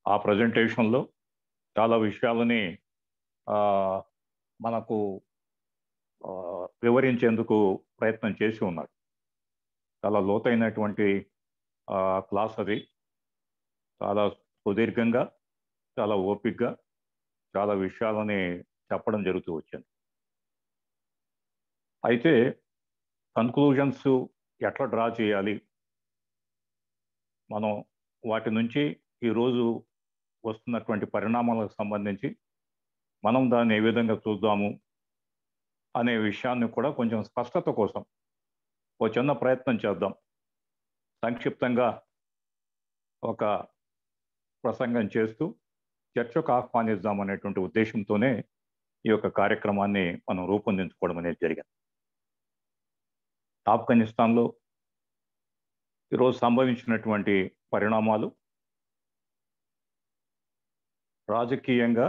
ఆ ప్రజెంటేషన్లో చాలా విషయాలని ఆ, మనకు ఆ, వివరించేందుకు ప్రయత్నం చేసి ఉన్నాడు చాలా లోతైనటువంటి ఆ, క్లాస్ అది చాలా సుదీర్ఘంగా చాలా ఓపికగా చాలా విషయాలని చెప్పడం జరుగుతూ వచ్చింది అయితే కన్క్లూజన్స్ ఎట్లా డ్రా చేయాలి మనం వాటి నుంచి ఈరోజు వస్తున్నటువంటి పరిణామాలకు సంబంధించి మనం దాన్ని ఏ విధంగా చూద్దాము అనే విషయాన్ని కూడా కొంచెం స్పష్టత కోసం ఓ చిన్న ప్రయత్నం చేద్దాం సంక్షిప్తంగా ఒక ప్రసంగం చేస్తూ చర్చకు ఆహ్వానిద్దాం అనేటువంటి ఉద్దేశంతోనే ఈ యొక్క కార్యక్రమాన్ని మనం రూపొందించుకోవడం అనేది జరిగింది ఆఫ్ఘనిస్తాన్లో ఈరోజు సంభవించినటువంటి పరిణామాలు రాజకీయంగా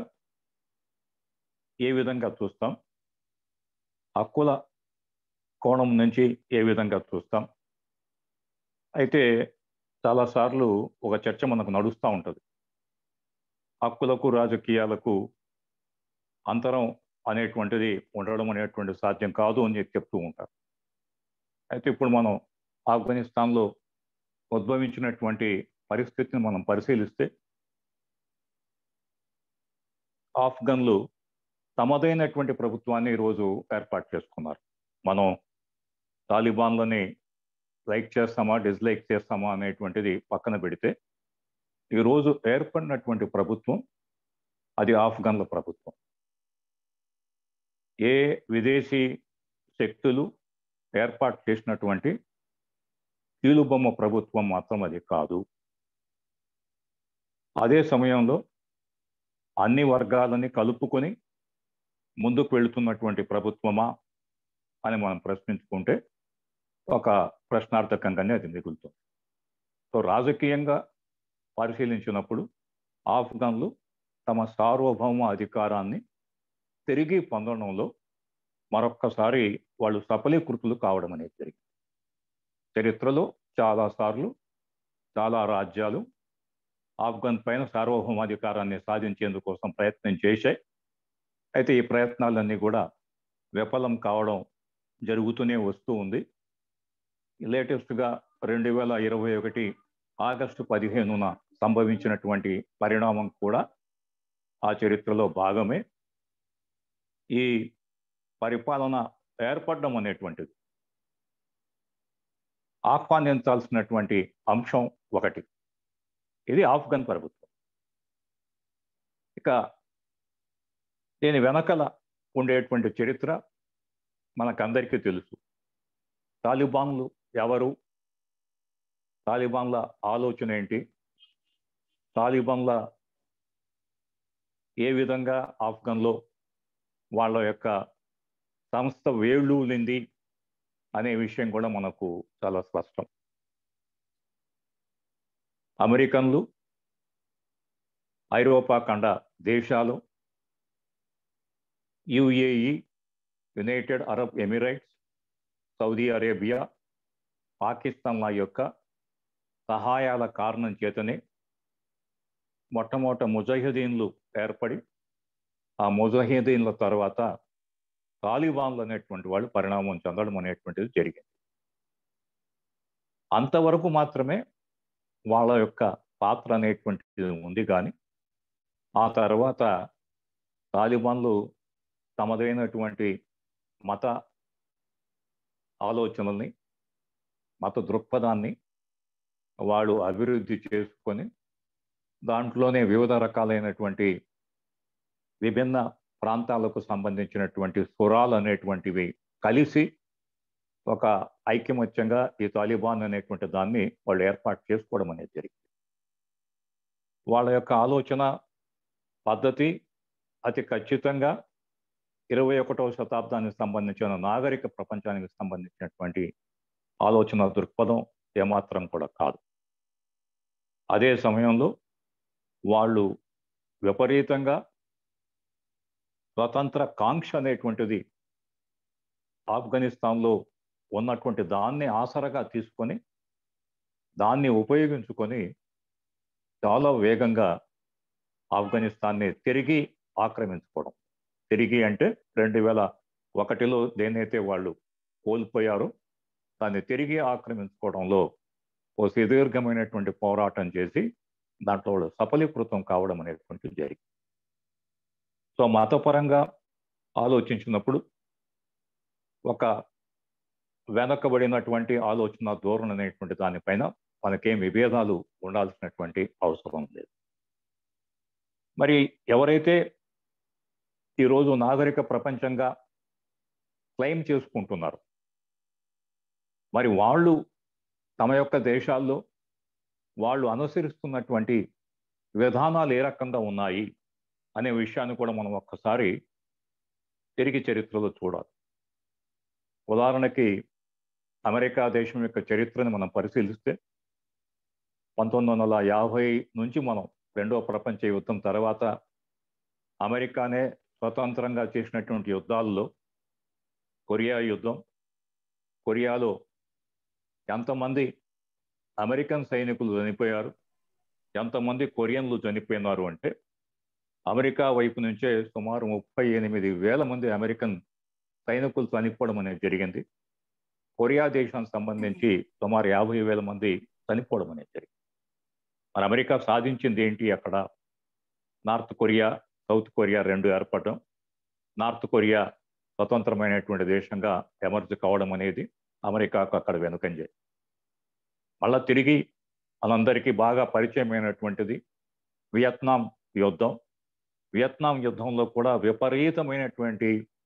ఏ విధంగా చూస్తాం హక్కుల కోణం నుంచి ఏ విధంగా చూస్తాం అయితే చాలాసార్లు ఒక చర్చ మనకు నడుస్తూ ఉంటుంది హక్కులకు రాజకీయాలకు అంతరం అనేటువంటిది ఉండడం అనేటువంటి సాధ్యం కాదు అని చెప్పి చెప్తూ ఉంటారు అయితే ఇప్పుడు మనం ఆఫ్ఘనిస్తాన్లో ఉద్భవించినటువంటి పరిస్థితిని మనం పరిశీలిస్తే ఆఫ్ఘన్లు తమదైనటువంటి ప్రభుత్వాన్ని ఈరోజు ఏర్పాటు చేసుకున్నారు మనం తాలిబాన్లని లైక్ చేస్తామా డిస్లైక్ చేస్తామా అనేటువంటిది పక్కన పెడితే ఈరోజు ఏర్పడినటువంటి ప్రభుత్వం అది ఆఫ్ఘన్ల ప్రభుత్వం ఏ విదేశీ శక్తులు ఏర్పాటు చేసినటువంటి కీలుబొమ్మ ప్రభుత్వం మాత్రం అది కాదు అదే సమయంలో అన్ని వర్గాలని కలుపుకొని ముందుకు వెళుతున్నటువంటి ప్రభుత్వమా అని మనం ప్రశ్నించుకుంటే ఒక ప్రశ్నార్థకంగానే అది మిగులుతుంది సో రాజకీయంగా పరిశీలించినప్పుడు ఆఫ్ఘన్లు తమ సార్వభౌమ అధికారాన్ని తిరిగి పొందడంలో మరొక్కసారి వాళ్ళు సఫలీకృతులు కావడం అనేది జరిగింది చరిత్రలో చాలాసార్లు చాలా రాజ్యాలు ఆఫ్ఘన్ పైన సార్వభౌమాధికారాన్ని సాధించేందుకోసం ప్రయత్నం చేశాయి అయితే ఈ ప్రయత్నాలన్నీ కూడా విఫలం కావడం జరుగుతూనే వస్తూ ఉంది లేటెస్ట్గా రెండు వేల ఇరవై ఒకటి ఆగస్టు పదిహేనున సంభవించినటువంటి పరిణామం కూడా ఆ చరిత్రలో భాగమే ఈ పరిపాలన ఏర్పడడం అనేటువంటిది ఆహ్వానించాల్సినటువంటి అంశం ఒకటి ఇది ఆఫ్ఘన్ ప్రభుత్వం ఇక దీని వెనకల ఉండేటువంటి చరిత్ర మనకందరికీ తెలుసు తాలిబాన్లు ఎవరు తాలిబాన్ల ఆలోచన ఏంటి తాలిబాన్ల ఏ విధంగా ఆఫ్ఘన్లో వాళ్ళ యొక్క సంస్థ వేళ్ళూలింది అనే విషయం కూడా మనకు చాలా స్పష్టం అమెరికన్లు ఐరోపా ఖండ దేశాలు UAE United Arab Emirates Saudi Arabia పాకిస్తాన్ల యొక్క సహాయాల కారణం చేతనే మొట్టమొదట ముజాహిదీన్లు ఏర్పడి ఆ ముజాహిదీన్ల తర్వాత తాలిబాన్లు అనేటువంటి వాళ్ళు పరిణామం చెందడం అనేటువంటిది జరిగింది అంతవరకు మాత్రమే వాళ్ళ యొక్క పాత్ర అనేటువంటిది ఉంది కానీ ఆ తర్వాత తాలిబాన్లు తమదైనటువంటి మత ఆలోచనల్ని మత దృక్పథాన్ని వాళ్ళు అభివృద్ధి చేసుకొని దాంట్లోనే వివిధ రకాలైనటువంటి విభిన్న ప్రాంతాలకు సంబంధించినటువంటి స్వరాలు అనేటువంటివి కలిసి ఒక ఐక్యమత్యంగా ఈ తాలిబాన్ అనేటువంటి దాన్ని వాళ్ళు ఏర్పాటు చేసుకోవడం అనేది జరిగింది వాళ్ళ యొక్క ఆలోచన పద్ధతి అతి ఖచ్చితంగా ఇరవై ఒకటవ శతాబ్దానికి సంబంధించిన నాగరిక ప్రపంచానికి సంబంధించినటువంటి ఆలోచన దృక్పథం ఏమాత్రం కూడా కాదు అదే సమయంలో వాళ్ళు విపరీతంగా స్వతంత్ర కాంక్ష అనేటువంటిది ఆఫ్ఘనిస్తాన్లో ఉన్నటువంటి దాన్ని ఆసరగా తీసుకొని దాన్ని ఉపయోగించుకొని చాలా వేగంగా ఆఫ్ఘనిస్తాన్ని తిరిగి ఆక్రమించుకోవడం తిరిగి అంటే రెండు వేల ఒకటిలో దేనైతే వాళ్ళు కోల్పోయారో దాన్ని తిరిగి ఆక్రమించుకోవడంలో ఓ సుదీర్ఘమైనటువంటి పోరాటం చేసి దాంట్లో వాళ్ళు సఫలీకృతం కావడం అనేటువంటిది జరిగింది సో మతపరంగా ఆలోచించినప్పుడు ఒక వెనకబడినటువంటి ఆలోచన ధోరణి అనేటువంటి దానిపైన మనకేం విభేదాలు ఉండాల్సినటువంటి అవసరం లేదు మరి ఎవరైతే ఈరోజు నాగరిక ప్రపంచంగా క్లెయిమ్ చేసుకుంటున్నారు మరి వాళ్ళు తమ యొక్క దేశాల్లో వాళ్ళు అనుసరిస్తున్నటువంటి విధానాలు ఏ రకంగా ఉన్నాయి అనే విషయాన్ని కూడా మనం ఒక్కసారి తిరిగి చరిత్రలో చూడాలి ఉదాహరణకి అమెరికా దేశం యొక్క చరిత్రను మనం పరిశీలిస్తే పంతొమ్మిది వందల యాభై నుంచి మనం రెండవ ప్రపంచ యుద్ధం తర్వాత అమెరికానే స్వతంత్రంగా చేసినటువంటి యుద్ధాల్లో కొరియా యుద్ధం కొరియాలో ఎంతమంది అమెరికన్ సైనికులు చనిపోయారు ఎంతమంది కొరియన్లు చనిపోయినారు అంటే అమెరికా వైపు నుంచే సుమారు ముప్పై ఎనిమిది వేల మంది అమెరికన్ సైనికులు చనిపోవడం అనేది జరిగింది కొరియా దేశానికి సంబంధించి సుమారు యాభై వేల మంది చనిపోవడం అనేది జరిగింది మన అమెరికా సాధించింది ఏంటి అక్కడ నార్త్ కొరియా సౌత్ కొరియా రెండు ఏర్పడడం నార్త్ కొరియా స్వతంత్రమైనటువంటి దేశంగా ఎమర్జ్ కావడం అనేది అమెరికాకు అక్కడ వెనుకంజే మళ్ళా తిరిగి మనందరికీ బాగా పరిచయమైనటువంటిది వియత్నాం యుద్ధం వియత్నాం యుద్ధంలో కూడా విపరీతమైనటువంటి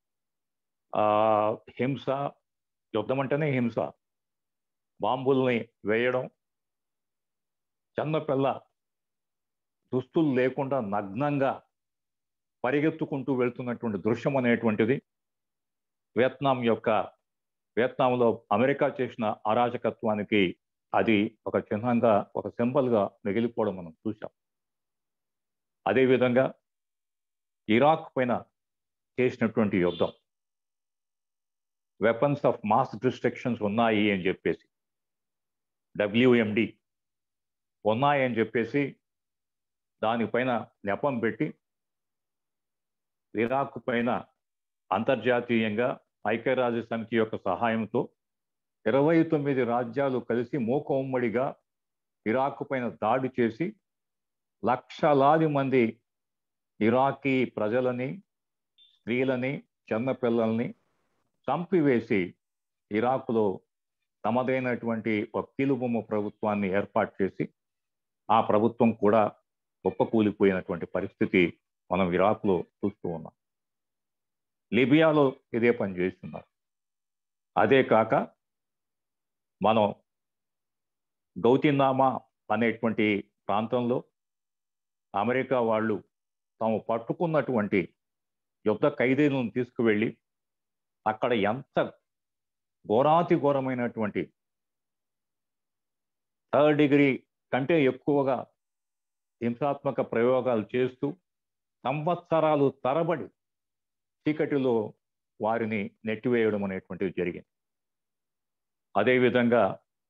హింస యుద్ధం అంటేనే హింస బాంబుల్ని వేయడం చిన్నపిల్ల దుస్తులు లేకుండా నగ్నంగా పరిగెత్తుకుంటూ వెళ్తున్నటువంటి దృశ్యం అనేటువంటిది వియత్నాం యొక్క వియత్నాంలో అమెరికా చేసిన అరాచకత్వానికి అది ఒక చిహ్నంగా ఒక సింబల్గా మిగిలిపోవడం మనం చూసాం అదేవిధంగా ఇరాక్ పైన చేసినటువంటి యుద్ధం వెపన్స్ ఆఫ్ మాస్ డిస్ట్రక్షన్స్ ఉన్నాయి అని చెప్పేసి డబ్ల్యూఎండి ఉన్నాయని చెప్పేసి దానిపైన నెపం పెట్టి ఇరాక్ పైన అంతర్జాతీయంగా ఐక్యరాజ్య సమితి యొక్క సహాయంతో ఇరవై తొమ్మిది రాజ్యాలు కలిసి మూకమ్మడిగా ఇరాక్ పైన దాడి చేసి లక్షలాది మంది ఇరాకీ ప్రజలని స్త్రీలని చిన్నపిల్లల్ని చంపివేసి ఇరాకులో తమదైనటువంటి ఒక కీలుబొమ్మ ప్రభుత్వాన్ని ఏర్పాటు చేసి ఆ ప్రభుత్వం కూడా కుప్పకూలిపోయినటువంటి పరిస్థితి మనం ఇరాక్లో చూస్తూ ఉన్నాం లిబియాలో ఇదే పని చేస్తున్నారు అదే కాక మనం గౌతినామా అనేటువంటి ప్రాంతంలో అమెరికా వాళ్ళు తాము పట్టుకున్నటువంటి యుద్ధ ఖైదీలను తీసుకువెళ్ళి అక్కడ ఎంత ఘోరాతి ఘోరమైనటువంటి థర్డ్ డిగ్రీ కంటే ఎక్కువగా హింసాత్మక ప్రయోగాలు చేస్తూ సంవత్సరాలు తరబడి చీకటిలో వారిని నెట్టివేయడం అనేటువంటిది జరిగింది అదేవిధంగా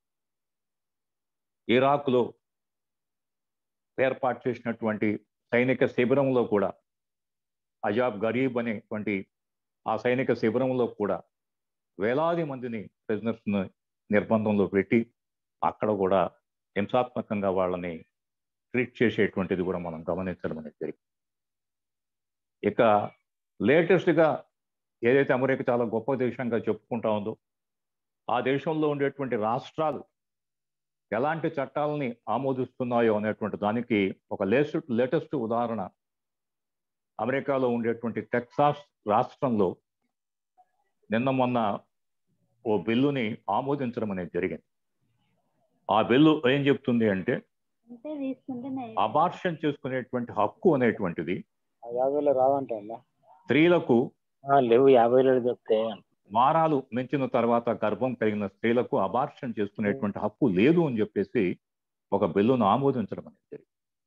ఇరాక్లో ఏర్పాటు చేసినటువంటి సైనిక శిబిరంలో కూడా అజాబ్ గరీబ్ అనేటువంటి ఆ సైనిక శిబిరంలో కూడా వేలాది మందిని ప్రిజనర్స్ను నిర్బంధంలో పెట్టి అక్కడ కూడా హింసాత్మకంగా వాళ్ళని ట్రీట్ చేసేటువంటిది కూడా మనం గమనించడం అనేది జరిగింది ఇక లేటెస్ట్గా ఏదైతే అమెరికా చాలా గొప్ప దేశంగా చెప్పుకుంటా ఉందో ఆ దేశంలో ఉండేటువంటి రాష్ట్రాలు ఎలాంటి చట్టాలని ఆమోదిస్తున్నాయో అనేటువంటి దానికి ఒక లేటెస్ట్ లేటెస్ట్ ఉదాహరణ అమెరికాలో ఉండేటువంటి టెక్సాస్ రాష్ట్రంలో నిన్న మొన్న ఓ బిల్లుని ఆమోదించడం అనేది జరిగింది ఆ బిల్లు ఏం చెప్తుంది అంటే అబార్షన్ చేసుకునేటువంటి హక్కు అనేటువంటిది యాభైలో రావంటే స్త్రీలకు లేవు యాభైలో చెప్తే వారాలు మించిన తర్వాత గర్భం కలిగిన స్త్రీలకు అబార్షన్ చేసుకునేటువంటి హక్కు లేదు అని చెప్పేసి ఒక బిల్లును ఆమోదించడం అనేది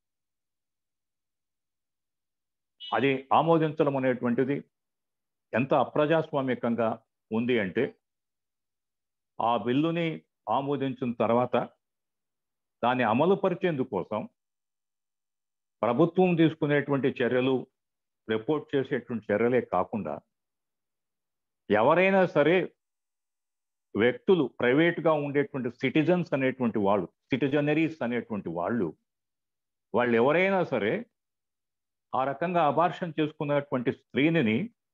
అది ఆమోదించడం అనేటువంటిది ఎంత అప్రజాస్వామికంగా ఉంది అంటే ఆ బిల్లుని ఆమోదించిన తర్వాత దాన్ని అమలు పరిచేందుకోసం ప్రభుత్వం తీసుకునేటువంటి చర్యలు రిపోర్ట్ చేసేటువంటి చర్యలే కాకుండా ఎవరైనా సరే వ్యక్తులు ప్రైవేట్గా ఉండేటువంటి సిటిజన్స్ అనేటువంటి వాళ్ళు సిటిజనరీస్ అనేటువంటి వాళ్ళు వాళ్ళు ఎవరైనా సరే ఆ రకంగా అబార్షన్ చేసుకున్నటువంటి స్త్రీని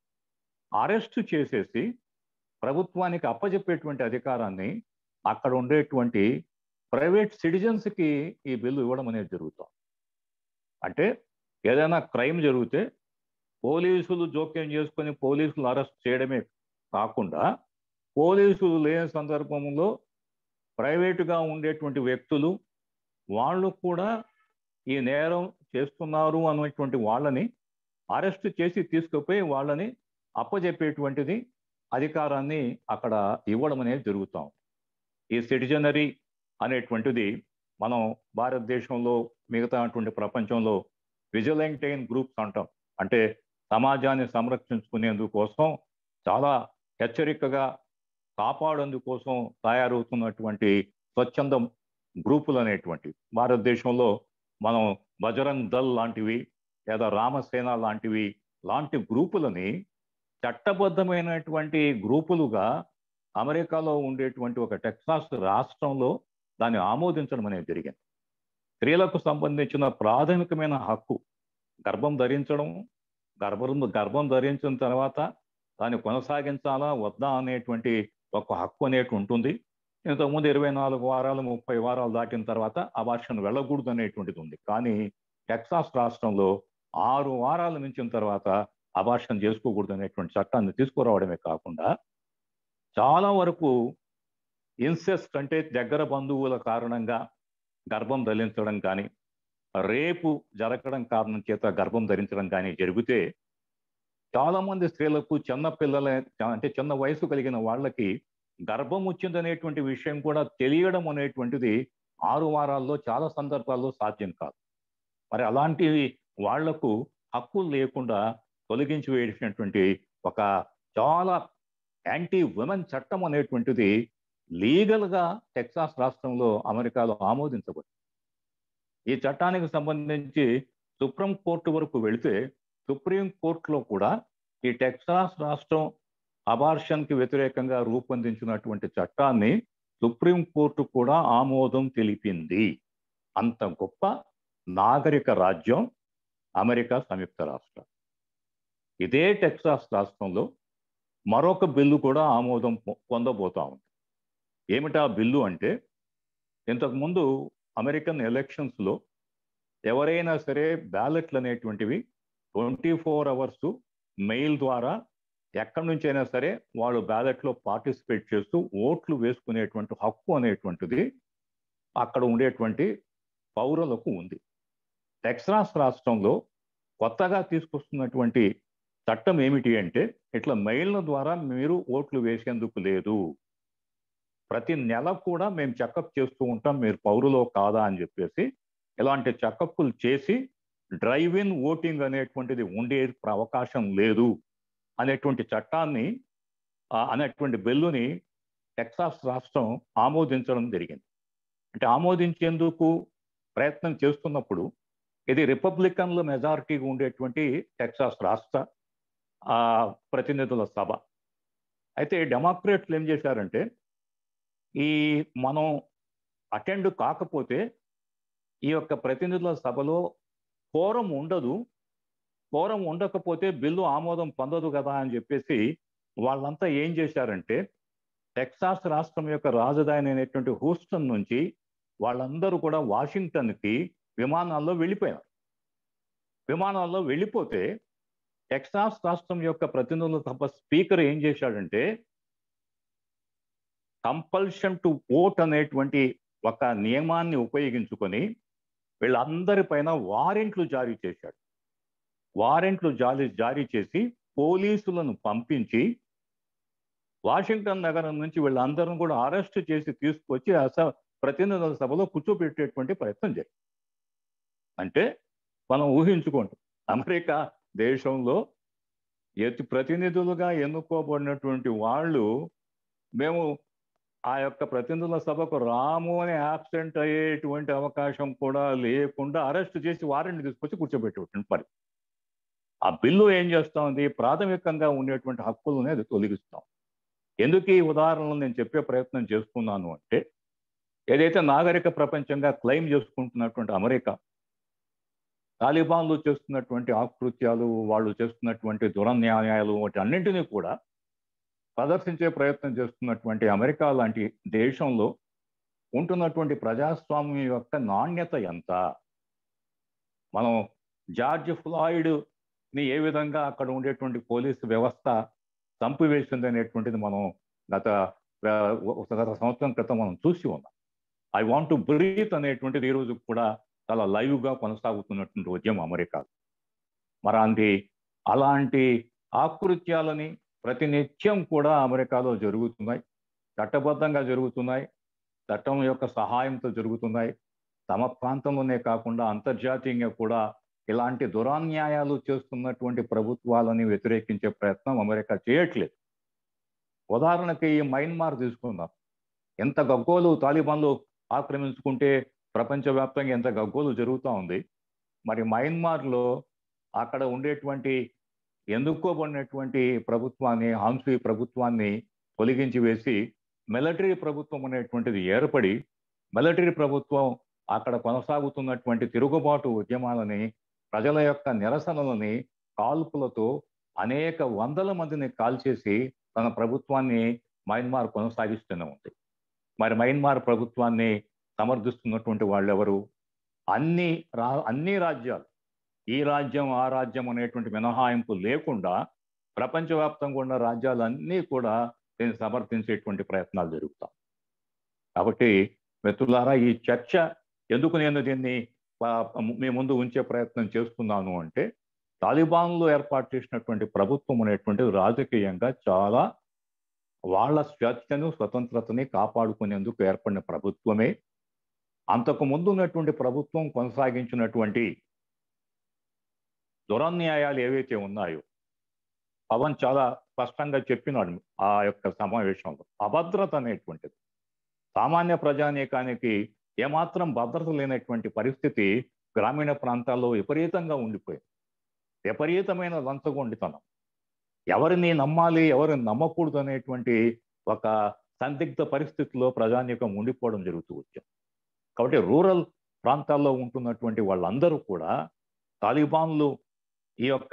అరెస్ట్ చేసేసి ప్రభుత్వానికి అప్పజెప్పేటువంటి అధికారాన్ని అక్కడ ఉండేటువంటి ప్రైవేట్ సిటిజన్స్కి ఈ బిల్లు ఇవ్వడం అనేది జరుగుతాం అంటే ఏదైనా క్రైమ్ జరిగితే పోలీసులు జోక్యం చేసుకొని పోలీసులు అరెస్ట్ చేయడమే కాకుండా పోలీసులు లేని సందర్భంలో ప్రైవేటుగా ఉండేటువంటి వ్యక్తులు వాళ్ళు కూడా ఈ నేరం చేస్తున్నారు అనేటువంటి వాళ్ళని అరెస్ట్ చేసి తీసుకుపోయి వాళ్ళని అప్పజెప్పేటువంటిది అధికారాన్ని అక్కడ ఇవ్వడం అనేది జరుగుతాం ఈ సిటిజనరీ అనేటువంటిది మనం భారతదేశంలో మిగతా అటువంటి ప్రపంచంలో విజిలెంటైన్ గ్రూప్స్ అంటాం అంటే సమాజాన్ని సంరక్షించుకునేందుకు కోసం చాలా హెచ్చరికగా కాపాడేందుకోసం తయారవుతున్నటువంటి స్వచ్ఛంద గ్రూపులు అనేటువంటి భారతదేశంలో మనం బజరంగ్ దల్ లాంటివి లేదా రామసేన లాంటివి లాంటి గ్రూపులని చట్టబద్ధమైనటువంటి గ్రూపులుగా అమెరికాలో ఉండేటువంటి ఒక టెక్సాస్ రాష్ట్రంలో దాన్ని ఆమోదించడం అనేది జరిగింది స్త్రీలకు సంబంధించిన ప్రాథమికమైన హక్కు గర్భం ధరించడం గర్భం గర్భం ధరించిన తర్వాత దాన్ని కొనసాగించాలా వద్దా అనేటువంటి ఒక హక్కు అనేటువంటి ఉంటుంది ఇంతకుముందు ఇరవై నాలుగు వారాలు ముప్పై వారాలు దాటిన తర్వాత అబార్షన్ వెళ్ళకూడదు అనేటువంటిది ఉంది కానీ టెక్సాస్ రాష్ట్రంలో ఆరు వారాలు మించిన తర్వాత అబార్షన్ చేసుకోకూడదు అనేటువంటి చట్టాన్ని తీసుకురావడమే కాకుండా చాలా వరకు ఇన్సెస్ట్ అంటే దగ్గర బంధువుల కారణంగా గర్భం ధరించడం కానీ రేపు జరగడం కారణం చేత గర్భం ధరించడం కానీ జరిగితే చాలా మంది స్త్రీలకు చిన్న పిల్లల అంటే చిన్న వయసు కలిగిన వాళ్ళకి గర్భం వచ్చిందనేటువంటి విషయం కూడా తెలియడం అనేటువంటిది ఆరు వారాల్లో చాలా సందర్భాల్లో సాధ్యం కాదు మరి అలాంటి వాళ్లకు హక్కులు లేకుండా తొలగించి వేసినటువంటి ఒక చాలా యాంటీ ఉమెన్ చట్టం అనేటువంటిది లీగల్గా టెక్సాస్ రాష్ట్రంలో అమెరికాలో ఆమోదించబడింది ఈ చట్టానికి సంబంధించి సుప్రీం కోర్టు వరకు వెళితే సుప్రీం కోర్టులో కూడా ఈ టెక్సాస్ రాష్ట్రం అబార్షన్కి వ్యతిరేకంగా రూపొందించినటువంటి చట్టాన్ని సుప్రీం కోర్టు కూడా ఆమోదం తెలిపింది అంత గొప్ప నాగరిక రాజ్యం అమెరికా సంయుక్త రాష్ట్రం ఇదే టెక్సాస్ రాష్ట్రంలో మరొక బిల్లు కూడా ఆమోదం పొందబోతా ఉంది ఏమిటా బిల్లు అంటే ఇంతకుముందు అమెరికన్ ఎలక్షన్స్లో ఎవరైనా సరే బ్యాలెట్లు అనేటువంటివి ట్వంటీ ఫోర్ అవర్స్ మెయిల్ ద్వారా ఎక్కడి నుంచైనా సరే వాళ్ళు బ్యాలెట్లో పార్టిసిపేట్ చేస్తూ ఓట్లు వేసుకునేటువంటి హక్కు అనేటువంటిది అక్కడ ఉండేటువంటి పౌరులకు ఉంది టెక్సాస్ రాష్ట్రంలో కొత్తగా తీసుకొస్తున్నటువంటి చట్టం ఏమిటి అంటే ఇట్లా మెయిల్ల ద్వారా మీరు ఓట్లు వేసేందుకు లేదు ప్రతి నెల కూడా మేము చెకప్ చేస్తూ ఉంటాం మీరు పౌరులో కాదా అని చెప్పేసి ఇలాంటి చెకప్లు చేసి డ్రైవ్ ఇన్ ఓటింగ్ అనేటువంటిది ఉండే అవకాశం లేదు అనేటువంటి చట్టాన్ని అనేటువంటి బిల్లుని టెక్సాస్ రాష్ట్రం ఆమోదించడం జరిగింది అంటే ఆమోదించేందుకు ప్రయత్నం చేస్తున్నప్పుడు ఇది రిపబ్లికన్ల మెజారిటీగా ఉండేటువంటి టెక్సాస్ రాష్ట్ర ప్రతినిధుల సభ అయితే డెమోక్రేట్లు ఏం చేశారంటే ఈ మనం అటెండ్ కాకపోతే ఈ యొక్క ప్రతినిధుల సభలో కోరం ఉండదు కోరం ఉండకపోతే బిల్లు ఆమోదం పొందదు కదా అని చెప్పేసి వాళ్ళంతా ఏం చేశారంటే టెక్సాస్ రాష్ట్రం యొక్క రాజధాని అయినటువంటి హూస్టన్ నుంచి వాళ్ళందరూ కూడా వాషింగ్టన్కి విమానాల్లో వెళ్ళిపోయారు విమానాల్లో వెళ్ళిపోతే టెక్సాస్ రాష్ట్రం యొక్క ప్రతినిధుల సభ స్పీకర్ ఏం చేశాడంటే కంపల్షన్ టు ఓట్ అనేటువంటి ఒక నియమాన్ని ఉపయోగించుకొని వీళ్ళందరిపైన వారెంట్లు జారీ చేశాడు వారెంట్లు జారీ జారీ చేసి పోలీసులను పంపించి వాషింగ్టన్ నగరం నుంచి వీళ్ళందరిని కూడా అరెస్ట్ చేసి తీసుకొచ్చి అస ప్రతినిధుల సభలో కూర్చోబెట్టేటువంటి ప్రయత్నం జరిగింది అంటే మనం ఊహించుకోండి అమెరికా దేశంలో ఎత్తి ప్రతినిధులుగా ఎన్నుకోబడినటువంటి వాళ్ళు మేము ఆ యొక్క ప్రతినిధుల సభకు రాము అని యాబ్సెంట్ అయ్యేటువంటి అవకాశం కూడా లేకుండా అరెస్ట్ చేసి వారెంట్ తీసుకొచ్చి కూర్చోబెట్టేటువంటి పని ఆ బిల్లు ఏం చేస్తోంది ప్రాథమికంగా ఉండేటువంటి హక్కులనే అది తొలగిస్తాం ఎందుకు ఈ ఉదాహరణలు నేను చెప్పే ప్రయత్నం చేస్తున్నాను అంటే ఏదైతే నాగరిక ప్రపంచంగా క్లెయిమ్ చేసుకుంటున్నటువంటి అమెరికా తాలిబాన్లు చేస్తున్నటువంటి ఆకృత్యాలు వాళ్ళు చేస్తున్నటువంటి దురన్యాయాలు వాటి అన్నింటినీ కూడా ప్రదర్శించే ప్రయత్నం చేస్తున్నటువంటి అమెరికా లాంటి దేశంలో ఉంటున్నటువంటి ప్రజాస్వామ్యం యొక్క నాణ్యత ఎంత మనం జార్జ్ ఫ్లాయిడ్ని ఏ విధంగా అక్కడ ఉండేటువంటి పోలీసు వ్యవస్థ చంపివేసింది అనేటువంటిది మనం గత గత సంవత్సరం క్రితం మనం చూసి ఉన్నాం ఐ వాంట్ టు బ్రీత్ అనేటువంటిది ఈరోజు కూడా చాలా లైవ్గా కొనసాగుతున్నటువంటి ఉద్యమం అమెరికా మరి అంది అలాంటి ఆకృత్యాలని ప్రతినిత్యం కూడా అమెరికాలో జరుగుతున్నాయి చట్టబద్ధంగా జరుగుతున్నాయి చట్టం యొక్క సహాయంతో జరుగుతున్నాయి తమ ప్రాంతంలోనే కాకుండా అంతర్జాతీయంగా కూడా ఇలాంటి దురాన్యాయాలు చేస్తున్నటువంటి ప్రభుత్వాలని వ్యతిరేకించే ప్రయత్నం అమెరికా చేయట్లేదు ఉదాహరణకి ఈ మయన్మార్ తీసుకుందాం ఎంత గగ్గోలు తాలిబాన్లు ఆక్రమించుకుంటే ప్రపంచవ్యాప్తంగా ఎంత గగ్గోలు జరుగుతూ ఉంది మరి మయన్మార్లో అక్కడ ఉండేటువంటి ఎన్నుకోబడినటువంటి ప్రభుత్వాన్ని హాంసీ ప్రభుత్వాన్ని తొలగించి వేసి మిలిటరీ ప్రభుత్వం అనేటువంటిది ఏర్పడి మిలిటరీ ప్రభుత్వం అక్కడ కొనసాగుతున్నటువంటి తిరుగుబాటు ఉద్యమాలని ప్రజల యొక్క నిరసనలని కాల్పులతో అనేక వందల మందిని కాల్చేసి తన ప్రభుత్వాన్ని మయన్మార్ కొనసాగిస్తూనే ఉంది మరి మయన్మార్ ప్రభుత్వాన్ని సమర్థిస్తున్నటువంటి వాళ్ళెవరు అన్ని రా అన్ని రాజ్యాలు ఈ రాజ్యం ఆ రాజ్యం అనేటువంటి మినహాయింపు లేకుండా ప్రపంచవ్యాప్తంగా ఉన్న రాజ్యాలన్నీ కూడా దీన్ని సమర్థించేటువంటి ప్రయత్నాలు జరుగుతాం కాబట్టి మిత్రులారా ఈ చర్చ ఎందుకు నేను దీన్ని మీ ముందు ఉంచే ప్రయత్నం చేస్తున్నాను అంటే తాలిబాన్లు ఏర్పాటు చేసినటువంటి ప్రభుత్వం అనేటువంటిది రాజకీయంగా చాలా వాళ్ళ స్వేచ్ఛను స్వతంత్రతని కాపాడుకునేందుకు ఏర్పడిన ప్రభుత్వమే అంతకు ముందు ఉన్నటువంటి ప్రభుత్వం కొనసాగించినటువంటి దురన్యాయాలు ఏవైతే ఉన్నాయో పవన్ చాలా స్పష్టంగా చెప్పినాడు ఆ యొక్క సమావేశంలో అభద్రత అనేటువంటిది సామాన్య ప్రజానీకానికి ఏమాత్రం భద్రత లేనటువంటి పరిస్థితి గ్రామీణ ప్రాంతాల్లో విపరీతంగా ఉండిపోయింది విపరీతమైన లంచగొండితనం ఎవరిని నమ్మాలి ఎవరిని నమ్మకూడదు అనేటువంటి ఒక సందిగ్ధ పరిస్థితిలో ప్రజానీకం ఉండిపోవడం జరుగుతూ వచ్చింది కాబట్టి రూరల్ ప్రాంతాల్లో ఉంటున్నటువంటి వాళ్ళందరూ కూడా తాలిబాన్లు ఈ యొక్క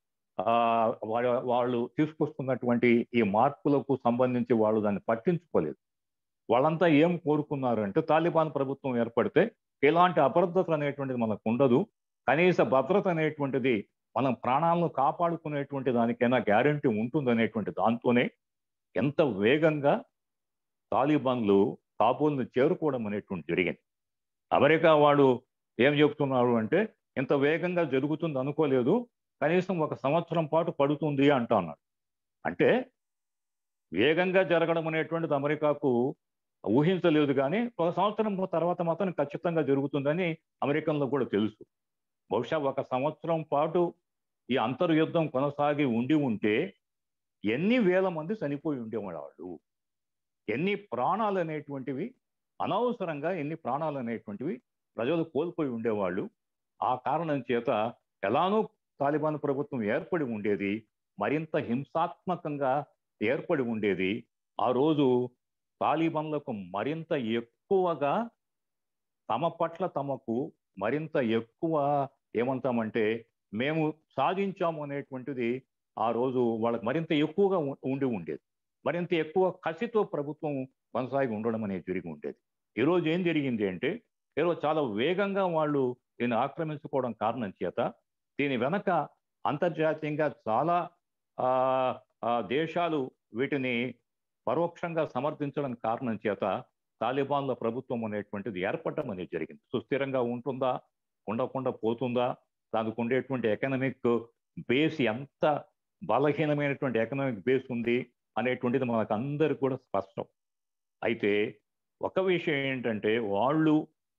వాళ్ళు తీసుకొస్తున్నటువంటి ఈ మార్పులకు సంబంధించి వాళ్ళు దాన్ని పట్టించుకోలేదు వాళ్ళంతా ఏం కోరుకున్నారు అంటే తాలిబాన్ ప్రభుత్వం ఏర్పడితే ఎలాంటి అభద్రత అనేటువంటిది మనకు ఉండదు కనీస భద్రత అనేటువంటిది మనం ప్రాణాలను కాపాడుకునేటువంటి దానికైనా గ్యారంటీ ఉంటుంది అనేటువంటి దాంతోనే ఎంత వేగంగా తాలిబాన్లు కాబూల్ని చేరుకోవడం అనేటువంటి జరిగింది అమెరికా వాడు ఏం చెప్తున్నారు అంటే ఇంత వేగంగా జరుగుతుంది అనుకోలేదు కనీసం ఒక సంవత్సరం పాటు పడుతుంది అంటా అన్నాడు అంటే వేగంగా జరగడం అనేటువంటిది అమెరికాకు ఊహించలేదు కానీ ఒక సంవత్సరం తర్వాత మాత్రం ఖచ్చితంగా జరుగుతుందని అమెరికన్లో కూడా తెలుసు బహుశా ఒక సంవత్సరం పాటు ఈ అంతర్యుద్ధం కొనసాగి ఉండి ఉంటే ఎన్ని వేల మంది చనిపోయి ఉండేవాళ్ళు ఎన్ని ప్రాణాలు అనేటువంటివి అనవసరంగా ఎన్ని ప్రాణాలు అనేటువంటివి ప్రజలు కోల్పోయి ఉండేవాళ్ళు ఆ కారణం చేత ఎలానో తాలిబాన్ ప్రభుత్వం ఏర్పడి ఉండేది మరింత హింసాత్మకంగా ఏర్పడి ఉండేది ఆ రోజు తాలిబాన్లకు మరింత ఎక్కువగా తమ పట్ల తమకు మరింత ఎక్కువ ఏమంటామంటే మేము సాధించాము అనేటువంటిది ఆ రోజు వాళ్ళకి మరింత ఎక్కువగా ఉండి ఉండేది మరింత ఎక్కువ కసితో ప్రభుత్వం కొనసాగి ఉండడం అనేది జరిగి ఉండేది ఈరోజు ఏం జరిగింది అంటే ఈరోజు చాలా వేగంగా వాళ్ళు దీన్ని ఆక్రమించుకోవడం కారణం చేత దీని వెనక అంతర్జాతీయంగా చాలా దేశాలు వీటిని పరోక్షంగా సమర్థించడం కారణం చేత తాలిబాన్ల ప్రభుత్వం అనేటువంటిది ఏర్పడడం అనేది జరిగింది సుస్థిరంగా ఉంటుందా ఉండకుండా పోతుందా దానికి ఉండేటువంటి ఎకనామిక్ బేస్ ఎంత బలహీనమైనటువంటి ఎకనామిక్ బేస్ ఉంది అనేటువంటిది మనకు అందరికి కూడా స్పష్టం అయితే ఒక విషయం ఏంటంటే వాళ్ళు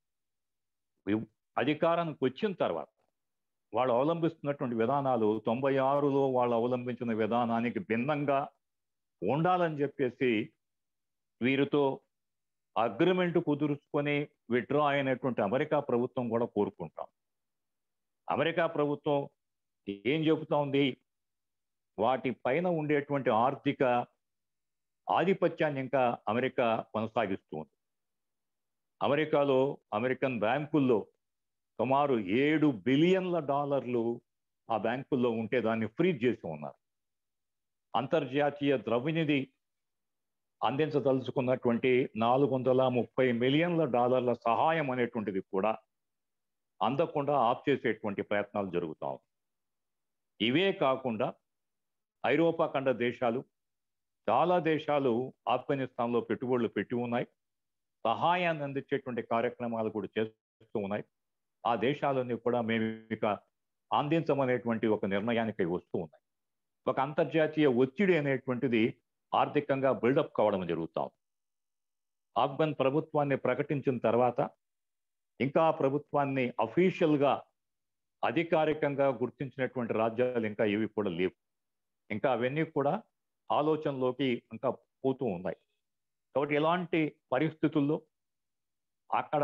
అధికారానికి వచ్చిన తర్వాత వాళ్ళు అవలంబిస్తున్నటువంటి విధానాలు తొంభై ఆరులో వాళ్ళు అవలంబించిన విధానానికి భిన్నంగా ఉండాలని చెప్పేసి వీరితో అగ్రిమెంట్ కుదుర్చుకొని విత్డ్రా అయినటువంటి అమెరికా ప్రభుత్వం కూడా కోరుకుంటాం అమెరికా ప్రభుత్వం ఏం చెబుతా ఉంది వాటి పైన ఉండేటువంటి ఆర్థిక ఆధిపత్యాన్ని ఇంకా అమెరికా కొనసాగిస్తూ ఉంది అమెరికాలో అమెరికన్ బ్యాంకుల్లో సుమారు ఏడు బిలియన్ల డాలర్లు ఆ బ్యాంకుల్లో ఉంటే దాన్ని ఫ్రీజ్ చేసి ఉన్నారు అంతర్జాతీయ ద్రవ్యనిధి అందించదలుచుకున్నటువంటి నాలుగు వందల ముప్పై మిలియన్ల డాలర్ల సహాయం అనేటువంటిది కూడా అందకుండా ఆఫ్ చేసేటువంటి ప్రయత్నాలు జరుగుతాం ఇవే కాకుండా ఐరోపా ఖండ దేశాలు చాలా దేశాలు ఆఫ్ఘనిస్తాన్లో పెట్టుబడులు పెట్టి ఉన్నాయి సహాయాన్ని అందించేటువంటి కార్యక్రమాలు కూడా చేస్తూ ఉన్నాయి ఆ దేశాలన్నీ కూడా మేము ఇక అందించమనేటువంటి ఒక నిర్ణయానికి వస్తూ ఉన్నాయి ఒక అంతర్జాతీయ ఒత్తిడి అనేటువంటిది ఆర్థికంగా బిల్డప్ కావడం జరుగుతాం ఆఫ్ఘన్ ప్రభుత్వాన్ని ప్రకటించిన తర్వాత ఇంకా ఆ ప్రభుత్వాన్ని అఫీషియల్గా అధికారికంగా గుర్తించినటువంటి రాజ్యాలు ఇంకా ఏవి కూడా లేవు ఇంకా అవన్నీ కూడా ఆలోచనలోకి ఇంకా పోతూ ఉన్నాయి కాబట్టి ఇలాంటి పరిస్థితుల్లో అక్కడ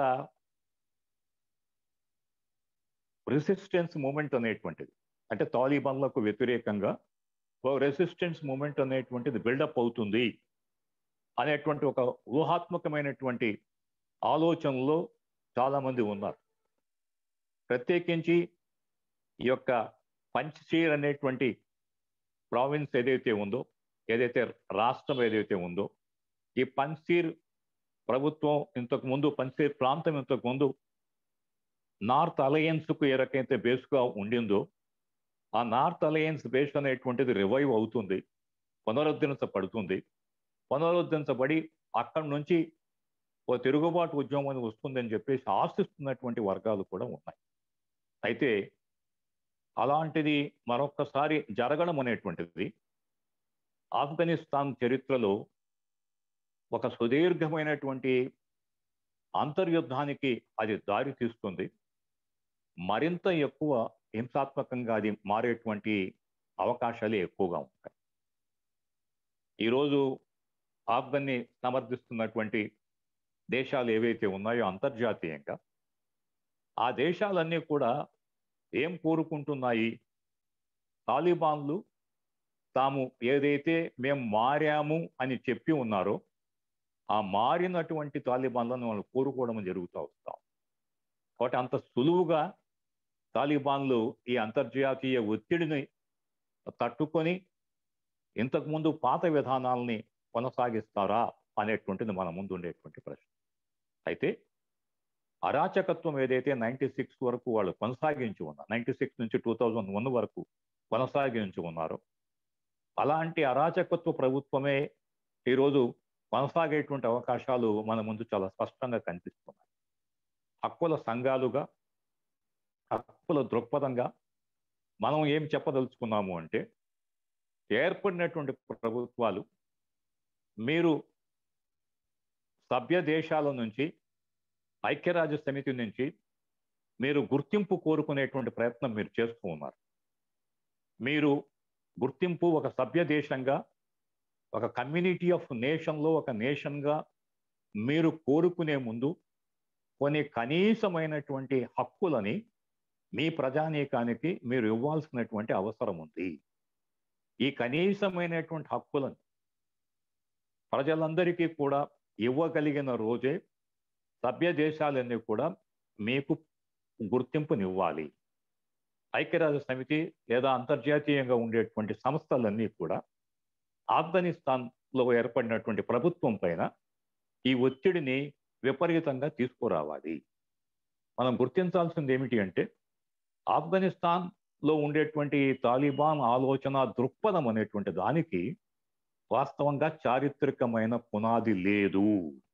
రెసిస్టెన్స్ మూమెంట్ అనేటువంటిది అంటే తాలిబాన్లకు వ్యతిరేకంగా రెసిస్టెన్స్ మూమెంట్ అనేటువంటిది బిల్డప్ అవుతుంది అనేటువంటి ఒక ఊహాత్మకమైనటువంటి ఆలోచనలో చాలామంది ఉన్నారు ప్రత్యేకించి ఈ యొక్క పంచశీర్ అనేటువంటి ప్రావిన్స్ ఏదైతే ఉందో ఏదైతే రాష్ట్రం ఏదైతే ఉందో ఈ పంచీర్ ప్రభుత్వం ఇంతకు ముందు పంచీర్ ప్రాంతం ఇంతకు ముందు నార్త్ అలయన్స్కు ఏ రకైతే బేస్గా ఉండిందో ఆ నార్త్ అలయన్స్ బేస్ అనేటువంటిది రివైవ్ అవుతుంది పునరుద్ధరించబడుతుంది పునరుద్ధరించబడి అక్కడి నుంచి ఓ తిరుగుబాటు ఉద్యమం వస్తుందని చెప్పేసి ఆశిస్తున్నటువంటి వర్గాలు కూడా ఉన్నాయి అయితే అలాంటిది మరొక్కసారి జరగడం అనేటువంటిది ఆఫ్ఘనిస్తాన్ చరిత్రలో ఒక సుదీర్ఘమైనటువంటి అంతర్యుద్ధానికి అది దారి తీస్తుంది మరింత ఎక్కువ హింసాత్మకంగా అది మారేటువంటి అవకాశాలే ఎక్కువగా ఉంటాయి ఈరోజు ఆఫ్ఘన్ని సమర్థిస్తున్నటువంటి దేశాలు ఏవైతే ఉన్నాయో అంతర్జాతీయంగా ఆ దేశాలన్నీ కూడా ఏం కోరుకుంటున్నాయి తాలిబాన్లు తాము ఏదైతే మేము మారాము అని చెప్పి ఉన్నారో ఆ మారినటువంటి తాలిబాన్లను వాళ్ళు కోరుకోవడం జరుగుతూ వస్తాం కాబట్టి అంత సులువుగా తాలిబాన్లు ఈ అంతర్జాతీయ ఒత్తిడిని తట్టుకొని ఇంతకుముందు పాత విధానాలని కొనసాగిస్తారా అనేటువంటిది మన ముందు ఉండేటువంటి ప్రశ్న అయితే అరాచకత్వం ఏదైతే నైంటీ సిక్స్ వరకు వాళ్ళు కొనసాగించి ఉన్నారు నైంటీ సిక్స్ నుంచి టూ థౌజండ్ వన్ వరకు కొనసాగించి ఉన్నారు అలాంటి అరాచకత్వ ప్రభుత్వమే ఈరోజు కొనసాగేటువంటి అవకాశాలు మన ముందు చాలా స్పష్టంగా కనిపిస్తున్నాయి హక్కుల సంఘాలుగా హక్కుల దృక్పథంగా మనం ఏం చెప్పదలుచుకున్నాము అంటే ఏర్పడినటువంటి ప్రభుత్వాలు మీరు సభ్య దేశాల నుంచి ఐక్యరాజ్య సమితి నుంచి మీరు గుర్తింపు కోరుకునేటువంటి ప్రయత్నం మీరు చేస్తూ ఉన్నారు మీరు గుర్తింపు ఒక సభ్య దేశంగా ఒక కమ్యూనిటీ ఆఫ్ నేషన్లో ఒక నేషన్గా మీరు కోరుకునే ముందు కొన్ని కనీసమైనటువంటి హక్కులని మీ ప్రజానీకానికి మీరు ఇవ్వాల్సినటువంటి అవసరం ఉంది ఈ కనీసమైనటువంటి హక్కులను ప్రజలందరికీ కూడా ఇవ్వగలిగిన రోజే సభ్య దేశాలన్నీ కూడా మీకు గుర్తింపునివ్వాలి ఐక్యరాజ్య సమితి లేదా అంతర్జాతీయంగా ఉండేటువంటి సంస్థలన్నీ కూడా ఆఫ్ఘనిస్తాన్లో ఏర్పడినటువంటి ప్రభుత్వం పైన ఈ ఒత్తిడిని విపరీతంగా తీసుకురావాలి మనం గుర్తించాల్సింది ఏమిటి అంటే ఆఫ్ఘనిస్తాన్లో ఉండేటువంటి తాలిబాన్ ఆలోచన దృక్పథం అనేటువంటి దానికి వాస్తవంగా చారిత్రకమైన పునాది లేదు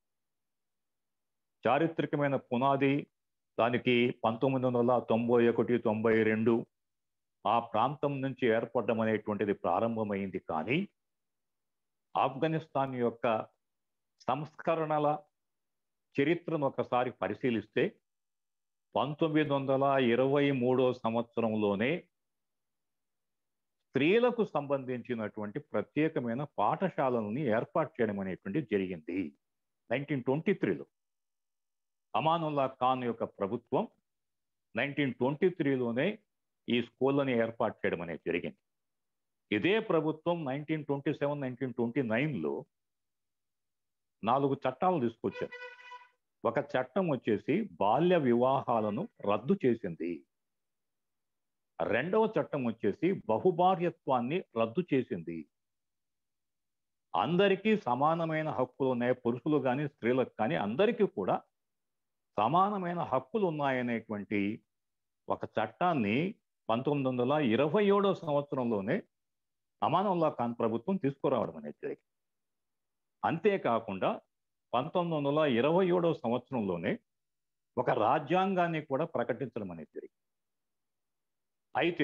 చారిత్రకమైన పునాది దానికి పంతొమ్మిది వందల తొంభై ఒకటి తొంభై రెండు ఆ ప్రాంతం నుంచి ఏర్పడడం అనేటువంటిది ప్రారంభమైంది కానీ ఆఫ్ఘనిస్తాన్ యొక్క సంస్కరణల చరిత్రను ఒకసారి పరిశీలిస్తే పంతొమ్మిది వందల ఇరవై మూడో సంవత్సరంలోనే స్త్రీలకు సంబంధించినటువంటి ప్రత్యేకమైన పాఠశాలలని ఏర్పాటు చేయడం అనేటువంటి జరిగింది నైన్టీన్ ట్వంటీ త్రీలో అమానుల్లా ఖాన్ యొక్క ప్రభుత్వం నైన్టీన్ ట్వంటీ త్రీలోనే ఈ స్కూళ్ళని ఏర్పాటు చేయడం అనేది జరిగింది ఇదే ప్రభుత్వం nineteen twenty seven nineteen twenty నైన్లో నాలుగు చట్టాలు తీసుకొచ్చారు ఒక చట్టం వచ్చేసి బాల్య వివాహాలను రద్దు చేసింది రెండవ చట్టం వచ్చేసి బహుభార్యత్వాన్ని రద్దు చేసింది అందరికీ సమానమైన హక్కులు ఉన్నాయి పురుషులు కానీ స్త్రీలకు కానీ అందరికీ కూడా సమానమైన హక్కులు ఉన్నాయనేటువంటి ఒక చట్టాన్ని పంతొమ్మిది వందల ఇరవై ఏడో సంవత్సరంలోనే అమానుల్లా ఖాన్ ప్రభుత్వం తీసుకురావడం అనేది జరిగింది అంతేకాకుండా పంతొమ్మిది వందల ఇరవై ఏడో సంవత్సరంలోనే ఒక రాజ్యాంగాన్ని కూడా ప్రకటించడం అనేది జరిగింది అయితే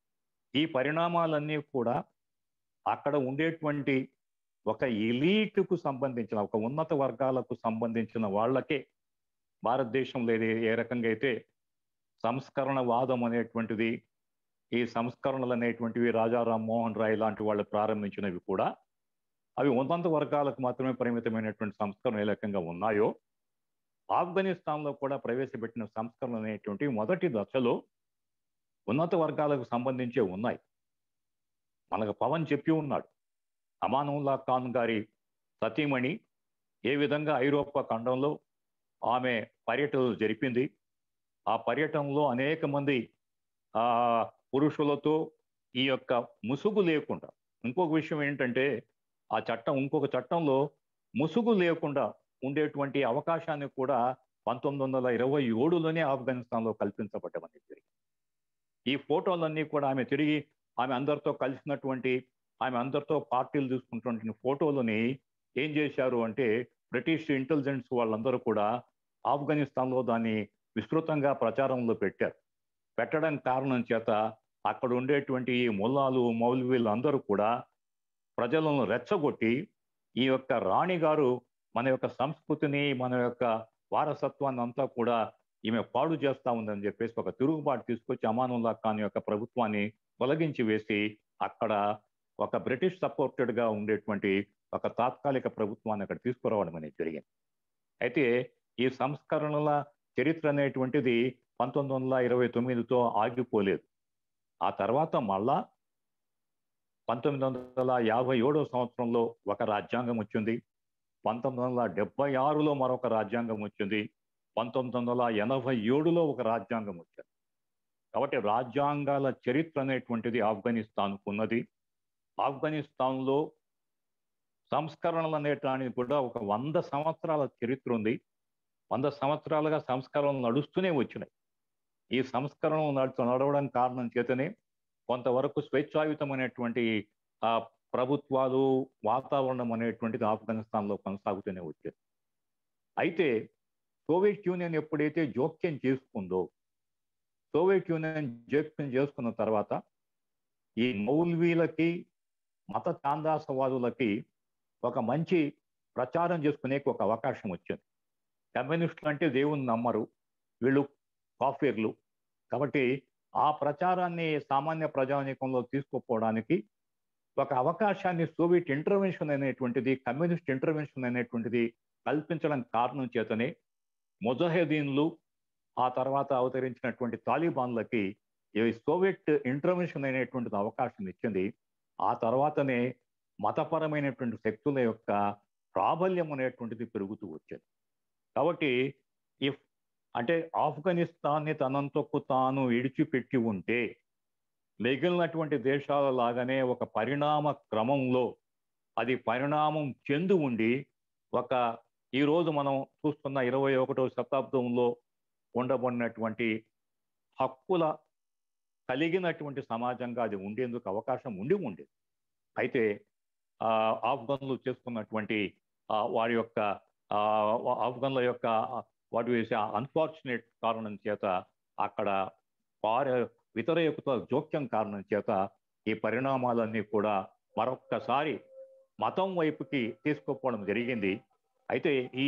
ఈ పరిణామాలన్నీ కూడా అక్కడ ఉండేటువంటి ఒక ఎలీట్కు సంబంధించిన ఒక ఉన్నత వర్గాలకు సంబంధించిన వాళ్ళకే భారతదేశంలో ఏ ఏ రకంగా అయితే సంస్కరణ వాదం అనేటువంటిది ఈ సంస్కరణలు అనేటువంటివి రాజా రామ్మోహన్ రాయ్ లాంటి వాళ్ళు ప్రారంభించినవి కూడా అవి ఉన్నత వర్గాలకు మాత్రమే పరిమితమైనటువంటి సంస్కరణ ఏ రకంగా ఉన్నాయో ఆఫ్ఘనిస్తాన్లో కూడా ప్రవేశపెట్టిన సంస్కరణ అనేటువంటి మొదటి దశలో ఉన్నత వర్గాలకు సంబంధించే ఉన్నాయి మనకు పవన్ చెప్పి ఉన్నాడు అమానుల్లా ఖాన్ గారి సతీమణి ఏ విధంగా ఐరోపా ఖండంలో ఆమె పర్యటనలు జరిపింది ఆ పర్యటనలో అనేక మంది ఆ పురుషులతో ఈ యొక్క ముసుగు లేకుండా ఇంకొక విషయం ఏంటంటే ఆ చట్టం ఇంకొక చట్టంలో ముసుగు లేకుండా ఉండేటువంటి అవకాశాన్ని కూడా పంతొమ్మిది వందల ఇరవై ఏడులోనే ఆఫ్ఘనిస్తాన్లో కల్పించబడ్డమని జరిగింది ఈ ఫోటోలన్నీ కూడా ఆమె తిరిగి ఆమె అందరితో కలిసినటువంటి ఆమె అందరితో పార్టీలు తీసుకుంటున్నటువంటి ఫోటోలని ఏం చేశారు అంటే బ్రిటిష్ ఇంటెలిజెన్స్ వాళ్ళందరూ కూడా ఆఫ్ఘనిస్తాన్లో దాన్ని విస్తృతంగా ప్రచారంలో పెట్టారు పెట్టడం కారణం చేత అక్కడ ఉండేటువంటి ఈ ముల్లాలు మౌలవీలు అందరూ కూడా ప్రజలను రెచ్చగొట్టి ఈ యొక్క రాణి గారు మన యొక్క సంస్కృతిని మన యొక్క వారసత్వాన్ని అంతా కూడా ఈమె పాడు చేస్తా ఉందని చెప్పేసి ఒక తిరుగుబాటు తీసుకొచ్చి అమానుల్లా ఖాన్ యొక్క ప్రభుత్వాన్ని తొలగించి వేసి అక్కడ ఒక బ్రిటిష్ సపోర్టెడ్ గా ఉండేటువంటి ఒక తాత్కాలిక ప్రభుత్వాన్ని అక్కడ తీసుకురావడం అనేది జరిగింది అయితే ఈ సంస్కరణల చరిత్ర అనేటువంటిది పంతొమ్మిది వందల ఇరవై తొమ్మిదితో ఆగిపోలేదు ఆ తర్వాత మళ్ళా పంతొమ్మిది వందల యాభై ఏడో సంవత్సరంలో ఒక రాజ్యాంగం వచ్చింది పంతొమ్మిది వందల డెబ్బై ఆరులో మరొక రాజ్యాంగం వచ్చింది పంతొమ్మిది వందల ఎనభై ఏడులో ఒక రాజ్యాంగం వచ్చింది కాబట్టి రాజ్యాంగాల చరిత్ర అనేటువంటిది ఆఫ్ఘనిస్తాన్కు ఉన్నది ఆఫ్ఘనిస్తాన్లో సంస్కరణలు అనేటానికి కూడా ఒక వంద సంవత్సరాల చరిత్ర ఉంది వంద సంవత్సరాలుగా సంస్కరణలు నడుస్తూనే వచ్చినాయి ఈ సంస్కరణలు నడుచు నడవడం కారణం చేతనే కొంతవరకు స్వేచ్ఛాయుతమైనటువంటి ఆ ప్రభుత్వాలు వాతావరణం అనేటువంటిది ఆఫ్ఘనిస్తాన్లో కొనసాగుతూనే వచ్చేది అయితే సోవియట్ యూనియన్ ఎప్పుడైతే జోక్యం చేసుకుందో సోవియట్ యూనియన్ జోక్యం చేసుకున్న తర్వాత ఈ మౌల్వీలకి మత చాందాసవాదులకి ఒక మంచి ప్రచారం చేసుకునే ఒక అవకాశం వచ్చింది కమ్యూనిస్టులు అంటే దేవుని నమ్మరు వీళ్ళు కాఫీర్లు కాబట్టి ఆ ప్రచారాన్ని సామాన్య ప్రజానీకంలో తీసుకుపోవడానికి ఒక అవకాశాన్ని సోవియట్ ఇంటర్వెన్షన్ అనేటువంటిది కమ్యూనిస్ట్ ఇంటర్వెన్షన్ అనేటువంటిది కల్పించడం కారణం చేతనే ముజహదీన్లు ఆ తర్వాత అవతరించినటువంటి తాలిబాన్లకి ఈ సోవియట్ ఇంటర్వెన్షన్ అనేటువంటిది అవకాశం ఇచ్చింది ఆ తర్వాతనే మతపరమైనటువంటి శక్తుల యొక్క ప్రాబల్యం అనేటువంటిది పెరుగుతూ వచ్చింది కాబట్టి ఇఫ్ అంటే ఆఫ్ఘనిస్తాన్ని తనంతకు తాను విడిచిపెట్టి ఉంటే మిగిలినటువంటి దేశాల లాగానే ఒక పరిణామ క్రమంలో అది పరిణామం చెంది ఉండి ఒక ఈరోజు మనం చూస్తున్న ఇరవై ఒకటో శతాబ్దంలో ఉండబడినటువంటి హక్కుల కలిగినటువంటి సమాజంగా అది ఉండేందుకు అవకాశం ఉండి ఉండేది అయితే ఆఫ్ఘన్లు చేసుకున్నటువంటి వారి యొక్క ఆఫ్ఘన్ల యొక్క వాటి వేసే అన్ఫార్చునేట్ కారణం చేత అక్కడ వారి ఇతరయుక్త జోక్యం కారణం చేత ఈ పరిణామాలన్నీ కూడా మరొక్కసారి మతం వైపుకి తీసుకుపోవడం జరిగింది అయితే ఈ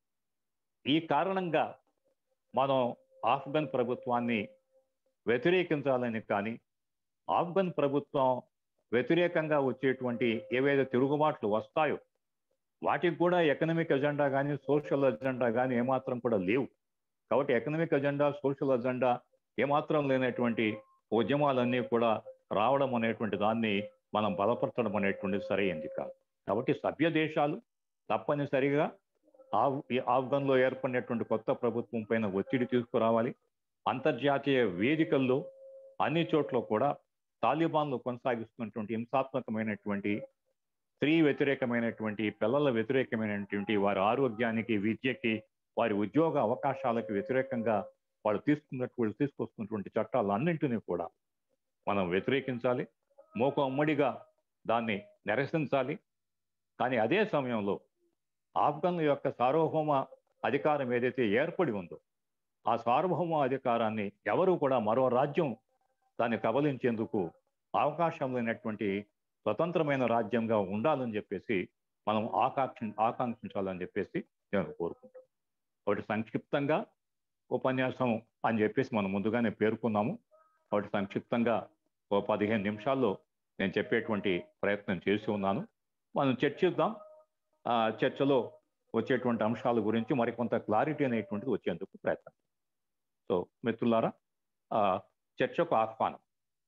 ఈ కారణంగా మనం ఆఫ్ఘన్ ప్రభుత్వాన్ని వ్యతిరేకించాలని కానీ ఆఫ్ఘన్ ప్రభుత్వం వ్యతిరేకంగా వచ్చేటువంటి ఏవైతే తిరుగుబాట్లు వస్తాయో వాటికి కూడా ఎకనామిక్ ఎజెండా కానీ సోషల్ ఎజెండా కానీ ఏమాత్రం కూడా లేవు కాబట్టి ఎకనామిక్ ఎజెండా సోషల్ ఎజెండా ఏమాత్రం లేనటువంటి ఉద్యమాలన్నీ కూడా రావడం అనేటువంటి దాన్ని మనం బలపరచడం అనేటువంటిది సరైంది కాదు కాబట్టి సభ్య దేశాలు తప్పనిసరిగా ఆఫ్ ఆఫ్ఘన్లో ఏర్పడినటువంటి కొత్త ప్రభుత్వం పైన ఒత్తిడి తీసుకురావాలి అంతర్జాతీయ వేదికల్లో అన్ని చోట్ల కూడా తాలిబాన్లు కొనసాగిస్తున్నటువంటి హింసాత్మకమైనటువంటి స్త్రీ వ్యతిరేకమైనటువంటి పిల్లల వ్యతిరేకమైనటువంటి వారి ఆరోగ్యానికి విద్యకి వారి ఉద్యోగ అవకాశాలకు వ్యతిరేకంగా వాళ్ళు తీసుకున్నటువంటి తీసుకొస్తున్నటువంటి చట్టాలన్నింటినీ కూడా మనం వ్యతిరేకించాలి మోక ఉమ్మడిగా దాన్ని నిరసించాలి కానీ అదే సమయంలో ఆఫ్ఘన్ యొక్క సార్వభౌమ అధికారం ఏదైతే ఏర్పడి ఉందో ఆ సార్వభౌమ అధికారాన్ని ఎవరు కూడా మరో రాజ్యం దాన్ని కబలించేందుకు అవకాశం లేనటువంటి స్వతంత్రమైన రాజ్యంగా ఉండాలని చెప్పేసి మనం ఆకాంక్ష ఆకాంక్షించాలని చెప్పేసి నేను కోరుకుంటాను ఒకటి సంక్షిప్తంగా ఉపన్యాసం అని చెప్పేసి మనం ముందుగానే పేర్కొన్నాము ఒకటి సంక్షిప్తంగా ఓ పదిహేను నిమిషాల్లో నేను చెప్పేటువంటి ప్రయత్నం చేసి ఉన్నాను మనం చర్చిద్దాం ఆ చర్చలో వచ్చేటువంటి అంశాల గురించి మరికొంత క్లారిటీ అనేటువంటిది వచ్చేందుకు ప్రయత్నం సో మిత్రులారా ఆ చర్చకు ఆహ్వానం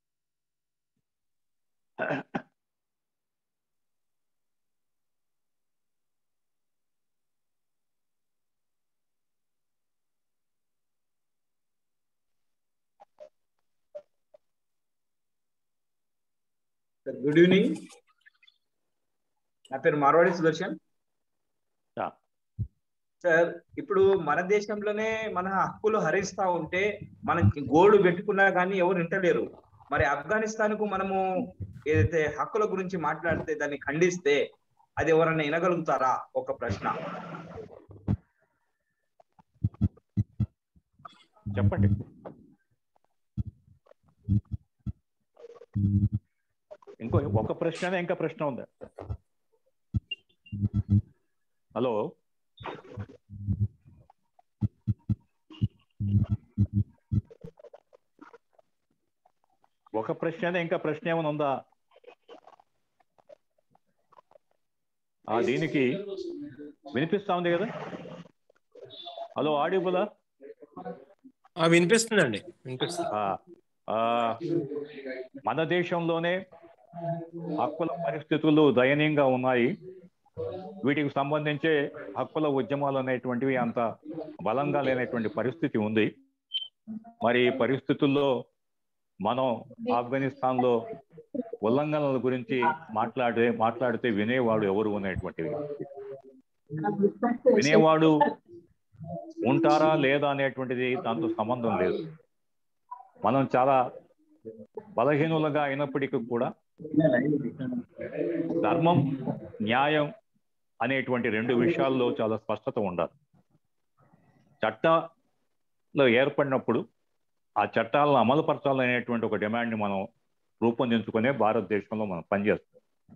గుడ్ ఈవినింగ్ నా పేరు మార్వాడి సుదర్శన్ Yeah. సార్ ఇప్పుడు మన దేశంలోనే మన హక్కులు హరిస్తా ఉంటే మనకి గోల్డ్ పెట్టుకున్నా కానీ ఎవరు వింటలేరు మరి ఆఫ్ఘనిస్తాన్ కు మనము ఏదైతే హక్కుల గురించి మాట్లాడితే దాన్ని ఖండిస్తే అది ఎవరన్నా వినగలుగుతారా ఒక ప్రశ్న చెప్పండి ఇంకో ఒక ప్రశ్న ఇంకా ప్రశ్న ఉందా హలో ఒక ప్రశ్న ఇంకా ప్రశ్న ఏమైనా ఉందా ఆ దీనికి వినిపిస్తా ఉంది కదా హలో ఆడిబులా ఆ, వినిపిస్తుందండి వినిపిస్తుంది ఆ, ఆ, మన దేశంలోనే హక్కుల పరిస్థితులు దయనీయంగా ఉన్నాయి వీటికి సంబంధించే హక్కుల ఉద్యమాలు అనేటువంటివి అంత బలంగా లేనటువంటి పరిస్థితి ఉంది మరి ఈ పరిస్థితుల్లో మనం ఆఫ్ఘనిస్తాన్ లో ఉల్లంఘనల గురించి మాట్లాడే మాట్లాడితే వినేవాడు ఎవరు అనేటువంటిది వినేవాడు ఉంటారా లేదా అనేటువంటిది దాంతో సంబంధం లేదు మనం చాలా బలహీనులుగా అయినప్పటికీ కూడా ధర్మం న్యాయం అనేటువంటి రెండు విషయాల్లో చాలా స్పష్టత ఉండాలి చట్టాలు ఏర్పడినప్పుడు ఆ చట్టాలను అమలుపరచాలనేటువంటి ఒక డిమాండ్ని మనం రూపొందించుకునే భారతదేశంలో మనం పనిచేస్తాం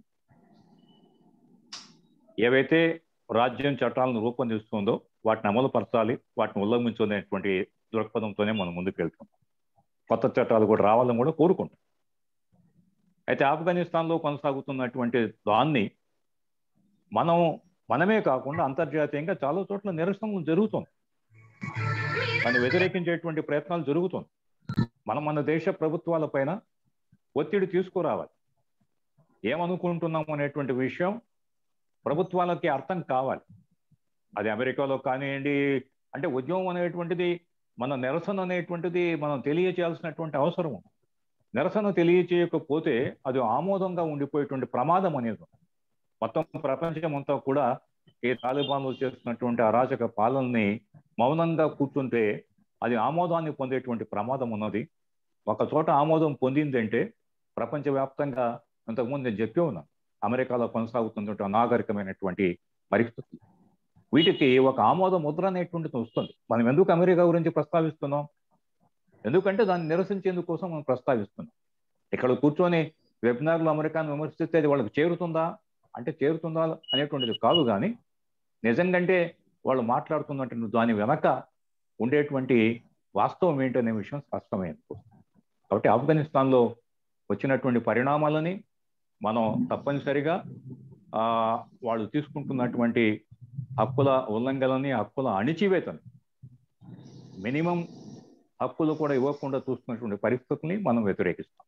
ఏవైతే రాజ్యం చట్టాలను రూపొందిస్తుందో వాటిని అమలుపరచాలి వాటిని ఉల్లంఘించుకునేటువంటి దృక్పథంతోనే మనం ముందుకు వెళ్తాం కొత్త చట్టాలు కూడా రావాలని కూడా కోరుకుంటాం అయితే ఆఫ్ఘనిస్తాన్లో కొనసాగుతున్నటువంటి దాన్ని మనం మనమే కాకుండా అంతర్జాతీయంగా చాలా చోట్ల నిరసనలు జరుగుతుంది దాన్ని వ్యతిరేకించేటువంటి ప్రయత్నాలు జరుగుతుంది మనం మన దేశ ప్రభుత్వాల పైన ఒత్తిడి తీసుకురావాలి ఏమనుకుంటున్నాం అనేటువంటి విషయం ప్రభుత్వాలకి అర్థం కావాలి అది అమెరికాలో కానివ్వండి అంటే ఉద్యమం అనేటువంటిది మన నిరసన అనేటువంటిది మనం తెలియచేయాల్సినటువంటి అవసరం ఉంది. నిరసన తెలియచేయకపోతే అది ఆమోదంగా ఉండిపోయేటువంటి ప్రమాదం అనేది ఉంది. మొత్తం ప్రపంచం అంతా కూడా ఈ తాలిబాన్లు చేస్తున్నటువంటి అరాచక పాలనని మౌనంగా కూర్చుంటే అది ఆమోదాన్ని పొందేటువంటి ప్రమాదం ఉన్నది ఒక చోట ఆమోదం పొందిందంటే ప్రపంచవ్యాప్తంగా ఇంతకుముందు నేను చెప్పి ఉన్నాను అమెరికాలో కొనసాగుతున్నటువంటి అనాగరికమైనటువంటి పరిస్థితులు వీటికి ఒక ఆమోద ముద్ర అనేటువంటిది వస్తుంది మనం ఎందుకు అమెరికా గురించి ప్రస్తావిస్తున్నాం ఎందుకంటే దాన్ని నిరసించేందుకు కోసం మనం ప్రస్తావిస్తున్నాం ఇక్కడ కూర్చొని వెబినార్లో అమెరికాను విమర్శిస్తే అది వాళ్ళకి చేరుతుందా అంటే చేరుతుందా అనేటువంటిది కాదు కానీ నిజంగంటే వాళ్ళు మాట్లాడుతున్నటువంటి దాని వెనక ఉండేటువంటి వాస్తవం ఏంటనే విషయం స్పష్టమైంది కాబట్టి ఆఫ్ఘనిస్తాన్లో వచ్చినటువంటి పరిణామాలని మనం తప్పనిసరిగా ఆ, వాళ్ళు తీసుకుంటున్నటువంటి హక్కుల ఉల్లంఘనని హక్కుల అణిచివేతని మినిమం హక్కులు కూడా ఇవ్వకుండా చూస్తున్నటువంటి పరిస్థితుల్ని మనం వ్యతిరేకిస్తాం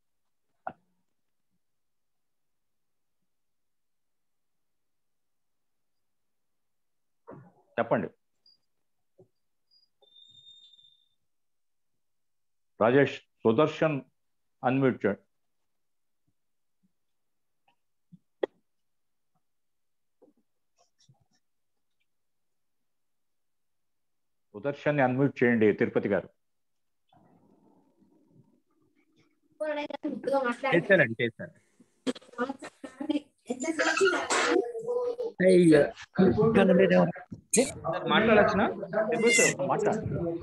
చెప్పండి రాజేష్ సుదర్శన్ అన్మ్యూట్ చేయండి సుదర్శన్ అన్మ్యూట్ చేయండి తిరుపతి గారు చేశానండి చేశాను మాట్లాడచ్చునా మాట్లాడు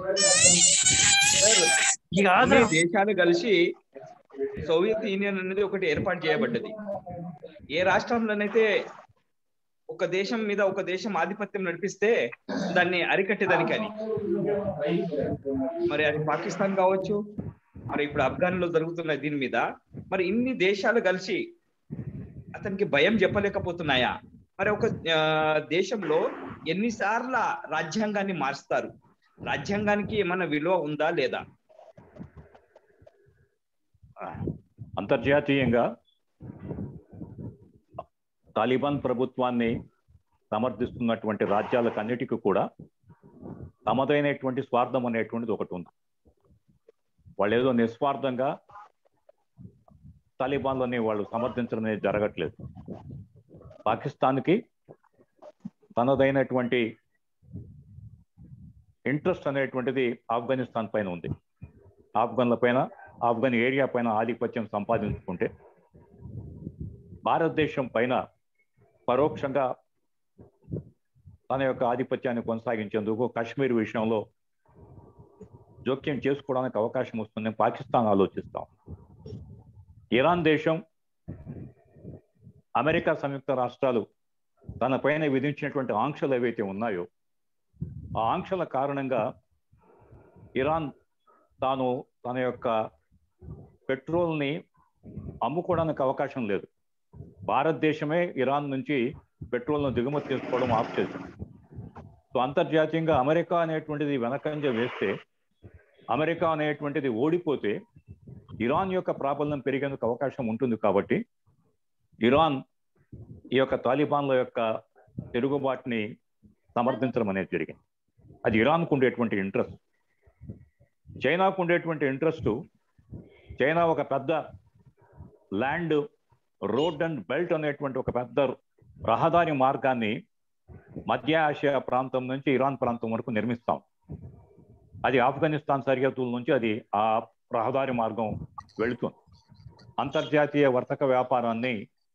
అన్ని దేశాలు కలిసి సోవియత్ యూనియన్ అనేది ఒకటి ఏర్పాటు చేయబడ్డది ఏ రాష్ట్రంలోనైతే ఒక దేశం మీద ఒక దేశం ఆధిపత్యం నడిపిస్తే దాన్ని అరికట్టేదానికి అని మరి అది పాకిస్తాన్ కావచ్చు మరి ఇప్పుడు ఆఫ్ఘన్ లో జరుగుతున్న దీని మీద మరి ఇన్ని దేశాలు కలిసి అతనికి భయం చెప్పలేకపోతున్నాయా మరి ఒక ఆ, దేశంలో ఎన్నిసార్ల రాజ్యాంగాన్ని మారుస్తారు రాజ్యాంగానికి ఏమన్నా విలువ ఉందా లేదా అంతర్జాతీయంగా తాలిబాన్ ప్రభుత్వాన్ని సమర్థిస్తున్నటువంటి రాజ్యాలకన్నిటికీ కూడా తమదైనటువంటి స్వార్థం అనేటువంటిది ఒకటి ఉంది వాళ్ళు ఏదో నిస్వార్థంగా తాలిబాన్లని వాళ్ళు సమర్థించడం అనేది జరగట్లేదు పాకిస్తాన్కి తనదైనటువంటి ఇంట్రెస్ట్ అనేటువంటిది ఆఫ్ఘనిస్తాన్ పైన ఉంది ఆఫ్ఘన్ల పైన ఆఫ్ఘన్ ఏరియా పైన ఆధిపత్యం సంపాదించుకుంటే భారతదేశం పైన పరోక్షంగా తన యొక్క ఆధిపత్యాన్ని కొనసాగించేందుకు కాశ్మీర్ విషయంలో జోక్యం చేసుకోవడానికి అవకాశం వస్తుందని పాకిస్తాన్ ఆలోచిస్తాం ఇరాన్ దేశం అమెరికా సంయుక్త రాష్ట్రాలు తన పైన విధించినటువంటి ఆంక్షలు ఏవైతే ఉన్నాయో ఆ ఆంక్షల కారణంగా ఇరాన్ తాను తన యొక్క పెట్రోల్ని అమ్ముకోవడానికి అవకాశం లేదు భారతదేశమే ఇరాన్ నుంచి పెట్రోల్ను దిగుమతి చేసుకోవడం ఆఫ్ చేసింది సో అంతర్జాతీయంగా అమెరికా అనేటువంటిది వెనకంజ వేస్తే అమెరికా అనేటువంటిది ఓడిపోతే ఇరాన్ యొక్క ప్రాబల్యం పెరిగేందుకు అవకాశం ఉంటుంది కాబట్టి ఇరాన్ ఈ యొక్క తాలిబాన్ల యొక్క తిరుగుబాటుని సమర్థించడం అనేది జరిగింది అది ఇరాన్కు ఉండేటువంటి ఇంట్రెస్ట్ చైనాకు ఉండేటువంటి ఇంట్రెస్ట్ చైనా ఒక పెద్ద ల్యాండ్ రోడ్ అండ్ బెల్ట్ అనేటువంటి ఒక పెద్ద రహదారి మార్గాన్ని మధ్య ఆసియా ప్రాంతం నుంచి ఇరాన్ ప్రాంతం వరకు నిర్మిస్తాం అది ఆఫ్ఘనిస్తాన్ సరిహద్దుల నుంచి అది ఆ రహదారి మార్గం వెళుతుంది అంతర్జాతీయ వర్తక వ్యాపారాన్ని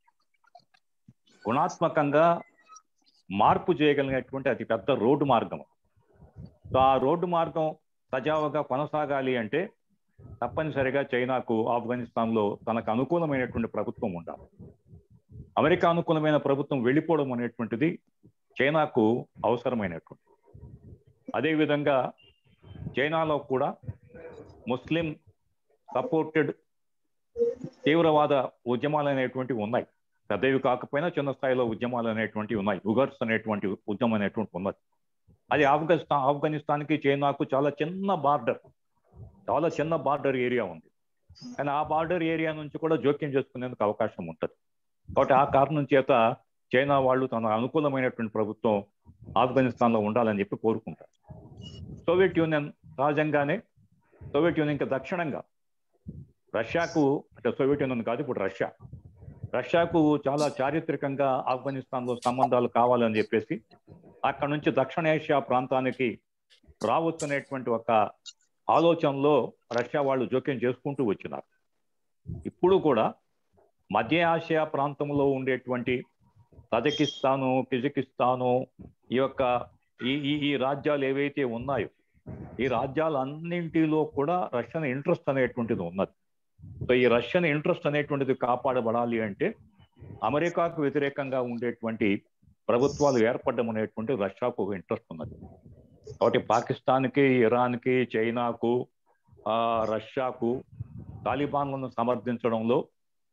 గుణాత్మకంగా మార్పు చేయగలిగినటువంటి అతి పెద్ద రోడ్డు మార్గం సో ఆ రోడ్డు మార్గం సజావుగా కొనసాగాలి అంటే తప్పనిసరిగా చైనాకు ఆఫ్ఘనిస్తాన్లో తనకు అనుకూలమైనటువంటి ప్రభుత్వం ఉండాలి అమెరికా అనుకూలమైన ప్రభుత్వం వెళ్ళిపోవడం అనేటువంటిది చైనాకు అవసరమైనటువంటి అదేవిధంగా చైనాలో కూడా ముస్లిం సపోర్టెడ్ తీవ్రవాద ఉద్యమాలు అనేటువంటివి ఉన్నాయి పెద్దవి కాకపోయినా చిన్న స్థాయిలో ఉద్యమాలు అనేటువంటివి ఉన్నాయి ఉగర్స్ అనేటువంటి ఉద్యమం అనేటువంటి ఉన్నది అది ఆఫ్ఘనిస్తాన్ ఆఫ్ఘనిస్తాన్కి చైనాకు చాలా చిన్న బార్డర్ చాలా చిన్న బార్డర్ ఏరియా ఉంది కానీ ఆ బార్డర్ ఏరియా నుంచి కూడా జోక్యం చేసుకునేందుకు అవకాశం ఉంటుంది కాబట్టి ఆ కారణం చేత చైనా వాళ్ళు తన అనుకూలమైనటువంటి ప్రభుత్వం ఆఫ్ఘనిస్తాన్లో ఉండాలని చెప్పి కోరుకుంటారు సోవియట్ యూనియన్ సహజంగానే సోవియట్ యూనియన్కి దక్షిణంగా రష్యాకు అంటే సోవియట్ యూనియన్ కాదు ఇప్పుడు రష్యా రష్యాకు చాలా చారిత్రకంగా ఆఫ్ఘనిస్తాన్లో సంబంధాలు కావాలని చెప్పేసి అక్కడ నుంచి దక్షిణాసియా ప్రాంతానికి రావచ్చనేటువంటి ఒక ఆలోచనలో రష్యా వాళ్ళు జోక్యం చేసుకుంటూ వచ్చినారు ఇప్పుడు కూడా మధ్య ఆసియా ప్రాంతంలో ఉండేటువంటి తజకిస్తాను కిజకిస్తాను ఈ యొక్క ఈ ఈ ఈ రాజ్యాలు ఏవైతే ఉన్నాయో ఈ రాజ్యాలన్నింటిలో కూడా రష్యన్ ఇంట్రెస్ట్ అనేటువంటిది ఉన్నది సో ఈ రష్యన్ ఇంట్రెస్ట్ అనేటువంటిది కాపాడబడాలి అంటే అమెరికాకు వ్యతిరేకంగా ఉండేటువంటి ప్రభుత్వాలు ఏర్పడడం అనేటువంటి రష్యాకు ఒక ఇంట్రెస్ట్ ఉన్నది కాబట్టి పాకిస్తాన్కి ఇరాన్కి చైనాకు ఆ, రష్యాకు తాలిబాన్లను సమర్థించడంలో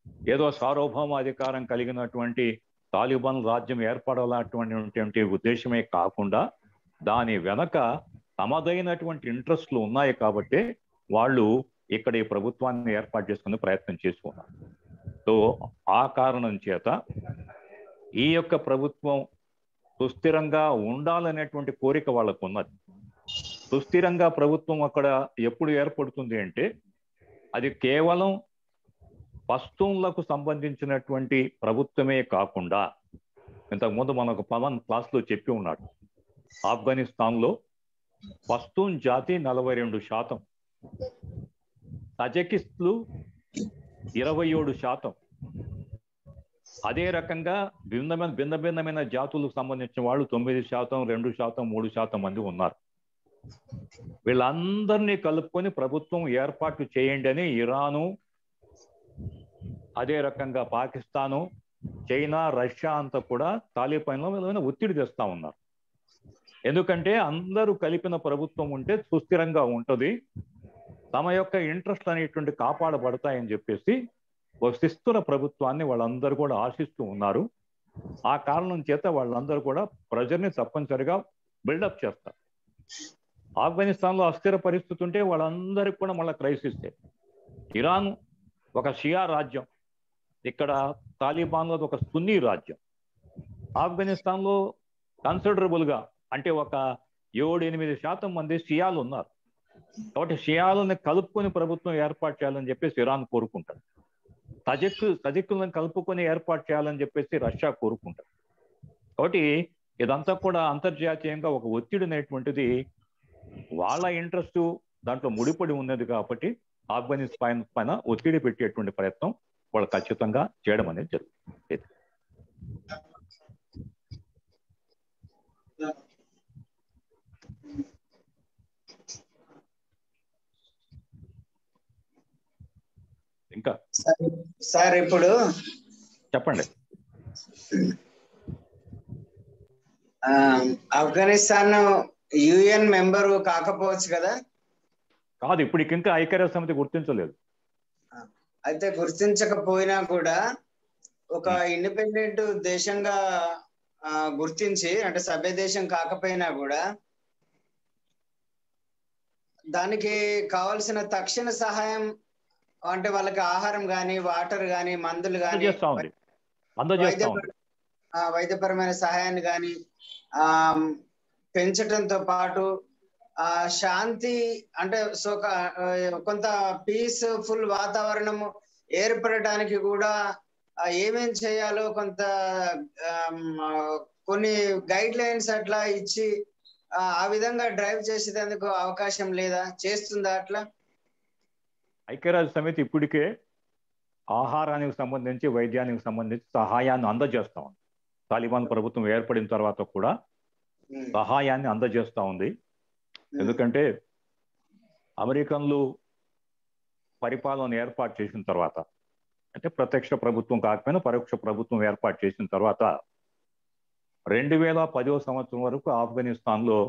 ఏదో సార్వభౌమాధికారం కలిగినటువంటి తాలిబాన్ రాజ్యం ఏర్పడాలన్నటువంటి ఉద్దేశమే కాకుండా దాని వెనక తమదైనటువంటి ఇంట్రెస్ట్లు ఉన్నాయి కాబట్టి వాళ్ళు ఇక్కడ ఈ ప్రభుత్వాన్ని ఏర్పాటు చేసుకునే ప్రయత్నం చేసుకున్నారు సో ఆ కారణం చేత ఈ యొక్క ప్రభుత్వం సుస్థిరంగా ఉండాలనేటువంటి కోరిక వాళ్ళకు ఉన్నది సుస్థిరంగా ప్రభుత్వం అక్కడ ఎప్పుడు ఏర్పడుతుంది అంటే అది కేవలం పస్తూన్లకు సంబంధించినటువంటి ప్రభుత్వమే కాకుండా ఇంతకుముందు మనకు పవన్ క్లాస్లో చెప్పి ఉన్నాడు ఆఫ్ఘనిస్తాన్లో పస్తూన్ జాతి నలభై రెండు శాతం తజకిస్లు ఇరవై ఏడు శాతం అదే రకంగా భిన్నమైన భిన్న భిన్నమైన జాతులకు సంబంధించిన వాళ్ళు తొమ్మిది శాతం రెండు శాతం మూడు శాతం మంది ఉన్నారు వీళ్ళందరినీ కలుపుకొని ప్రభుత్వం ఏర్పాటు చేయండి అని ఇరాను అదే రకంగా పాకిస్తాను చైనా రష్యా అంతా కూడా తాలిబాన్లో ఒత్తిడి తెస్తా ఉన్నారు ఎందుకంటే అందరూ కలిపిన ప్రభుత్వం ఉంటే సుస్థిరంగా ఉంటుంది తమ యొక్క ఇంట్రెస్ట్ అనేటువంటి కాపాడబడతాయని చెప్పేసి ఒక శిస్తుల ప్రభుత్వాన్ని వాళ్ళందరూ కూడా ఆశిస్తూ ఉన్నారు ఆ కారణం చేత వాళ్ళందరూ కూడా ప్రజల్ని తప్పనిసరిగా బిల్డప్ చేస్తారు ఆఫ్ఘనిస్తాన్లో అస్థిర పరిస్థితి ఉంటే వాళ్ళందరికీ కూడా మళ్ళీ క్రైసిస్తే ఇరాన్ ఒక షియా రాజ్యం ఇక్కడ తాలిబాన్లో ఒక సున్నీ రాజ్యం ఆఫ్ఘనిస్తాన్లో కన్సిడరబుల్గా అంటే ఒక ఏడు ఎనిమిది శాతం మంది షియాలు ఉన్నారు కాబట్టి షియాలని కలుపుకొని ప్రభుత్వం ఏర్పాటు చేయాలని చెప్పేసి ఇరాన్ కోరుకుంటారు తజక్ తజక్కులను కలుపుకొని ఏర్పాటు చేయాలని చెప్పేసి రష్యా కోరుకుంటారు కాబట్టి ఇదంతా కూడా అంతర్జాతీయంగా ఒక ఒత్తిడి అనేటువంటిది వాళ్ళ ఇంట్రెస్ట్ దాంట్లో ముడిపడి ఉన్నది కాబట్టి ఆఫ్ఘనిస్తాన్ పైన ఒత్తిడి పెట్టేటువంటి ప్రయత్నం వాళ్ళు ఖచ్చితంగా చేయడం అనేది జరుగుతుంది ఇంకా సార్ ఇప్పుడు చెప్పండి ఆ, ఆఫ్ఘనిస్తాన్ యుఎన్ మెంబరు కాకపోవచ్చు కదా కాదు ఇప్పటికి ఇంకా ఐక్యరాజ్య సమితి గుర్తించలేదు అయితే గుర్తించకపోయినా కూడా ఒక ఇండిపెండెంట్ దేశంగా ఆ, గుర్తించి అంటే సభ్య దేశం కాకపోయినా కూడా దానికి కావలసిన తక్షణ సహాయం అంటే వాళ్ళకి ఆహారం గాని వాటర్ గాని మందులు గాని అందజేస్తా ఉంది అందజేస్తా ఉంది ఆ, వైద్యపరమైన సహాయాన్ని కానీ ఆ పెంచడంతో పాటు ఆ శాంతి అంటే సో కొంత పీస్ఫుల్ వాతావరణం ఏర్పడటానికి కూడా ఆ, ఏమేం చేయాలో కొంత ఆమ్, ఆ, కొన్ని గైడ్ లైన్స్ అట్లా ఇచ్చి ఆ, ఆ విధంగా డ్రైవ్ చేసేందుకు అవకాశం లేదా చేస్తుందా అట్లా ఐక్యరాజ్య సమితి ఇప్పటికే ఆహారానికి సంబంధించి వైద్యానికి సంబంధించి సహాయాన్ని అందజేస్తా ఉంది తాలిబాన్ ప్రభుత్వం ఏర్పడిన తర్వాత కూడా ఉమ్, సహాయాన్ని అందజేస్తా ఉంది ఎందుకంటే అమెరికన్లు పరిపాలన ఏర్పాటు చేసిన తర్వాత అంటే ప్రత్యక్ష ప్రభుత్వం కాకపోయినా పరోక్ష ప్రభుత్వం ఏర్పాటు చేసిన తర్వాత రెండు వేల పదో సంవత్సరం వరకు ఆఫ్ఘనిస్తాన్లో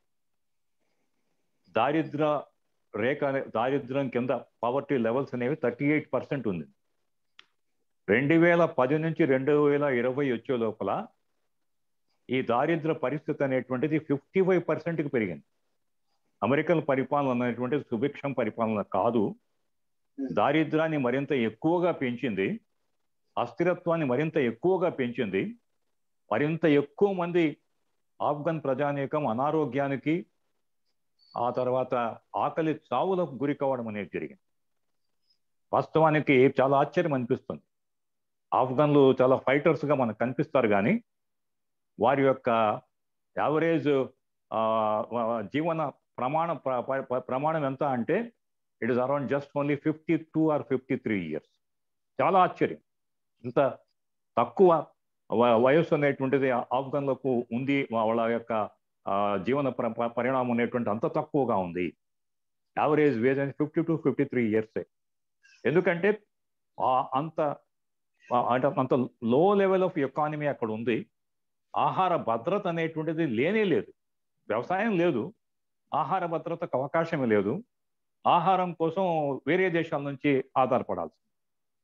దారిద్ర రేఖ అనే- దారిద్ర్యం కింద పవర్టీ లెవెల్స్ అనేవి థర్టీ ఎయిట్ పర్సెంట్ ఉంది రెండు వేల పది నుంచి రెండు వేల ఇరవై వచ్చే లోపల ఈ దారిద్ర పరిస్థితి అనేటువంటిది ఫిఫ్టీ ఫైవ్ పర్సెంట్కి పెరిగింది అమెరికన్ పరిపాలన అనేటువంటిది సుభిక్షం పరిపాలన కాదు దారిద్రాన్ని మరింత ఎక్కువగా పెంచింది అస్థిరత్వాన్ని మరింత ఎక్కువగా పెంచింది మరింత ఎక్కువ మంది ఆఫ్ఘన్ ప్రజానీకం అనారోగ్యానికి ఆ తర్వాత ఆకలి చావులకు గురి కావడం అనేది జరిగింది వాస్తవానికి చాలా ఆశ్చర్యం అనిపిస్తుంది ఆఫ్ఘన్లు చాలా ఫైటర్స్ గా మనకు కనిపిస్తారు కానీ వారి యొక్క యావరేజ్ జీవన ప్రమాణ ప్ర- ప్ర- ప్ర- ప్రమాణం ఎంత అంటే it is around just only fifty two or fifty three years చాలా ఆశ్చర్యం ఇంత తక్కువ వ- వయస్సు అనేటువంటిది ఆఫ్ఘన్లకు ఉంది వాళ్ళ యొక్క ఆ, జీవన ప్ర- ప- పరిణామం అనేటువంటి అంత తక్కువగా ఉంది యావరేజ్ వేజ్ అనేది ఫిఫ్టీ టు ఫిఫ్టీ త్రీ ఇయర్సే ఎందుకంటే ఆ అంత ఆ, అంటే అంత లో లెవెల్ ఆఫ్ ఎకానమీ అక్కడ ఉంది ఆహార భద్రత అనేటువంటిది లేనే లేదు వ్యవసాయం లేదు ఆహార భద్రతకు అవకాశమే లేదు ఆహారం కోసం వేరే దేశాల నుంచి ఆధారపడాల్సి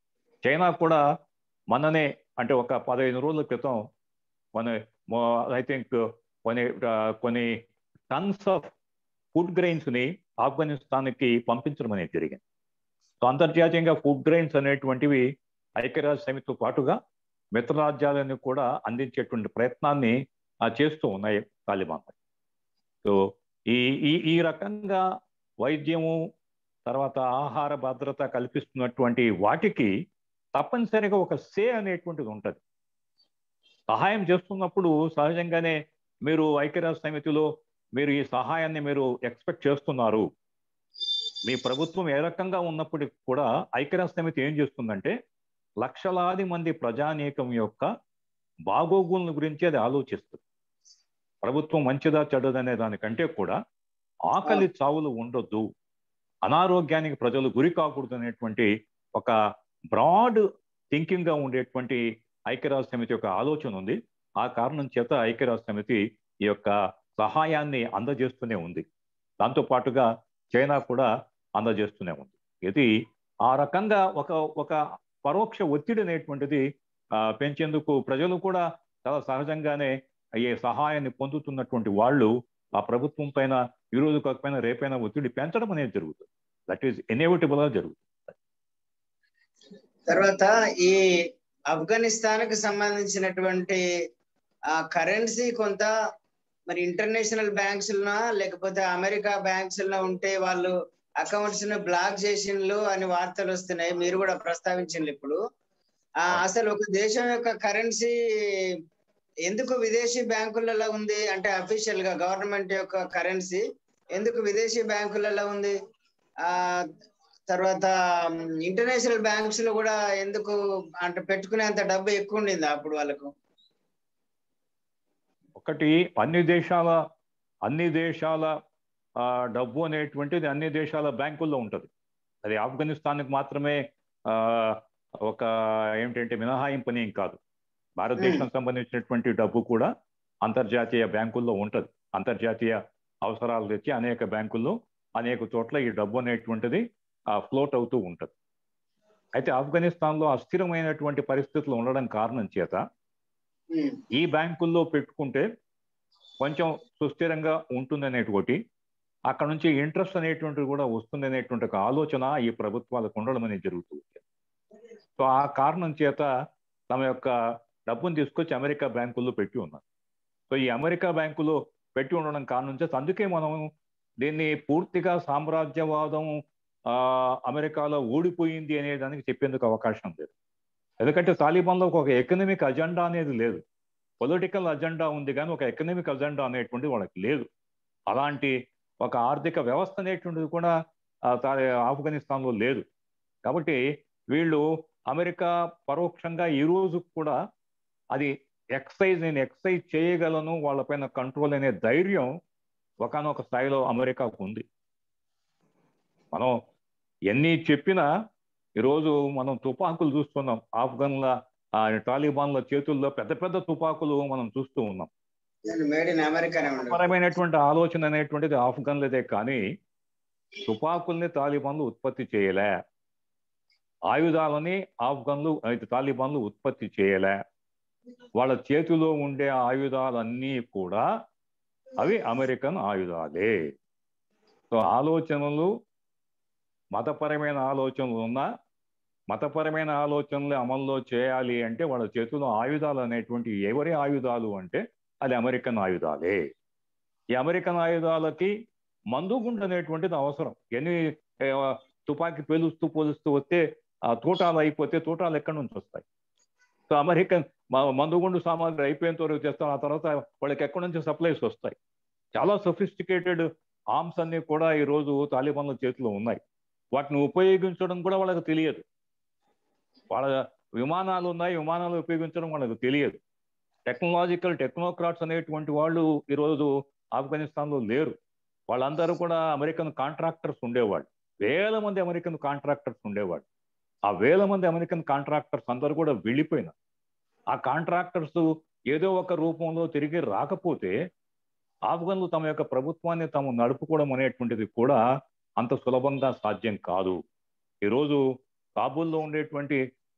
చైనా కూడా మననే అంటే ఒక పదహైదు రోజుల క్రితం మన ఐ థింక్ కొన్ని కొన్ని టన్స్ ఆఫ్ ఫుడ్ గ్రెయిన్స్ని ఆఫ్ఘనిస్తాన్కి పంపించడం అనేది జరిగింది సో అంతర్జాతీయంగా ఫుడ్ గ్రెయిన్స్ అనేటువంటివి ఐక్యరాజ్య సమితితో పాటుగా మిత్రరాజ్యాలను కూడా అందించేటువంటి ప్రయత్నాన్ని చేస్తూ ఉన్నాయి తాలిబాన్ సో ఈ ఈ ఈ రకంగా వైద్యము తర్వాత ఆహార భద్రత కల్పిస్తున్నటువంటి వాటికి తప్పనిసరిగా ఒక సే అనేటువంటిది ఉంటుంది సహాయం చేస్తున్నప్పుడు సహజంగానే మీరు ఐక్యరాజ్య సమితిలో మీరు ఈ సహాయాన్ని మీరు ఎక్స్పెక్ట్ చేస్తున్నారు మీ ప్రభుత్వం ఏ రకంగా ఉన్నప్పటికీ కూడా ఐక్యరాజ్య సమితి ఏం చేస్తుందంటే లక్షలాది మంది ప్రజానీకం యొక్క బాగోగుల గురించి అది ఆలోచిస్తుంది ప్రభుత్వం మంచిదా చెడ్డదనే దానికంటే కూడా ఆకలి చావులు ఉండొద్దు అనారోగ్యానికి ప్రజలు గురి కాకూడదు అనేటువంటి ఒక బ్రాడ్ థింకింగ్ గా ఉండేటువంటి ఐక్యరాజ్య సమితి యొక్క ఆలోచన ఉంది ఆ కారణం చేత ఐక్యరాజ్య సమితి ఈ యొక్క సహాయాన్ని అందజేస్తూనే ఉంది దాంతో పాటుగా చైనా కూడా అందజేస్తూనే ఉంది ఇది ఆ రకంగా ఒక ఒక పరోక్ష ఒత్తిడి అనేటువంటిది పెంచేందుకు ప్రజలు కూడా చాలా సహజంగానే ఈ సహాయాన్ని పొందుతున్నటువంటి వాళ్ళు ఆ ప్రభుత్వం పైన ఈ రోజు కాకపోయినా రేపైనా ఒత్తిడి పెంచడం అనేది జరుగుతుంది దట్ ఈస్ ఎనేవిటబుల్ గా జరుగుతుంది తర్వాత ఈ ఆఫ్ఘనిస్తాన్ కి సంబంధించినటువంటి ఆ కరెన్సీ కొంత మరి ఇంటర్నేషనల్ బ్యాంక్స్ లేకపోతే అమెరికా బ్యాంక్స్ ఉంటే వాళ్ళు అకౌంట్స్ ను బ్లాక్ చేసిండ్లు అని వార్తలు వస్తున్నాయి మీరు కూడా ప్రస్తావించిండ్రు ఇప్పుడు ఆ అసలు ఒక దేశం యొక్క కరెన్సీ ఎందుకు విదేశీ బ్యాంకులలో ఉంది అంటే అఫీషియల్ గా గవర్నమెంట్ యొక్క కరెన్సీ ఎందుకు విదేశీ బ్యాంకులలో ఉంది ఆ తర్వాత ఇంటర్నేషనల్ బ్యాంక్స్ లో కూడా ఎందుకు అంటే పెట్టుకునేంత డబ్బు ఎక్కువ ఉండింది అప్పుడు వాళ్ళకు ఒకటి అన్ని దేశాల అన్ని దేశాల డబ్బు అనేటువంటిది అన్ని దేశాల బ్యాంకుల్లో ఉంటుంది అది ఆఫ్ఘనిస్తాన్కి మాత్రమే ఒక ఏమిటంటే మినహాయింపని ఏం కాదు భారతదేశం సంబంధించినటువంటి డబ్బు కూడా అంతర్జాతీయ బ్యాంకుల్లో ఉంటుంది అంతర్జాతీయ అవసరాలు తెచ్చి అనేక బ్యాంకుల్లో అనేక చోట్ల ఈ డబ్బు అనేటువంటిది ఫ్లోట్ అవుతూ ఉంటుంది అయితే ఆఫ్ఘనిస్తాన్లో అస్థిరమైనటువంటి పరిస్థితులు ఉండడం కారణం చేత ఈ బ్యాంకుల్లో పెట్టుకుంటే కొంచెం సుస్థిరంగా ఉంటుందనేటువంటి అక్కడ నుంచి ఇంట్రెస్ట్ అనేటువంటిది కూడా వస్తుంది అనేటువంటి ఒక ఆలోచన ఈ ప్రభుత్వాలకు ఉండడం అనేది జరుగుతుంది సో ఆ కారణం చేత తమ యొక్క డబ్బును తీసుకొచ్చి అమెరికా బ్యాంకుల్లో పెట్టి ఉన్నారు సో ఈ అమెరికా బ్యాంకులో పెట్టి ఉండడం కారణం చేత అందుకే మనం దీన్ని పూర్తిగా సామ్రాజ్యవాదం అమెరికాలో ఓడిపోయింది అనే దానికి చెప్పేందుకు అవకాశం లేదు ఎందుకంటే తాలిబాన్లో ఒక ఎకనమిక్ అజెండా అనేది లేదు పొలిటికల్ అజెండా ఉంది కానీ ఒక ఎకనమిక్ అజెండా అనేటువంటిది వాళ్ళకి లేదు అలాంటి ఒక ఆర్థిక వ్యవస్థ అనేటువంటిది కూడా ఆఫ్ఘనిస్తాన్లో లేదు కాబట్టి వీళ్ళు అమెరికా పరోక్షంగా ఈ రోజు కూడా అది ఎక్సైజ్ నేను ఎక్సైజ్ చేయగలను వాళ్ళపైన కంట్రోల్ అనే ధైర్యం ఒకనొక స్థాయిలో అమెరికాకు ఉంది మనం ఎన్ని చెప్పినా ఈరోజు మనం తుపాకులు చూస్తున్నాం ఆఫ్ఘన్ల తాలిబాన్ల చేతుల్లో పెద్ద పెద్ద తుపాకులు మనం చూస్తూ ఉన్నాం మేడ్ ఇన్ అమెరికా పరమైనటువంటి ఆలోచన అనేటువంటిది ఆఫ్ఘన్లదే కానీ తుపాకుల్ని తాలిబాన్లు ఉత్పత్తి చేయలే ఆయుధాలని ఆఫ్ఘన్లు తాలిబాన్లు ఉత్పత్తి చేయలే వాళ్ళ చేతిలో ఉండే ఆయుధాలన్నీ కూడా అవి అమెరికన్ ఆయుధాలే సో ఆలోచనలు మతపరమైన ఆలోచనలు ఉన్నా మతపరమైన ఆలోచనలు అమల్లో చేయాలి అంటే వాళ్ళ చేతిలో ఆయుధాలు అనేటువంటి ఎవరి ఆయుధాలు అంటే అది అమెరికన్ ఆయుధాలే ఈ అమెరికన్ ఆయుధాలకి మందుగుండు అనేటువంటిది అవసరం ఎన్ని తుపాకీ పేలుస్తూ పోలుస్తూ వస్తే ఆ తోటాలు అయిపోతే తోటాలు ఎక్కడి నుంచి వస్తాయి సో అమెరికన్ మందుగుండు సామాగ్రి అయిపోయిన వరకు చేస్తాం ఆ తర్వాత వాళ్ళకి ఎక్కడి నుంచి సప్లైస్ వస్తాయి చాలా సొఫిస్టికేటెడ్ ఆర్మ్స్ అన్ని కూడా ఈరోజు తాలిబాన్ల చేతిలో ఉన్నాయి వాటిని ఉపయోగించడం కూడా వాళ్ళకి తెలియదు వాళ్ళ విమానాలు ఉన్నాయి విమానాలు ఉపయోగించడం వాళ్ళకి తెలియదు టెక్నాలజికల్ టెక్నోక్రాట్స్ అనేటువంటి వాళ్ళు ఈరోజు ఆఫ్ఘనిస్తాన్లో లేరు వాళ్ళందరూ కూడా అమెరికన్ కాంట్రాక్టర్స్ ఉండేవాళ్ళు వేల మంది అమెరికన్ కాంట్రాక్టర్స్ ఉండేవాళ్ళు ఆ వేల మంది అమెరికన్ కాంట్రాక్టర్స్ అందరూ కూడా వెళ్ళిపోయినారు ఆ కాంట్రాక్టర్స్ ఏదో ఒక రూపంలో తిరిగి రాకపోతే ఆఫ్ఘన్లు తమ యొక్క ప్రభుత్వాన్ని తాము నడుపుకోవడం అనేటువంటిది కూడా అంత సులభంగా సాధ్యం కాదు ఈరోజు కాబూల్లో ఉండేటువంటి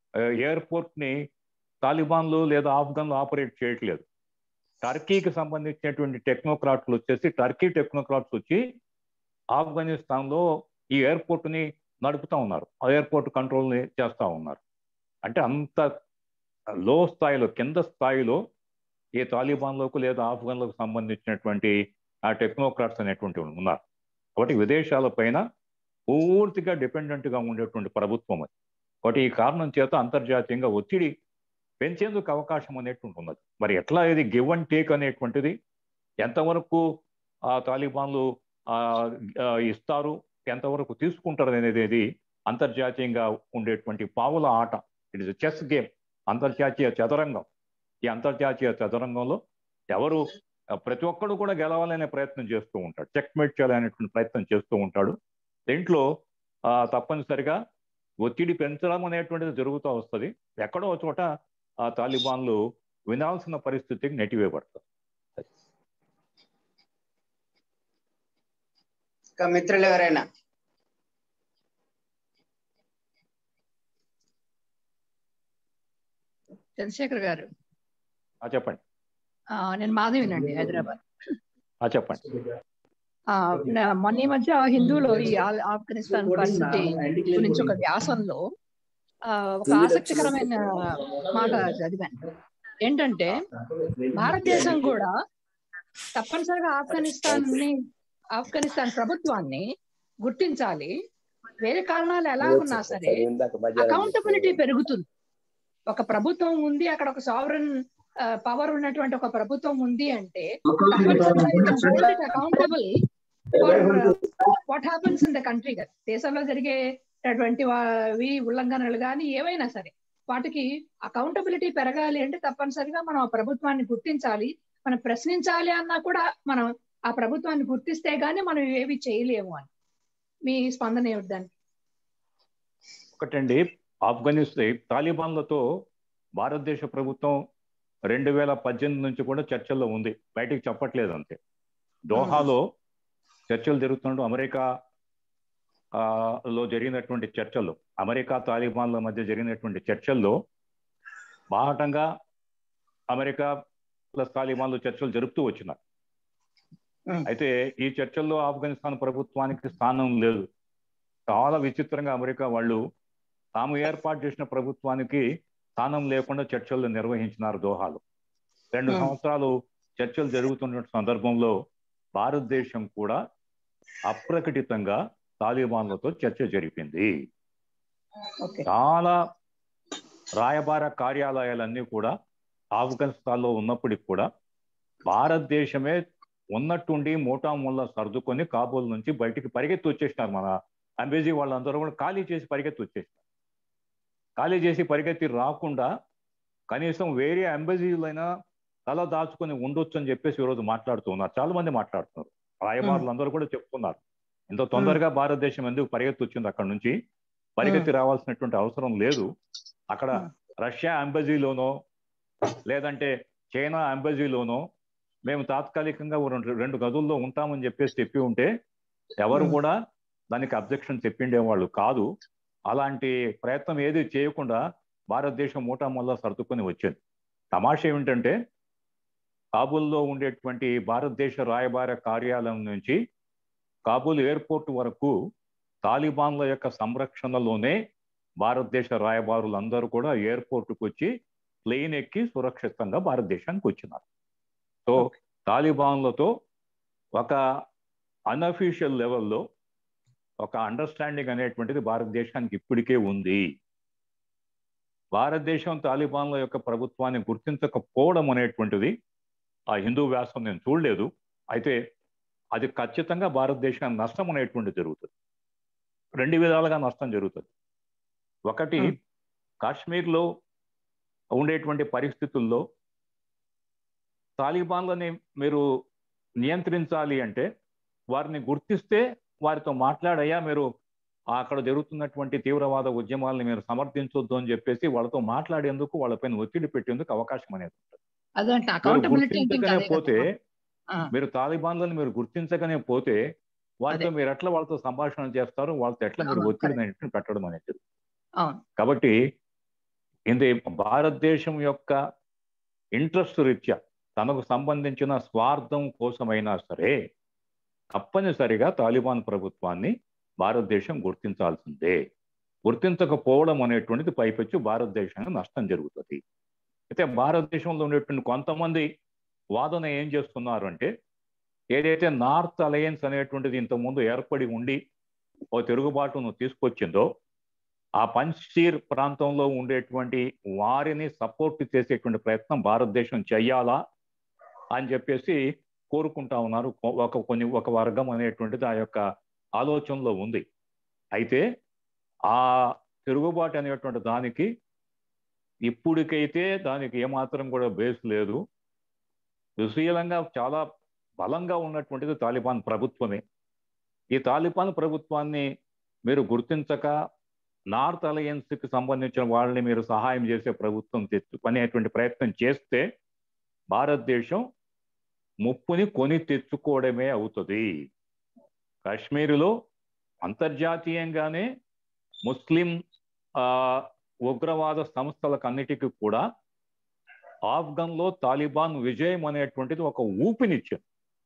ఎయిర్పోర్ట్ ని తాలిబాన్లు లేదా ఆఫ్ఘన్లు ఆపరేట్ చేయట్లేదు టర్కీకి సంబంధించినటువంటి టెక్నోక్రాట్లు వచ్చేసి టర్కీ టెక్నోక్రాట్స్ వచ్చి ఆఫ్ఘనిస్తాన్ లో ఈ ఎయిర్పోర్ట్ ని నడుపుతా ఉన్నారు ఆ ఎయిర్పోర్ట్ కంట్రోల్ ని చేస్తా ఉన్నారు అంటే అంత లో స్థాయిలో కింద స్థాయిలో ఈ తాలిబాన్లకు లేదా ఆఫ్ఘన్లకు సంబంధించినటువంటి ఆ టెక్నోక్రాట్స్ అనేటువంటి ఉన్నారు కాబట్టి విదేశాల పైన పూర్తిగా డిపెండెంట్ గా ఉండేటువంటి ప్రభుత్వం అది కాబట్టి ఈ కారణం చేత అంతర్జాతీయంగా ఒత్తిడి పెంచేందుకు అవకాశం అనేటువంటి ఉన్నది మరి ఎట్లా ఇది గివ్ అండ్ టేక్ అనేటువంటిది ఎంతవరకు ఆ తాలిబాన్లు ఆ, ఆ, ఇస్తారు ఎంతవరకు తీసుకుంటారు అనేది అంతర్జాతీయంగా ఉండేటువంటి పావుల ఆట ఇట్ ఇస్ చెస్ గేమ్ అంతర్జాతీయ చదరంగం ఈ అంతర్జాతీయ చదరంగంలో ఎవరు ఆ, ప్రతి ఒక్కడు కూడా గెలవాలనే ప్రయత్నం చేస్తూ ఉంటాడు చెక్మేట్ చేయాలనేటువంటి ప్రయత్నం చేస్తూ ఉంటాడు దీంట్లో ఆ, తప్పనిసరిగా ఒత్తిడి పెంచడం అనేటువంటిది జరుగుతూ వస్తుంది ఎక్కడో ఒక చోట ఆ తాలిబాన్లు వినాల్సిన పరిస్థితికి నెట్టివేయబడతారు ఇంకా మిత్రులు ఎవరైనా చంద్రశేఖర్ గారు ఆ, చెప్పండి ఆ, నేను మాధవినండి హైదరాబాద్ ఆ, చెప్పండి ఆ, నా- మొన్న ఈ మధ్య హిందూలో ఈ ఆ- ఆఫ్ఘనిస్తాన్ పరిస్థితి గురించి ఒక వ్యాసంలో ఆ, ఒక ఆసక్తికరమైన మాట చదివాను ఏంటంటే భారతదేశం కూడా తప్పనిసరిగా ఆఫ్ఘనిస్తాన్ ని ఆఫ్ఘనిస్తాన్ ప్రభుత్వాన్ని గుర్తించాలి వేరే కారణాలు ఎలా ఉన్నా సరే అకౌంటబిలిటీ పెరుగుతుంది ఒక ప్రభుత్వం ఉంది అక్కడ ఒక సావరన్ పవర్ ఉన్నటువంటి ఒక ప్రభుత్వం ఉంది అంటే accountable what happens in the country కదా దేశంలో జరిగేటటువంటి వా- ఉల్లంఘనలు కానీ ఏవైనా సరే వాటికి అకౌంటబిలిటీ పెరగాలి అంటే తప్పనిసరిగా మనం ఆ ప్రభుత్వాన్ని గుర్తించాలి మనం ప్రశ్నించాలి అన్నా కూడా మనం ఆ ప్రభుత్వాన్ని గుర్తిస్తే గానీ మనం ఏవి చేయలేము అని మీ స్పందన ఏమిటి దానికి ఒకటండి ఆఫ్ఘనిస్తాన్ తాలిబాన్లతో భారతదేశ ప్రభుత్వం రెండు వేల పద్దెనిమిది నుంచి కూడా చర్చల్లో ఉంది బయటికి చెప్పట్లేదు అంతే దోహాలో చర్చలు జరుగుతుండడం అమెరికా ఆ, లో జరిగినటువంటి చర్చలు అమెరికా తాలిబాన్ల మధ్య జరిగినటువంటి చర్చల్లో బాహటంగా అమెరికా ప్లస్ తాలిబాన్లు చర్చలు జరుపుతూ వచ్చినారు Hmm. అయితే ఈ చర్చల్లో ఆఫ్ఘనిస్తాన్ ప్రభుత్వానికి స్థానం లేదు చాలా విచిత్రంగా అమెరికా వాళ్ళు తాము ఏర్పాటు చేసిన ప్రభుత్వానికి స్థానం లేకుండా చర్చలు నిర్వహించినారు దోహాలు రెండు Hmm. సంవత్సరాలు చర్చలు జరుగుతున్న సందర్భంలో భారతదేశం కూడా అప్రకటితంగా తాలిబాన్లతో చర్చ జరిపింది ఓకే చాలా రాయబార కార్యాలయాలన్నీ కూడా ఆఫ్ఘనిస్తాన్లో ఉన్నప్పటికి కూడా భారతదేశమే ఉన్నట్టుండి మోటాముల్లా సర్దుకొని కాబూల్ నుంచి బయటికి పరిగెత్తి వచ్చేసినారు మన అంబేజీ వాళ్ళందరూ కూడా ఖాళీ చేసి పరిగెత్తి వచ్చేసినారు ఖాళీ చేసి పరిగెత్తి రాకుండా కనీసం వేరే అంబేజీలైనా తల దాచుకొని ఉండొచ్చు అని చెప్పేసి ఈరోజు మాట్లాడుతూ ఉన్నారు చాలా మంది మాట్లాడుతున్నారు రాయబారులు అందరూ కూడా చెప్తున్నారు ఇంత తొందరగా భారతదేశం ఎందుకు పరిగెత్తి వచ్చింది అక్కడ నుంచి పరిగెత్తి రావాల్సినటువంటి అవసరం లేదు అక్కడ రష్యా అంబజీలోనో లేదంటే చైనా అంబజీలోనో మేము తాత్కాలికంగా ఓ రెండు రెండు గదుల్లో ఉంటామని చెప్పేసి చెప్పి ఉంటే ఎవరు Hmm. కూడా దానికి అబ్జెక్షన్ చెప్పిండే వాళ్ళు కాదు అలాంటి ప్రయత్నం ఏది చేయకుండా భారతదేశం మూటామల్లా సర్దుకొని వచ్చింది తమాషా ఏమిటంటే కాబూల్లో ఉండేటువంటి భారతదేశ రాయబార కార్యాలయం నుంచి కాబూల్ ఎయిర్పోర్ట్ వరకు తాలిబాన్ల యొక్క సంరక్షణలోనే భారతదేశ రాయబారులందరూ కూడా ఎయిర్పోర్ట్కి వచ్చి ప్లేన్ ఎక్కి సురక్షితంగా భారతదేశానికి వచ్చినారు సో తాలిబాన్లతో ఒక అన్అఫీషియల్ లెవెల్లో ఒక అండర్స్టాండింగ్ అనేటువంటిది భారతదేశానికి ఇప్పటికే ఉంది భారతదేశం తాలిబాన్ల యొక్క ప్రభుత్వాన్ని గుర్తించకపోవడం అనేటువంటిది ఆ హిందూ వ్యాసం నేను చూడలేదు అయితే అది ఖచ్చితంగా భారతదేశానికి నష్టం అనేటువంటి జరుగుతుంది రెండు విధాలుగా నష్టం జరుగుతుంది ఒకటి Hmm. కాశ్మీర్లో ఉండేటువంటి పరిస్థితుల్లో తాలిబాన్లని మీరు నియంత్రించాలి అంటే వారిని గుర్తిస్తే వారితో మాట్లాడయ్యా మీరు అక్కడ జరుగుతున్నటువంటి తీవ్రవాద ఉద్యమాలను మీరు సమర్థించొద్దు అని చెప్పేసి వాళ్ళతో మాట్లాడేందుకు వాళ్ళపైన ఒత్తిడి పెట్టేందుకు అవకాశం అనేది ఉంటుంది అదంటే మీరు అకౌంటబిలిటీ గుర్తించకనే పోతే ఆ. మీరు తాలిబాన్లను మీరు గుర్తించకనే పోతే వారితో అదే. మీరు ఎట్లా వాళ్ళతో సంభాషణ చేస్తారు వాళ్ళతో ఎట్లా మీరు అవును, ఒత్తిడి అనేటువంటి పెట్టడం అనేది అవును కాబట్టి ఇది భారతదేశం యొక్క ఇంట్రెస్ట్ రీత్యా తనకు సంబంధించిన స్వార్థం కోసమైనా సరే తప్పనిసరిగా తాలిబాన్ ప్రభుత్వాన్ని భారతదేశం గుర్తించాల్సిందే గుర్తించకపోవడం అనేటువంటిది పైపెచ్చు భారతదేశానికి నష్టం జరుగుతుంది అయితే భారతదేశంలో ఉండేటువంటి కొంతమంది వాదన ఏం చేస్తున్నారు అంటే ఏదైతే నార్త్ అలయన్స్ అనేటువంటిది ఇంతకుముందు ఏర్పడి ఉండి ఓ తిరుగుబాటును తీసుకొచ్చిందో ఆ పంచీర్ ప్రాంతంలో ఉండేటువంటి వారిని సపోర్ట్ చేసేటువంటి ప్రయత్నం భారతదేశం చెయ్యాలా అని చెప్పేసి కోరుకుంటా ఉన్నారు ఒక కొన్ని ఒక వర్గం అనేటువంటిది ఆ యొక్క ఆలోచనలో ఉంది అయితే ఆ తిరుగుబాటు అనేటువంటి దానికి ఇప్పుడికైతే దానికి ఏమాత్రం కూడా బేస్ లేదు సుశీలంగా చాలా బలంగా ఉన్నటువంటిది తాలిబాన్ ప్రభుత్వమే ఈ తాలిబాన్ ప్రభుత్వాన్ని మీరు గుర్తించక నార్త్ అలయన్స్కి సంబంధించిన వాళ్ళని మీరు సహాయం చేసే ప్రభుత్వం తెచ్చుకునేటువంటి ప్రయత్నం చేస్తే భారతదేశం ముప్పుని కొని తెచ్చుకోవడమే అవుతుంది కాశ్మీరులో అంతర్జాతీయంగానే ముస్లిం ఉగ్రవాద సంస్థలకన్నిటికీ కూడా ఆఫ్ఘన్లో తాలిబాన్ విజయం అనేటువంటిది ఒక ఊపినిచ్చింది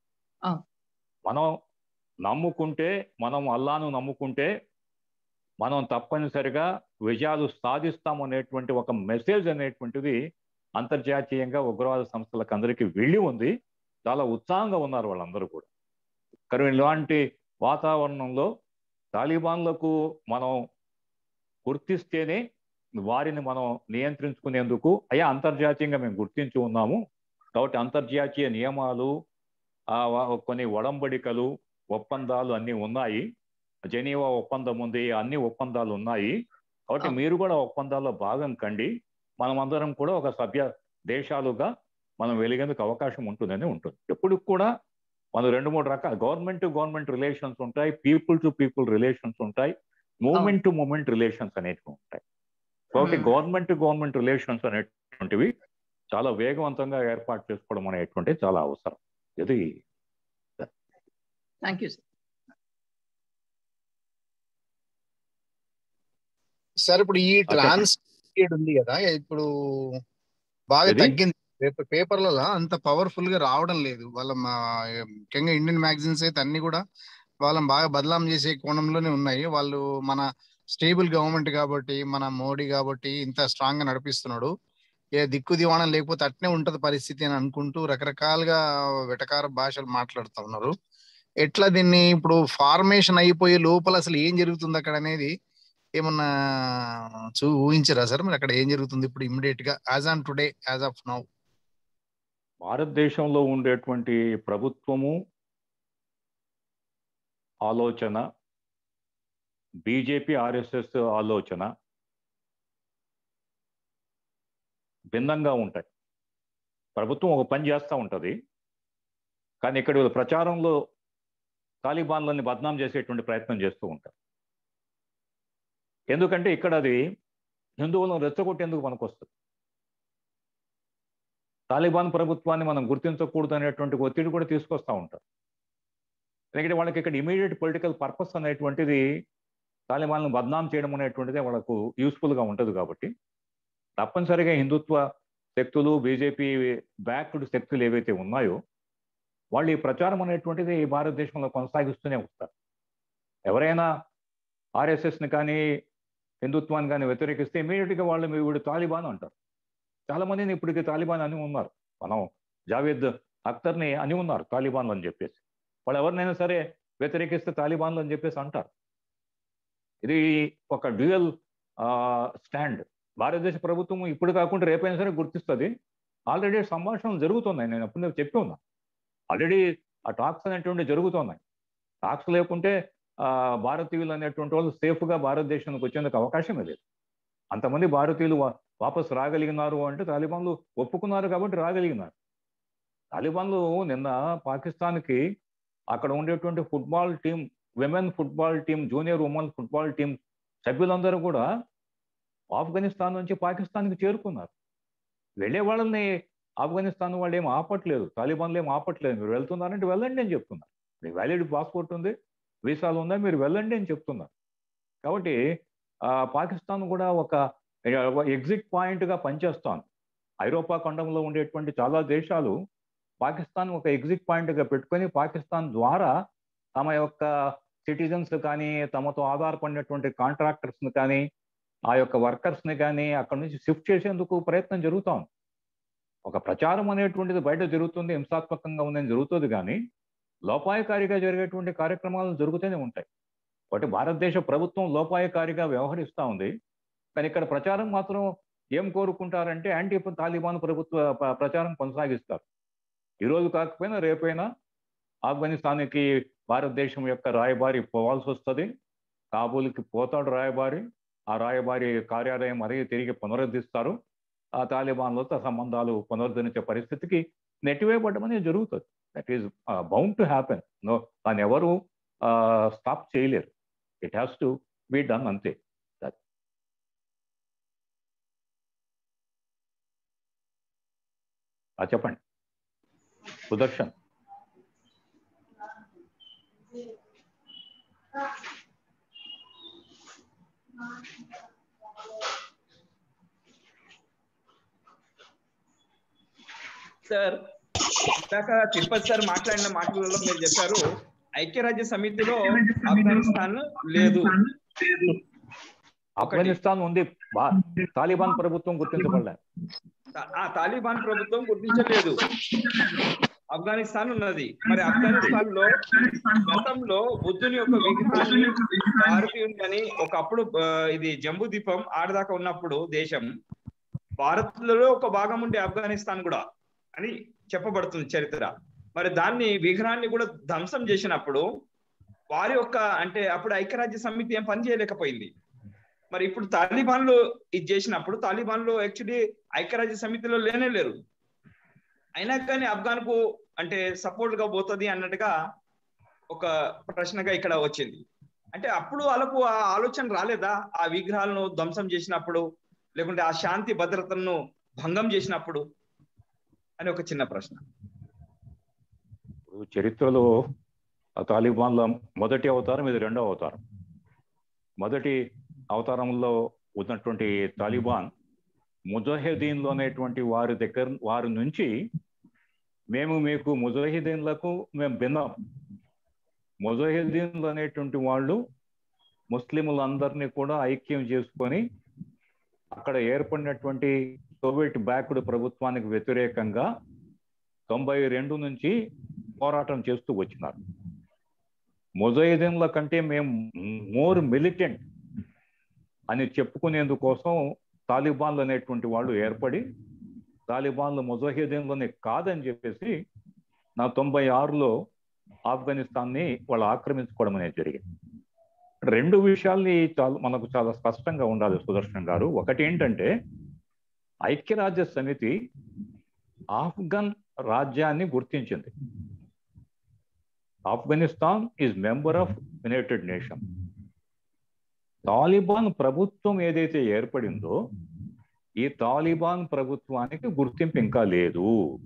మనం నమ్ముకుంటే మనం అల్లాను నమ్ముకుంటే మనం తప్పనిసరిగా విజయాలు సాధిస్తాం అనేటువంటి ఒక మెసేజ్ అనేటువంటిది అంతర్జాతీయంగా ఉగ్రవాద సంస్థలకు అందరికీ వెళ్ళి ఉంది చాలా ఉత్సాహంగా ఉన్నారు వాళ్ళందరూ కూడా కానీ ఇలాంటి వాతావరణంలో తాలిబాన్లకు మనం గుర్తిస్తేనే వారిని మనం నియంత్రించుకునేందుకు అయ్యా అంతర్జాతీయంగా మేము గుర్తించి ఉన్నాము కాబట్టి అంతర్జాతీయ నియమాలు కొన్ని ఒడంబడికలు ఒప్పందాలు అన్నీ ఉన్నాయి జెనీవా ఒప్పందం ఉంది అన్ని ఒప్పందాలు ఉన్నాయి కాబట్టి మీరు కూడా ఒప్పందాల్లో భాగం కండి మనం అందరం కూడా ఒక సభ్య దేశాలుగా మనం వెలిగేందుకు అవకాశం ఉంటుందని ఉంటుంది ఎప్పుడు కూడా మనం రెండు మూడు రకాల గవర్నమెంట్ టు గవర్నమెంట్ రిలేషన్స్ ఉంటాయి పీపుల్ టు పీపుల్ రిలేషన్స్ ఉంటాయి మూమెంట్ టు మూమెంట్ రిలేషన్స్ అనేటివి ఉంటాయి కాబట్టి గవర్నమెంట్ టు గవర్నమెంట్ రిలేషన్స్ అనేటువంటివి చాలా వేగవంతంగా ఏర్పాటు చేసుకోవడం అనేటువంటి చాలా అవసరం ఇది థ్యాంక్ యూ సార్ సార్ ఇప్పుడు ఈ ట్రాన్స్ పీరియడ్ ఉంది కదా ఇప్పుడు బాగా తగ్గింది పేపర్ పేపర్లలో అంత పవర్ఫుల్ గా రావడం లేదు వాళ్ళ ముఖ్యంగా ఇండియన్ మ్యాగజైన్స్ అయితే అన్ని కూడా వాళ్ళని బాగా బదలాం చేసే కోణంలోనే ఉన్నాయి వాళ్ళు మన స్టేబుల్ గవర్నమెంట్ కాబట్టి మన మోడీ కాబట్టి ఇంత స్ట్రాంగ్ గా నడిపిస్తున్నాడు ఏ దిక్కు దివాణం లేకపోతే అట్నే ఉంటది పరిస్థితి అని అనుకుంటూ రకరకాలుగా వెటకార భాషలు మాట్లాడుతూ ఉన్నారు ఎట్లా దీన్ని ఇప్పుడు ఫార్మేషన్ అయిపోయే లోపల అసలు ఏం జరుగుతుంది అక్కడ అనేది ఏమన్నా చూ ఊహించరా సార్ మరి అక్కడ ఏం జరుగుతుంది ఇప్పుడు ఇమ్మీడియట్ గా as on today as of now భారతదేశంలో ఉండేటువంటి ప్రభుత్వము ఆలోచన బీజేపీ ఆర్ఎస్ఎస్ ఆలోచన భిన్నంగా ఉంటాయి ప్రభుత్వం ఒక పని చేస్తూ ఉంటుంది కానీ ఇక్కడ ప్రచారంలో తాలిబాన్లని బద్నాం చేసేటువంటి ప్రయత్నం చేస్తూ ఉంటారు ఎందుకంటే ఇక్కడ అది హిందువులను రెచ్చగొట్టేందుకు పనికొస్తుంది తాలిబాన్ ప్రభుత్వాన్ని మనం గుర్తించకూడదు అనేటువంటి ఒత్తిడి కూడా తీసుకొస్తూ ఉంటారు ఎందుకంటే వాళ్ళకి ఇక్కడ ఇమీడియట్ పొలిటికల్ పర్పస్ అనేటువంటిది తాలిబాన్ను బద్నాం చేయడం అనేటువంటిది వాళ్ళకు యూస్ఫుల్గా ఉంటుంది కాబట్టి తప్పనిసరిగా హిందుత్వ శక్తులు బీజేపీ బ్యాక్డ్ శక్తులు ఏవైతే ఉన్నాయో వాళ్ళు ఈ ప్రచారం అనేటువంటిది భారతదేశంలో కొనసాగిస్తూనే వస్తారు ఎవరైనా ఆర్ఎస్ఎస్ని కానీ హిందుత్వాన్ని కానీ వ్యతిరేకిస్తే ఇమీడియట్గా వాళ్ళు వీడు తాలిబాన్ అంటారు చాలా మందిని ఇప్పటికి తాలిబాన్ అని ఉన్నారు మనం జావేద్ అఖ్తర్ని అని ఉన్నారు తాలిబాన్లు అని చెప్పేసి వాళ్ళు ఎవరినైనా సరే వ్యతిరేకిస్తే తాలిబాన్లు అని చెప్పేసి అంటారు ఇది ఒక డ్యూయల్ స్టాండ్ భారతదేశ ప్రభుత్వం ఇప్పుడు కాకుండా రేపైనా సరే గుర్తిస్తుంది ఆల్రెడీ సంభాషణలు జరుగుతున్నాయి నేను అప్పుడు చెప్పి ఉన్నా ఆల్రెడీ ఆ టాక్స్ అనేటువంటి జరుగుతున్నాయి టాక్స్ లేకుంటే భారతీయులు అనేటువంటి వాళ్ళు సేఫ్గా భారతదేశానికి వచ్చేందుకు అవకాశమే లేదు అంతమంది భారతీయులు వాపస్ రాగలిగినారు అంటే తాలిబాన్లు ఒప్పుకున్నారు కాబట్టి రాగలిగినారు తాలిబాన్లు నిన్న పాకిస్తాన్కి అక్కడ ఉండేటువంటి football team women football team junior women football team సభ్యులందరూ కూడా ఆఫ్ఘనిస్తాన్ నుంచి పాకిస్తాన్కి చేరుకున్నారు వెళ్ళే వాళ్ళని ఆఫ్ఘనిస్తాన్ వాళ్ళు ఏం ఆపట్లేదు తాలిబాన్లు ఏం ఆపట్లేదు మీరు వెళ్తున్నారంటే వెళ్ళండి అని చెప్తున్నారు మీకు వ్యాలిడ్ పాస్పోర్ట్ ఉంది వీసాలు ఉన్నాయి మీరు వెళ్ళండి అని చెప్తున్నారు కాబట్టి పాకిస్తాన్ కూడా ఒక ఎగ్జిట్ పాయింట్గా పనిచేస్తోంది ఐరోపా ఖండంలో ఉండేటువంటి చాలా దేశాలు పాకిస్తాన్ ఒక ఎగ్జిట్ పాయింట్గా పెట్టుకొని పాకిస్తాన్ ద్వారా తమ యొక్క సిటిజన్స్ కానీ తమతో ఆధారపడినటువంటి కాంట్రాక్టర్స్ని కానీ ఆ యొక్క వర్కర్స్ని కానీ అక్కడ నుంచి షిఫ్ట్ చేసేందుకు ప్రయత్నం జరుగుతోంది ఒక ప్రచారం అనేటువంటిది బయట జరుగుతుంది హింసాత్మకంగా ఉందని జరుగుతుంది కానీ లోపాయకారిగా జరిగేటువంటి కార్యక్రమాలు జరుగుతూనే ఉంటాయి ఒకటి భారతదేశ ప్రభుత్వం లోపాయకారిగా వ్యవహరిస్తూ ఉంది కానీ ఇక్కడ ప్రచారం మాత్రం ఏం కోరుకుంటారంటే యాంటీ తాలిబాన్ ప్రభుత్వ ప- ప్రచారం కొనసాగిస్తారు ఈరోజు కాకపోయినా రేపైనా ఆఫ్ఘనిస్తాన్కి భారతదేశం యొక్క రాయబారి పోవాల్సి వస్తుంది కాబూల్కి పోతాడు రాయబారి ఆ రాయబారి కార్యాలయం మరీ తిరిగి పునరుద్ధరిస్తారు ఆ తాలిబాన్లతో సంబంధాలు పునరుద్ధరించే పరిస్థితికి నెట్టివేయబడడం అనేది జరుగుతుంది that is bound to happen no దాన్ని ఎవరు స్టాప్ చేయలేరు it has to be done అంతే ఆ, చెప్పండి సుదర్శన్ సార్ ఇందాక తిరుపతి సార్ మాట్లాడిన మాటలలో మీరు చెప్పారు ఐక్యరాజ్య సమితిలో ఆఫ్ఘనిస్తాన్ లేదు ఆఫ్ఘనిస్తాన్ ఉంది బా- తాలిబాన్ ప్రభుత్వం గుర్తించబడలేదు ఆ తాలిబాన్ ప్రభుత్వం గుర్తించలేదు ఆఫ్ఘనిస్తాన్ ఉన్నది మరి ఆఫ్ఘనిస్తాన్ లో గతంలో బుద్ధుని యొక్క విగ్రహాన్ని భారతీయుని ఒకప్పుడు ఆ, ఇది జంబూ ద్వీపం ఆడదాకా ఉన్నప్పుడు దేశం భారత్ లో ఒక భాగం ఉండే ఆఫ్ఘనిస్తాన్ కూడా అని చెప్పబడుతుంది చరిత్ర మరి దాన్ని విగ్రహాన్ని కూడా ధ్వంసం చేసినప్పుడు వారి యొక్క అంటే అప్పుడు ఐక్యరాజ్య సమితి ఏం పని చేయలేకపోయింది మరి ఇప్పుడు తాలిబాన్లు ఇది చేసినప్పుడు తాలిబాన్లు యాక్చువల్లీ ఐక్యరాజ్య సమితిలో లేనే లేరు అయినా కానీ ఆఫ్ఘాన్ కు అంటే సపోర్ట్ గా పోతుంది అన్నట్టుగా ఒక ప్రశ్నగా ఇక్కడ వచ్చింది అంటే అప్పుడు వాళ్ళకు ఆ ఆలోచన రాలేదా ఆ విగ్రహాలను ధ్వంసం చేసినప్పుడు లేకుంటే ఆ శాంతి భద్రతను భంగం చేసినప్పుడు అని ఒక చిన్న ప్రశ్న ఇప్పుడు చరిత్రలో ఆ తాలిబాన్ల మొదటి అవతారం ఇది రెండవ అవతారం మొదటి అవతారంలో ఉన్నటువంటి తాలిబాన్ ముజాహిదీన్లు అనేటువంటి వారి దగ్గర వారి నుంచి మేము మీకు ముజాహిదీన్లకు మేము భిన్నం ముజాహిదీన్లు అనేటువంటి వాళ్ళు ముస్లింలందరినీ కూడా ఐక్యం చేసుకొని అక్కడ ఏర్పడినటువంటి సోవియట్ బ్యాక్డ్ ప్రభుత్వానికి వ్యతిరేకంగా తొంభై రెండు నుంచి పోరాటం చేస్తూ వచ్చినారు ముజాహిదీన్ల కంటే మేము మోర్ మిలిటెంట్ అని చెప్పుకునేందుకోసం తాలిబాన్లు అనేటువంటి వాళ్ళు ఏర్పడి తాలిబాన్లు ముజాహిదీన్లని కాదని చెప్పేసి నా తొంభై ఆరులో ఆఫ్ఘనిస్తాన్ని వాళ్ళు ఆక్రమించుకోవడం అనేది జరిగింది రెండు విషయాల్ని చాలా మనకు చాలా స్పష్టంగా ఉండాలి సుదర్శన్ గారు ఒకటి ఏంటంటే ఐక్యరాజ్య సమితి ఆఫ్ఘన్ రాజ్యాన్ని గుర్తించింది Afghanistan is member of United Nation Taliban ప్రభుత్వం ఏదైతే ఏర్పడిందో ఈ తాలిబాన్ ప్రభుత్వానికి గుర్తింపు ఇంకా లేదు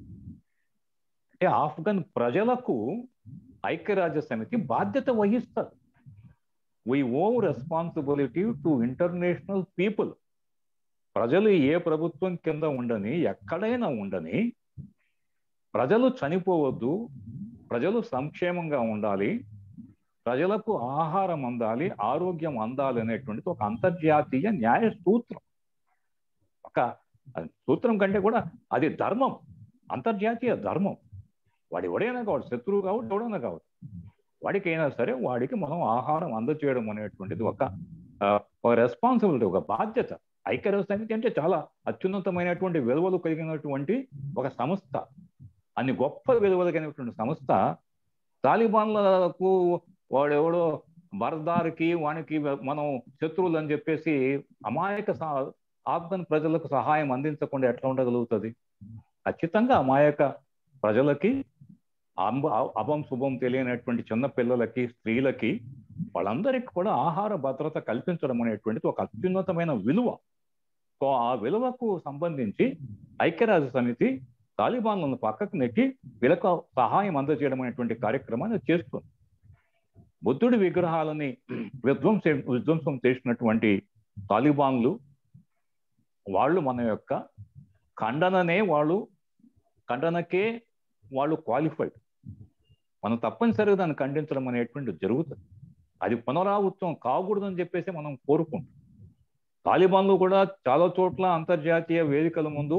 అంటే ఆఫ్ఘన్ ప్రజలకు ఐక్యరాజ్య సమితి బాధ్యత వహిస్తారు we owe responsibility to international people ప్రజలు ఏ ప్రభుత్వం కింద ఉండని ఎక్కడైనా ఉండని ప్రజలు చనిపోవద్దు ప్రజలు సంక్షేమంగా ఉండాలి ప్రజలకు ఆహారం అందాలి ఆరోగ్యం అందాలి అనేటువంటిది ఒక అంతర్జాతీయ న్యాయ సూత్రం ఒక అది సూత్రం కంటే కూడా అది ధర్మం అంతర్జాతీయ ధర్మం వాడి ఎవడైనా కావచ్చు శత్రువు కావచ్చు ఎవడైనా కావచ్చు వాడికైనా సరే వాడికి మనం ఆహారం అందచేయడం అనేటువంటిది ఒక ఆ, ఒక రెస్పాన్సిబిలిటీ ఒక బాధ్యత ఐక్యరాజ్య సమితి అంటే చాలా అత్యున్నతమైనటువంటి విలువలు కలిగినటువంటి ఒక సంస్థ అన్ని గొప్ప విలువలు కలిగినటువంటి సంస్థ తాలిబాన్లకు వాడెవడో బర్దార్కి వానికి మనం శత్రువులు అని చెప్పేసి అమాయక సా- ఆఫ్ఘన్ ప్రజలకు సహాయం అందించకుండా ఎట్లా ఉండగలుగుతుంది ఖచ్చితంగా అమాయక ప్రజలకి అంబ అభం శుభం తెలియనటువంటి చిన్న పిల్లలకి స్త్రీలకి వాళ్ళందరికీ కూడా ఆహార భద్రత కల్పించడం అనేటువంటిది ఒక అత్యున్నతమైన విలువ సో ఆ విలువకు సంబంధించి ఐక్యరాజ్య సమితి తాలిబాన్లను పక్కకు నెట్టి వీళ్ళకు సహాయం అందజేయడం అనేటువంటి కార్యక్రమాన్ని చేస్తుంది బుద్ధుడి విగ్రహాలని విధ్వంస విధ్వంసం చేసినటువంటి తాలిబాన్లు వాళ్ళు మన యొక్క ఖండననే వాళ్ళు ఖండనకే వాళ్ళు క్వాలిఫైడ్ మనం తప్పనిసరిగా దాన్ని ఖండించడం అనేటువంటిది జరుగుతుంది అది పునరావృతం కాకూడదని చెప్పేసి మనం కోరుకుంటాం తాలిబాన్లు కూడా చాలా చోట్ల అంతర్జాతీయ వేదికల ముందు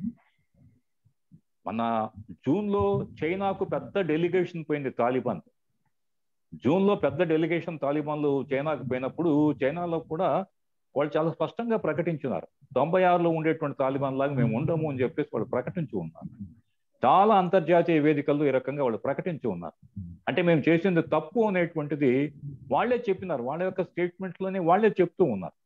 మన జూన్లో చైనాకు పెద్ద డెలిగేషన్ పోయింది తాలిబాన్ జూన్లో పెద్ద డెలిగేషన్ తాలిబాన్లు చైనాకు పోయినప్పుడు చైనాలో కూడా వాళ్ళు చాలా స్పష్టంగా ప్రకటించున్నారు తొంభై ఆరులో ఉండేటువంటి తాలిబాన్ లాగా మేము ఉండము అని చెప్పేసి వాళ్ళు ప్రకటించి ఉన్నారు చాలా అంతర్జాతీయ వేదికల్లో ఈ రకంగా వాళ్ళు ప్రకటించి ఉన్నారు అంటే మేము చేసింది తప్పు అనేటువంటిది వాళ్ళే చెప్పినారు వాళ్ళ యొక్క స్టేట్మెంట్లోనే వాళ్ళే చెప్తూ ఉన్నారు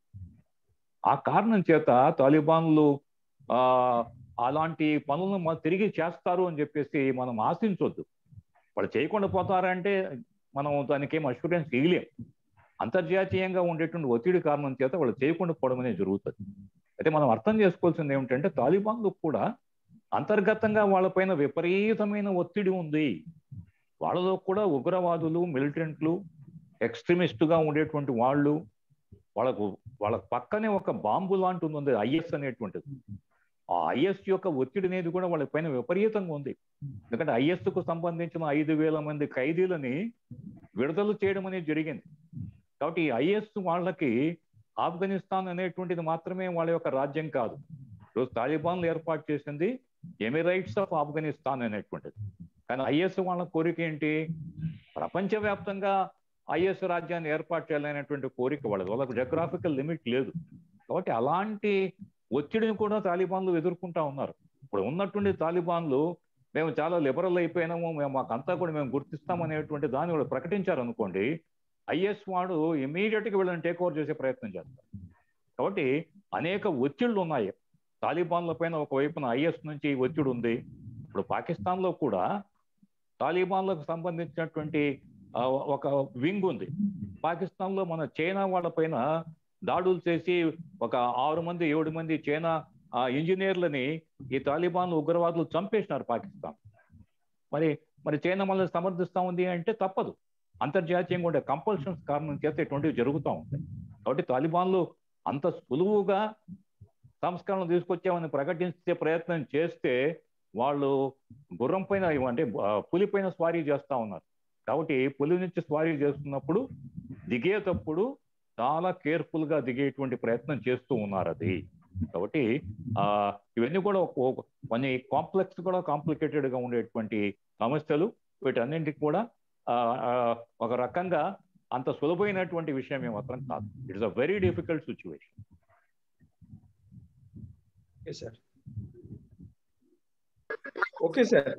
ఆ కారణం చేత తాలిబాన్లు ఆ అలాంటి పనులను మనం తిరిగి చేస్తారు అని చెప్పేసి మనం ఆశించొద్దు వాళ్ళు చేయకుండా పోతారంటే మనం దానికి ఏం అష్యూరెన్స్ ఇవ్వలేం అంతర్జాతీయంగా ఉండేటువంటి ఒత్తిడి కారణం చేత వాళ్ళు చేయకుండా పోవడం అనేది జరుగుతుంది అయితే మనం అర్థం చేసుకోవాల్సింది ఏమిటంటే తాలిబాన్లు కూడా అంతర్గతంగా వాళ్ళపైన విపరీతమైన ఒత్తిడి ఉంది వాళ్ళలో కూడా ఉగ్రవాదులు మిలిటెంట్లు ఎక్స్ట్రీమిస్టుగా ఉండేటువంటి వాళ్ళు వాళ్ళకు వాళ్ళ పక్కనే ఒక బాంబు లాంటి ఉంది ఐఎస్ అనేటువంటిది ఆ ఐఎస్ యొక్క ఒత్తిడి అనేది కూడా వాళ్ళ పైన విపరీతంగా ఉంది ఎందుకంటే ఐఎస్ కు సంబంధించిన ఐదు వేల మంది ఖైదీలని విడుదల చేయడం అనేది జరిగింది కాబట్టి ఈ ఐఎస్ వాళ్ళకి ఆఫ్ఘనిస్తాన్ అనేటువంటిది మాత్రమే వాళ్ళ యొక్క రాజ్యం కాదు ఈరోజు తాలిబాన్లు ఏర్పాటు చేసింది ఎమిరైట్స్ ఆఫ్ ఆఫ్ఘనిస్తాన్ అనేటువంటిది కానీ ఐఎస్ వాళ్ళ కోరిక ఏంటి ప్రపంచవ్యాప్తంగా ఐఎస్ రాజ్యాన్ని ఏర్పాటు చేయాలనేటువంటి కోరిక వాళ్ళది వాళ్ళకు జగ్రాఫికల్ లిమిట్ లేదు కాబట్టి అలాంటి ఒత్తిడిని కూడా తాలిబాన్లు ఎదుర్కొంటా ఉన్నారు ఇప్పుడు ఉన్నటువంటి తాలిబాన్లు మేము చాలా లిబరల్ అయిపోయినాము మేము మాకంతా కూడా మేము గుర్తిస్తాం అనేటువంటి దాన్ని వాళ్ళు ప్రకటించారు అనుకోండి ఐఎస్ వాడు ఇమీడియట్ గా వీళ్ళని టేక్ ఓవర్ చేసే ప్రయత్నం చేస్తారు కాబట్టి అనేక ఒత్తిళ్లు ఉన్నాయి తాలిబాన్ల పైన ఒకవైపున ఐఎస్ నుంచి ఒత్తిడి ఉంది ఇప్పుడు పాకిస్తాన్ లో కూడా తాలిబాన్లకు సంబంధించినటువంటి ఒక వింగ్ ఉంది పాకిస్తాన్ లో మన చైనా వాళ్ళ పైన దాడులు చేసి ఒక ఆరు మంది ఏడు మంది చైనా ఇంజనీర్లని ఈ తాలిబాన్ ఉగ్రవాదులు చంపేసినారు పాకిస్తాన్ మరి మరి చైనా మనల్ని సమర్థిస్తా ఉంది అంటే తప్పదు అంతర్జాతీయంగా ఉండే కంపల్షన్స్ కారణం చేత ఇటువంటివి జరుగుతూ ఉంటాయి కాబట్టి తాలిబాన్లు అంత సులువుగా సంస్కరణలు తీసుకొచ్చామని ప్రకటించే ప్రయత్నం చేస్తే వాళ్ళు గుర్రం పైన అంటే పులి పైన స్వారీ చేస్తా ఉన్నారు కాబట్టి పులి నుంచి స్వారీ చేస్తున్నప్పుడు దిగేటప్పుడు చాలా కేర్ఫుల్ గా దిగేటువంటి ప్రయత్నం చేస్తూ ఉన్నారు అది కాబట్టి ఆ ఇవన్నీ కూడా కొన్ని కాంప్లెక్స్ కూడా కాంప్లికేటెడ్ గా ఉండేటువంటి సమస్యలు వీటన్నింటికి కూడా ఒక రకంగా అంత సులభమైనటువంటి విషయం ఏమాత్రం కాదు it's a very difficult situation okay sir okay sir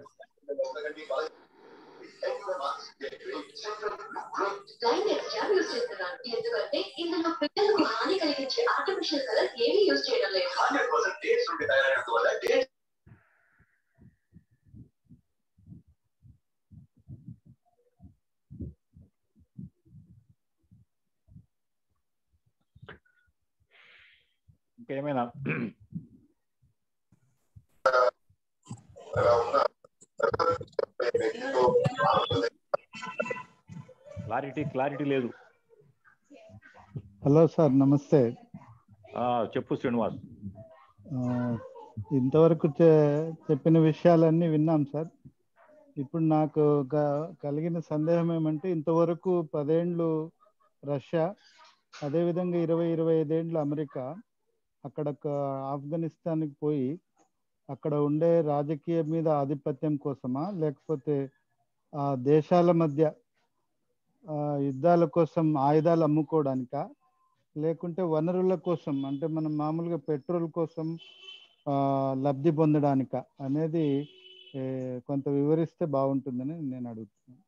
ఎందుకంటే ఇందులో పిల్లలకు హాని కలిగించే ఆర్టిఫిషియల్ కలర్ ఏమీ యూజ్ చేయడం లేదు ఇంకేమైనా క్లారిటీ క్లారిటీ లేదు హలో సార్ నమస్తే చెప్పు శ్రీనివాస్ ఇంతవరకు చెప్పిన విషయాలన్నీ విన్నాం సార్ ఇప్పుడు నాకు కలిగిన సందేహం ఏమంటే ఇంతవరకు పదేండ్లు రష్యా అదేవిధంగా ఇరవై ఇరవై ఐదేండ్లు అమెరికా అక్కడ ఆఫ్ఘనిస్తాన్కి పోయి అక్కడ ఉండే రాజకీయ మీద ఆధిపత్యం కోసమా లేకపోతే ఆ దేశాల మధ్య యుద్ధాల కోసం ఆయుధాలు అమ్ముకోవడానికా లేకుంటే వనరుల కోసం అంటే మనం మామూలుగా పెట్రోల్ కోసం లబ్ధి పొందడానిక అనేది కొంత వివరిస్తే బాగుంటుందని నేను అడుగుతున్నాను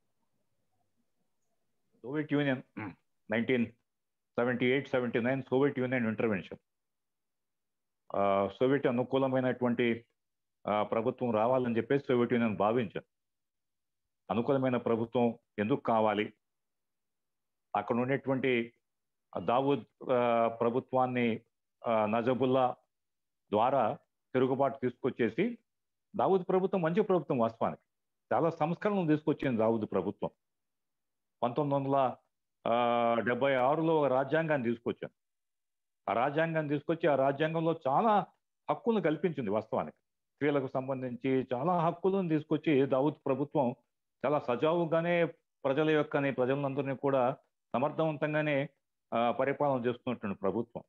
Soviet Union nineteen seventy eight seventy nine Soviet Union intervention Soviet అనుకూలమైనటువంటి ప్రభుత్వం రావాలని చెప్పేసి సోవియట్ యూనియన్ భావించారు అనుకూలమైన ప్రభుత్వం ఎందుకు కావాలి అక్కడ ఉండేటువంటి దావూద్ ప్రభుత్వాన్ని నజబుల్లా ద్వారా తిరుగుబాటు తీసుకొచ్చేసి దావూద్ ప్రభుత్వం మంచి ప్రభుత్వం వాస్తవానికి చాలా సంస్కరణలు తీసుకొచ్చింది దావూద్ ప్రభుత్వం పంతొమ్మిది వందల డెబ్బై ఆరులో రాజ్యాంగాన్ని తీసుకొచ్చాను ఆ రాజ్యాంగాన్ని తీసుకొచ్చి ఆ రాజ్యాంగంలో చాలా హక్కులను కల్పించింది వాస్తవానికి స్త్రీలకు సంబంధించి చాలా హక్కులను తీసుకొచ్చి దావుద్ ప్రభుత్వం చాలా సజావుగానే ప్రజల యొక్కని ప్రజలందరినీ కూడా సమర్థవంతంగానే ఆ, పరిపాలన చేస్తున్నటువంటి ప్రభుత్వం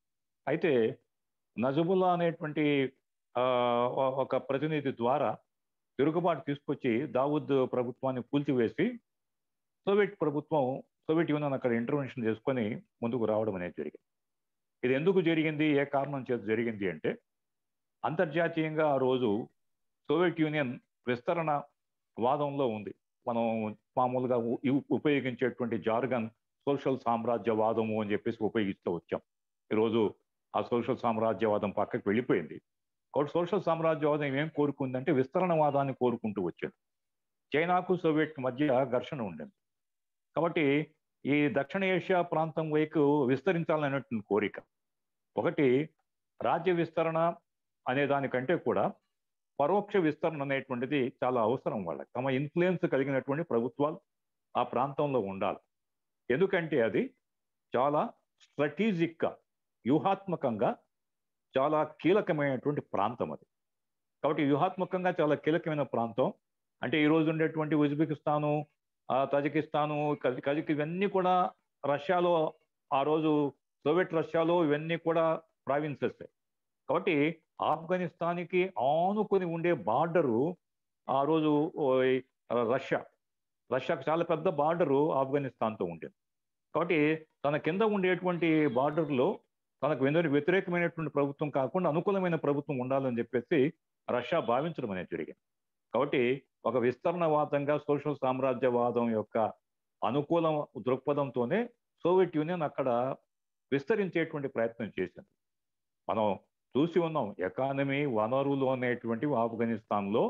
అయితే నజబుల్లా అనేటువంటి ఆ, ఒ- ఒక ప్రతినిధి ద్వారా తిరుగుబాటు తీసుకొచ్చి దావుద్ ప్రభుత్వాన్ని కూల్చివేసి సోవియట్ ప్రభుత్వం సోవియట్ యూనియన్ అక్కడ ఇంటర్వెన్షన్ చేసుకొని ముందుకు రావడం అనేది జరిగింది ఇది ఎందుకు జరిగింది ఏ కారణం చేత జరిగింది అంటే అంతర్జాతీయంగా ఆ రోజు సోవియట్ యూనియన్ విస్తరణ వాదంలో ఉంది మనం మామూలుగా ఉ- ఉ- ఉపయోగించేటువంటి జార్గన్ సోషల్ సామ్రాజ్యవాదము అని చెప్పేసి ఉపయోగిస్తూ వచ్చాం ఈరోజు ఆ సోషల్ సామ్రాజ్యవాదం పక్కకి వెళ్ళిపోయింది కాబట్టి సోషల్ సామ్రాజ్యవాదం ఏం కోరుకుందంటే విస్తరణవాదాన్ని కోరుకుంటూ వచ్చింది చైనాకు సోవియట్ మధ్య ఘర్షణ ఉండింది కాబట్టి ఈ దక్షిణ ఏషియా ప్రాంతం వైపు విస్తరించాలనేటువంటి కోరిక ఒకటి రాజ్య విస్తరణ అనే దానికంటే కూడా పరోక్ష విస్తరణ అనేటువంటిది చాలా అవసరం వాళ్ళకి తమ ఇన్ఫ్లుయెన్స్ కలిగినటువంటి ప్రభుత్వాలు ఆ ప్రాంతంలో ఉండాలి ఎందుకంటే అది చాలా స్ట్రాటజిక్గా వ్యూహాత్మకంగా చాలా కీలకమైనటువంటి ప్రాంతం అది కాబట్టి వ్యూహాత్మకంగా చాలా కీలకమైన ప్రాంతం అంటే ఈ రోజు ఉండేటువంటి ఉజ్బెకిస్తాను ఆ, తజికిస్తాను కజ- కజక్ ఇవన్నీ కూడా రష్యాలో ఆ రోజు సోవియట్ రష్యాలో ఇవన్నీ కూడా ప్రావిన్సెస్ కాబట్టి ఆఫ్ఘనిస్తాన్కి ఆనుకొని ఉండే బార్డరు ఆ రోజు ఓ, ఈ రష్యా రష్యాకు చాలా పెద్ద బార్డరు ఆఫ్ఘనిస్తాన్తో ఉండేది కాబట్టి తన కింద ఉండేటువంటి బార్డర్లో తనకు వెంద- వ్యతిరేకమైనటువంటి ప్రభుత్వం కాకుండా అనుకూలమైన ప్రభుత్వం ఉండాలని చెప్పేసి రష్యా భావించడం అనేది జరిగింది కాబట్టి ఒక విస్తరణవాదంగా సోషల్ సామ్రాజ్యవాదం యొక్క అనుకూల దృక్పథంతోనే సోవియట్ యూనియన్ అక్కడ విస్తరించేటువంటి ప్రయత్నం చేసింది మనం చూసి ఉన్నాం ఎకానమీ వనరులు అనేటువంటివి ఆఫ్ఘనిస్తాన్లో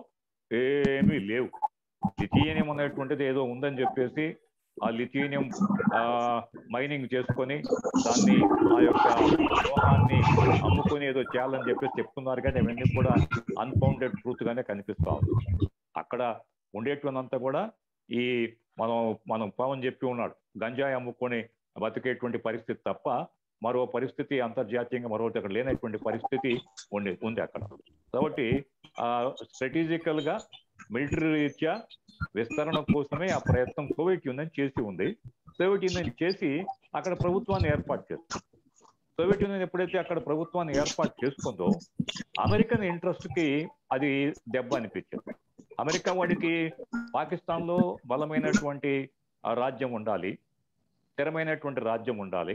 ఏమీ లేవు లిథియేనియం అనేటువంటిది ఏదో ఉందని చెప్పేసి ఆ లిథియేనియం ఆ, మైనింగ్ చేసుకొని దాన్ని ఆ యొక్క లోహాన్ని అమ్ముకొని ఏదో చేయాలని చెప్పేసి చెప్తున్నారు కానీ అవన్నీ కూడా అన్ఫౌండెడ్ ట్రూత్ గానే కనిపిస్తా ఉంది అక్కడ ఉండేటువంటిదంతా కూడా ఈ మనం మనం పవన్ చెప్పి ఉన్నాడు గంజాయి అమ్ముకొని బతికేటువంటి పరిస్థితి తప్ప మరో పరిస్థితి అంతర్జాతీయంగా మరొకటి అక్కడ లేనటువంటి పరిస్థితి ఉండి ఉంది అక్కడ కాబట్టి ఆ స్ట్రాటజికల్ గా మిలిటరీ రీత్యా విస్తరణ కోసమే ఆ ప్రయత్నం సోవియట్ యూనియన్ చేసి ఉంది సోవియట్ యూనియన్ చేసి అక్కడ ప్రభుత్వాన్ని ఏర్పాటు చేస్తుంది సోవియట్ యూనియన్ ఎప్పుడైతే అక్కడ ప్రభుత్వాన్ని ఏర్పాటు చేసుకుందో అమెరికన్ ఇంట్రెస్ట్ కి అది దెబ్బ అనిపించింది అమెరికా వాడికి పాకిస్తాన్ లో బలమైనటువంటి ఆ రాజ్యం ఉండాలి స్థిరమైనటువంటి రాజ్యం ఉండాలి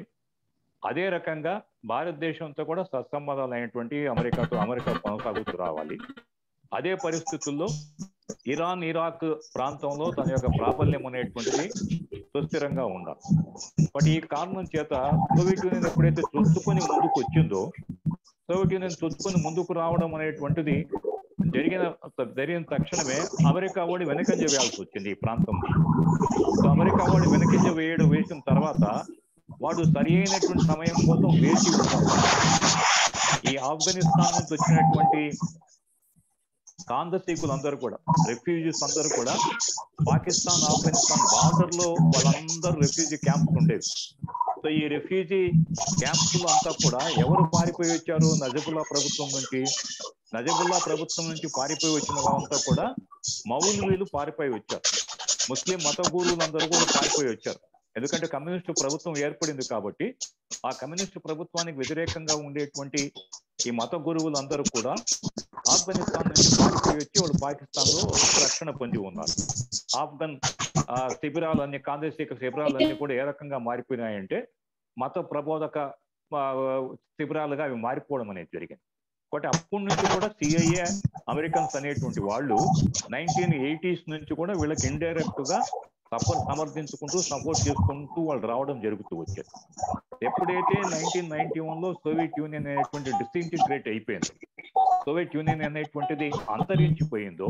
అదే రకంగా భారతదేశంతో కూడా సత్సంబంధాలు అయినటువంటి అమెరికాతో అమెరికా కొనసాగుతూ రావాలి అదే పరిస్థితుల్లో ఇరాన్ ఇరాక్ ప్రాంతంలో తన యొక్క ప్రాబల్యం అనేటువంటిది సుస్థిరంగా ఉండాలి బట్ ఈ కారణం చేత సోవియట్ యూనియన్ ఎప్పుడైతే చొచ్చుకొని ముందుకు వచ్చిందో సోవియట్ యూనియన్ చొచ్చుకొని ముందుకు రావడం అనేటువంటిది జరిగిన జరిగిన తక్షణమే అమెరికా వాడి వెనకంజ వేయాల్సి వచ్చింది ఈ ప్రాంతంలో సో అమెరికా వాడు వెనకంజ వేయడం వేసిన తర్వాత వాడు సరి అయినటువంటి సమయం కోసం వేచి ఉన్నాడు ఈ ఆఫ్ఘనిస్తాన్ నుంచి వచ్చినటువంటి కాందసీకులందరూ కూడా రెఫ్యూజీస్ అందరూ కూడా పాకిస్తాన్ ఆఫ్ఘనిస్తాన్ బార్డర్ లో వాళ్ళందరూ రెఫ్యూజీ క్యాంప్స్ ఉండేవి సో ఈ రెఫ్యూజీ క్యాంప్స్ లో అంతా కూడా ఎవరు పారిపోయి వచ్చారు నజబుల్లా ప్రభుత్వం నుంచి నజబుల్లా ప్రభుత్వం నుంచి పారిపోయి వచ్చిన వాళ్ళంతా కూడా మౌలవీలు పారిపోయి వచ్చారు ముస్లిం మత గురువులందరూ కూడా పారిపోయి వచ్చారు ఎందుకంటే కమ్యూనిస్టు ప్రభుత్వం ఏర్పడింది కాబట్టి ఆ కమ్యూనిస్టు ప్రభుత్వానికి వ్యతిరేకంగా ఉండేటువంటి ఈ మత గురువులందరూ కూడా ఆఫ్ఘనిస్తాన్ నుంచి పారిపోయి వచ్చి వాళ్ళు పాకిస్తాన్ లో రక్షణ పొంది ఉన్నారు ఆఫ్ఘన్ ఆ, శిబిరాలన్నీ కాందేశిక శిబిరాలన్నీ కూడా ఏ రకంగా మారిపోయినాయంటే మత ప్రబోధక ఆ, శిబిరాలుగా అవి మారిపోవడం అనేది జరిగింది కాబట్టి అప్పటి నుంచి కూడా సిఐఏ అమెరికన్స్ అనేటువంటి వాళ్ళు నైన్టీన్ ఎయిటీస్ నుంచి కూడా వీళ్ళకి ఇండైరెక్ట్ గా సపోర్ట్ సమర్థించుకుంటూ సపోర్ట్ చేసుకుంటూ వాళ్ళు రావడం జరుగుతూ వచ్చేది ఎప్పుడైతే నైన్టీన్ నైన్టీ వన్ లో సోవియట్ యూనియన్ అనేటువంటి డిసింటిగ్రేట్ అయిపోయింది సోవియట్ యూనియన్ అనేటువంటిది అంతరించిపోయిందో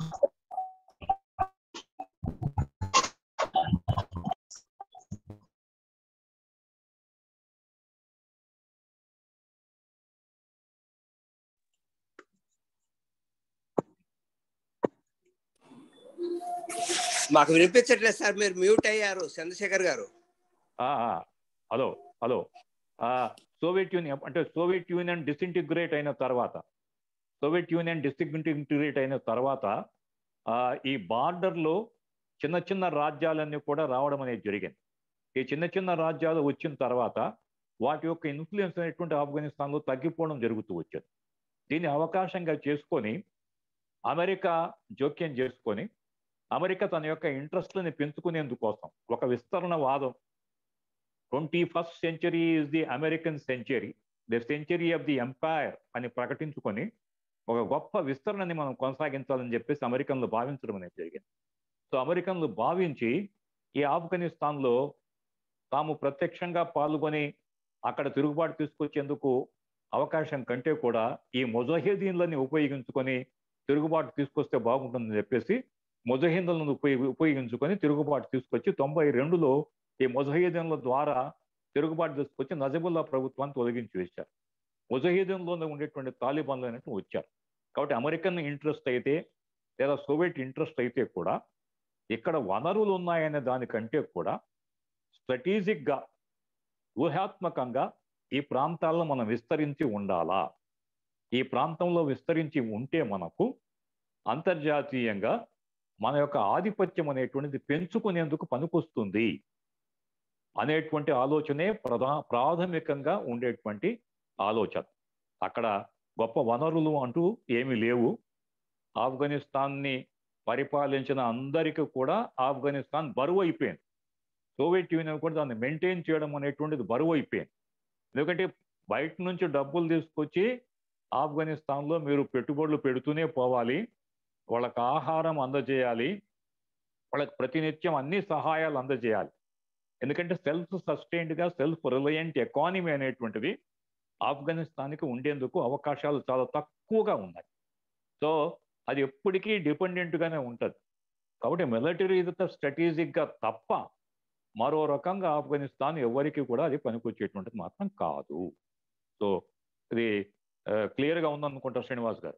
మాకు వినిపించట్లేదు సార్ మీరు మ్యూట్ అయ్యారు చంద్రశేఖర్ గారు ఆ, ఆ, హలో హలో ఆ, సోవియట్ యూనియన్ అంటే సోవియట్ యూనియన్ డిసింటిగ్రేట్ అయిన తర్వాత సోవియట్ యూనియన్ డిసింటిగ్రేట్ అయిన తర్వాత ఆ, ఈ బార్డర్లో చిన్న చిన్న రాజ్యాలన్నీ కూడా రావడం అనేది జరిగింది ఈ చిన్న చిన్న రాజ్యాలు వచ్చిన తర్వాత వాటి యొక్క ఇన్ఫ్లుయెన్స్ అనేటువంటి ఆఫ్ఘనిస్తాన్లో తగ్గిపోవడం జరుగుతూ వచ్చేది దీన్ని అవకాశంగా చేసుకొని అమెరికా జోక్యం చేసుకొని అమెరికా తన యొక్క ఇంట్రెస్ట్లని పెంచుకునేందుకోసం ఒక విస్తరణ వాదం twenty first century is the American century the century of the empire అని ప్రకటించుకొని ఒక గొప్ప విస్తరణని మనం కొనసాగించాలని చెప్పేసి అమెరికన్లు భావించడం అనేది జరిగింది సో అమెరికన్లు భావించి ఈ ఆఫ్ఘనిస్తాన్లో తాము ప్రత్యక్షంగా పాల్గొని అక్కడ తిరుగుబాటు తీసుకొచ్చేందుకు అవకాశం కంటే కూడా ఈ మొజహీదీన్లని ఉపయోగించుకొని తిరుగుబాటు తీసుకొస్తే బాగుంటుందని చెప్పేసి మొజహీదీన్లను ఉపయోగి ఉపయోగించుకొని తిరుగుబాటు తీసుకొచ్చి తొంభై రెండులో ఈ మొజహీదీన్ల ద్వారా తిరుగుబాటు తీసుకొచ్చి నజబుల్లా ప్రభుత్వాన్ని తొలగించి వేశారు ముజహీదీన్లోనే ఉండేటువంటి తాలిబాన్లు అనేటువంటి వచ్చారు కాబట్టి అమెరికన్ ఇంట్రెస్ట్ అయితే లేదా సోవియట్ ఇంట్రెస్ట్ అయితే కూడా ఇక్కడ వనరులు ఉన్నాయనే దానికంటే కూడా స్ట్రాటజిక్గా ఊహాత్మకంగా ఈ ప్రాంతాల్లో మనం విస్తరించి ఉండాలా ఈ ప్రాంతంలో విస్తరించి ఉంటే మనకు అంతర్జాతీయంగా మన యొక్క ఆధిపత్యం అనేటువంటిది పెంచుకునేందుకు పనికొస్తుంది అనేటువంటి ఆలోచనే ప్రధా ప్రాథమికంగా ఉండేటువంటి ఆలోచన అక్కడ గొప్ప వనరులు అంటూ ఏమీ లేవు ఆఫ్ఘనిస్తాన్ని పరిపాలించిన అందరికీ కూడా ఆఫ్ఘనిస్తాన్ బరువు అయిపోయింది సోవియట్ యూనియన్ కూడా దాన్ని మెయింటైన్ చేయడం అనేటువంటిది బరువు అయిపోయింది ఎందుకంటే బయట నుంచి డబ్బులు తీసుకొచ్చి ఆఫ్ఘనిస్తాన్లో మీరు పెట్టుబడులు పెడుతూనే పోవాలి వాళ్ళకి ఆహారం అందజేయాలి వాళ్ళకి ప్రతినిత్యం అన్ని సహాయాలు అందజేయాలి ఎందుకంటే సెల్ఫ్ సస్టైన్డ్గా సెల్ఫ్ రిలయంట్ ఎకానమీ అనేటువంటిది ఆఫ్ఘనిస్తాన్కి ఉండేందుకు అవకాశాలు చాలా తక్కువగా ఉన్నాయి సో అది ఎప్పటికీ డిపెండెంట్గానే ఉంటుంది కాబట్టి మిలిటరీ స్ట్రాటజిక్గా తప్ప మరో రకంగా ఆఫ్ఘనిస్తాన్ ఎవరికి కూడా అది పనికొచ్చేటువంటిది మాత్రం కాదు సో ఇది క్లియర్గా ఉందనుకుంటా శ్రీనివాస్ గారు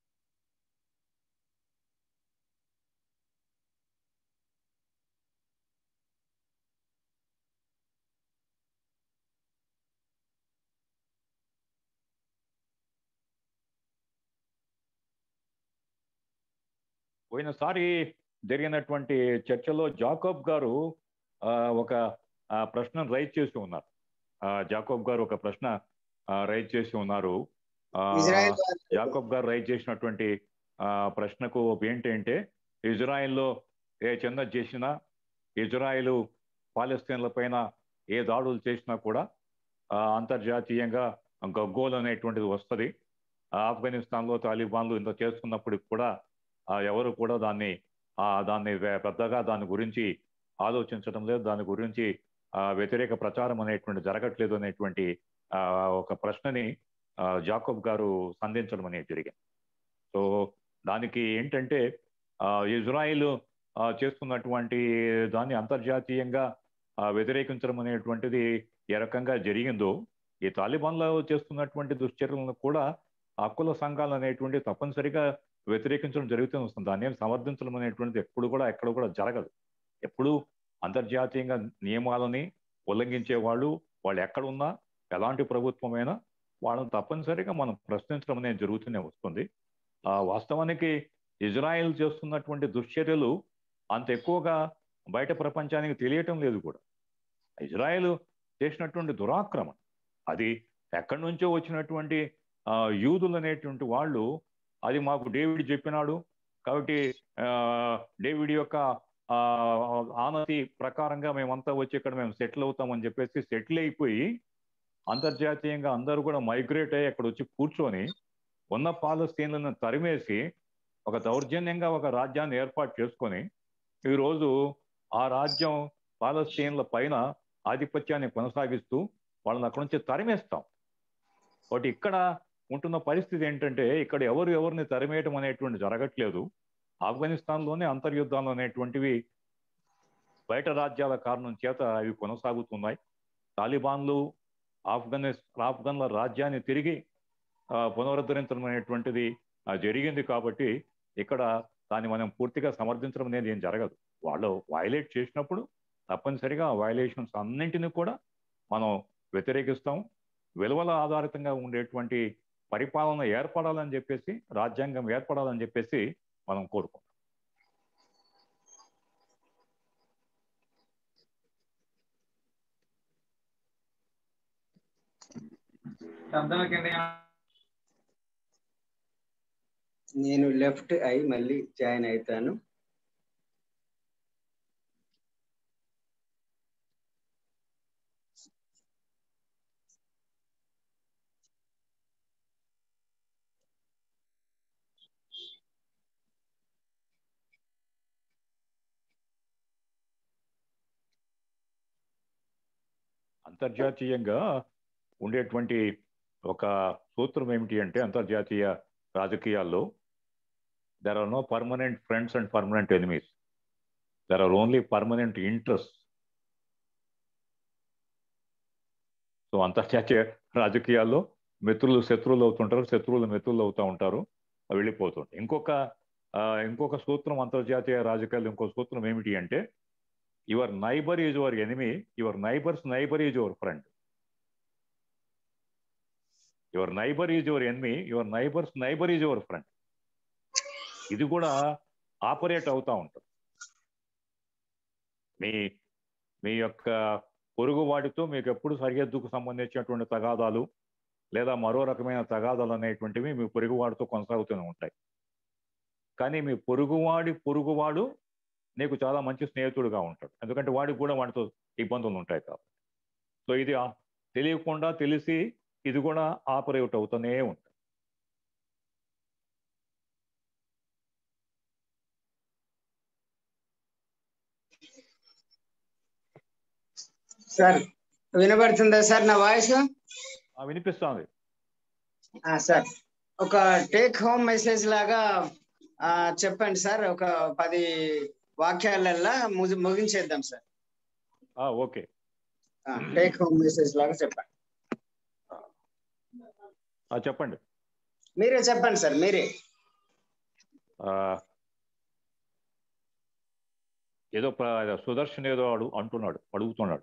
పోయినసారి జరిగినటువంటి చర్చలో జాకోబ్ గారు ఒక ప్రశ్నను రైజ్ చేసి ఉన్నారు జాకోబ్ గారు ఒక ప్రశ్న రైజ్ చేసి ఉన్నారు జాకోబ్ గారు రైజ్ చేసినటువంటి ప్రశ్నకు ఏంటంటే ఇజ్రాయెల్లో ఏ చిన్న చేసినా ఇజ్రాయెల్ పాలస్తీన్ల పైన ఏ దాడులు చేసినా కూడా అంతర్జాతీయంగా గగ్గోలు అనేటువంటిది వస్తుంది ఆఫ్ఘనిస్తాన్లో తాలిబాన్లు ఇంత చేస్తున్నప్పటికి కూడా ఎవరు కూడా దాన్ని దాన్ని పెద్దగా దాని గురించి ఆలోచించడం లేదు దాని గురించి వ్యతిరేక ప్రచారం అనేటువంటి జరగట్లేదు అనేటువంటి ఒక ప్రశ్నని జాకోబ్ గారు సంధించడం అనేది జరిగింది సో దానికి ఏంటంటే ఇజ్రాయిల్ చేస్తున్నటువంటి దాన్ని అంతర్జాతీయంగా వ్యతిరేకించడం అనేటువంటిది ఏ రకంగా జరిగిందో ఈ తాలిబాన్లో చేస్తున్నటువంటి దుశ్చర్యలను కూడా హక్కుల సంఘాలు అనేటువంటి తప్పనిసరిగా వ్యతిరేకించడం జరుగుతూనే వస్తుంది దాన్ని సమర్థించడం అనేటువంటిది ఎప్పుడు కూడా ఎక్కడ కూడా జరగదు ఎప్పుడు అంతర్జాతీయంగా నియమాలని ఉల్లంఘించే వాళ్ళు వాళ్ళు ఎక్కడున్నా ఎలాంటి ప్రభుత్వమైనా వాళ్ళని తప్పనిసరిగా మనం ప్రశ్నించడం అనేది జరుగుతూనే వస్తుంది వాస్తవానికి ఇజ్రాయెల్ చేస్తున్నటువంటి దుశ్చర్యలు అంత ఎక్కువగా బయట ప్రపంచానికి తెలియటం లేదు కూడా ఇజ్రాయెల్ చేసినటువంటి దురాక్రమణ అది ఎక్కడి నుంచో వచ్చినటువంటి యూదులు అనేటువంటి వాళ్ళు అది మాకు డేవిడ్ చెప్పినాడు కాబట్టి డేవిడ్ యొక్క ఆనతి ప్రకారంగా మేమంతా వచ్చి ఇక్కడ మేము సెటిల్ అవుతామని చెప్పేసి సెటిల్ అయిపోయి అంతర్జాతీయంగా అందరూ కూడా మైగ్రేట్ అయ్యి అక్కడ వచ్చి కూర్చొని ఉన్న పాలస్తీన్లను తరిమేసి ఒక దౌర్జన్యంగా ఒక రాజ్యాన్ని ఏర్పాటు చేసుకొని ఈరోజు ఆ రాజ్యం పాలస్తీన్ల పైన ఆధిపత్యాన్ని కొనసాగిస్తూ వాళ్ళని అక్కడ నుంచి తరిమేస్తాం ఒకటి ఇక్కడ ఉంటున్న పరిస్థితి ఏంటంటే ఇక్కడ ఎవరు ఎవరిని తరిమేయటం అనేటువంటి జరగట్లేదు ఆఫ్ఘనిస్తాన్లోనే అంతర్యుద్ధాలు అనేటువంటివి బయట రాజ్యాల కారణం చేత అవి కొనసాగుతున్నాయి తాలిబాన్లు ఆఫ్ఘనిస్ ఆఫ్ఘన్ల రాజ్యాన్ని తిరిగి పునరుద్ధరించడం అనేటువంటిది జరిగింది కాబట్టి ఇక్కడ దాన్ని మనం పూర్తిగా సమర్థించడం అనేది ఏం జరగదు వాళ్ళు వైలేట్ చేసినప్పుడు తప్పనిసరిగా వైలేషన్స్ అన్నింటినీ కూడా మనం వ్యతిరేకిస్తాం విలువల ఆధారితంగా ఉండేటువంటి పరిపాలన ఏర్పడాలని చెప్పేసి రాజ్యాంగం ఏర్పడాలని చెప్పేసి మనం కోరుకుంటాం నేను లెఫ్ట్ అయి మళ్ళీ జాయిన్ అవుతాను అంతర్జాతీయంగా ఉండేటువంటి ఒక సూత్రం ఏమిటి అంటే అంతర్జాతీయ రాజకీయాల్లో there are no permanent friends and permanent enemies there are only permanent interest so అంతర్జాతీయ రాజకీయాల్లో మిత్రులు శత్రువులు అవుతుంటారు శత్రువులు మిత్రులు అవుతూ ఉంటారు వెళ్ళిపోతుంటారు ఇంకొక ఆ, ఇంకొక సూత్రం అంతర్జాతీయ రాజకీయాలు ఇంకో సూత్రం ఏమిటి అంటే your neighbour is your enemy your neighbour's neighbour is your friend your neighbour is your enemy your neighbour's neighbour is your friend ఇది కూడా ఆపరేట్ అవుతూ ఉంటుంది మీ మీ యొక్క పొరుగు వాటితో మీకు ఎప్పుడు సరిహద్దుకు సంబంధించినటువంటి తగాదాలు లేదా మరో రకమైన తగాదాలు అనేటువంటివి మీ పొరుగువాడితో కొనసాగుతూనే ఉంటాయి కానీ మీ పొరుగువాడి పొరుగువాడు నీకు చాలా మంచి స్నేహితుడుగా ఉంటాడు ఎందుకంటే వాడికి కూడా వాడితో ఇబ్బందులు ఉంటాయి కాబట్టి సో ఇది ఆ- తెలియకుండా తెలిసి ఇది కూడా ఆపరేట్ అవుతూనే ఉంటుంది సార్ వినబడుతుందా సార్ నా వాయిస్ ఆ, వినిపిస్తోంది సార్ ఒక టేక్ హోమ్ మెసేజ్ లాగా ఆ, చెప్పండి సార్ ఒక పది వాక్యాలల్లా ముగి- ముగించేద్దాం సార్ ఆ, ఓకే టేక్ హోమ్ మెసేజ్ లాగా చెప్పండి ఆ, చెప్పండి మీరే చెప్పండి సార్ మీరే ఆ, ఏదో ప్ర- సుదర్శన్ ఏదో అడు అంటున్నాడు అడుగుతున్నాడు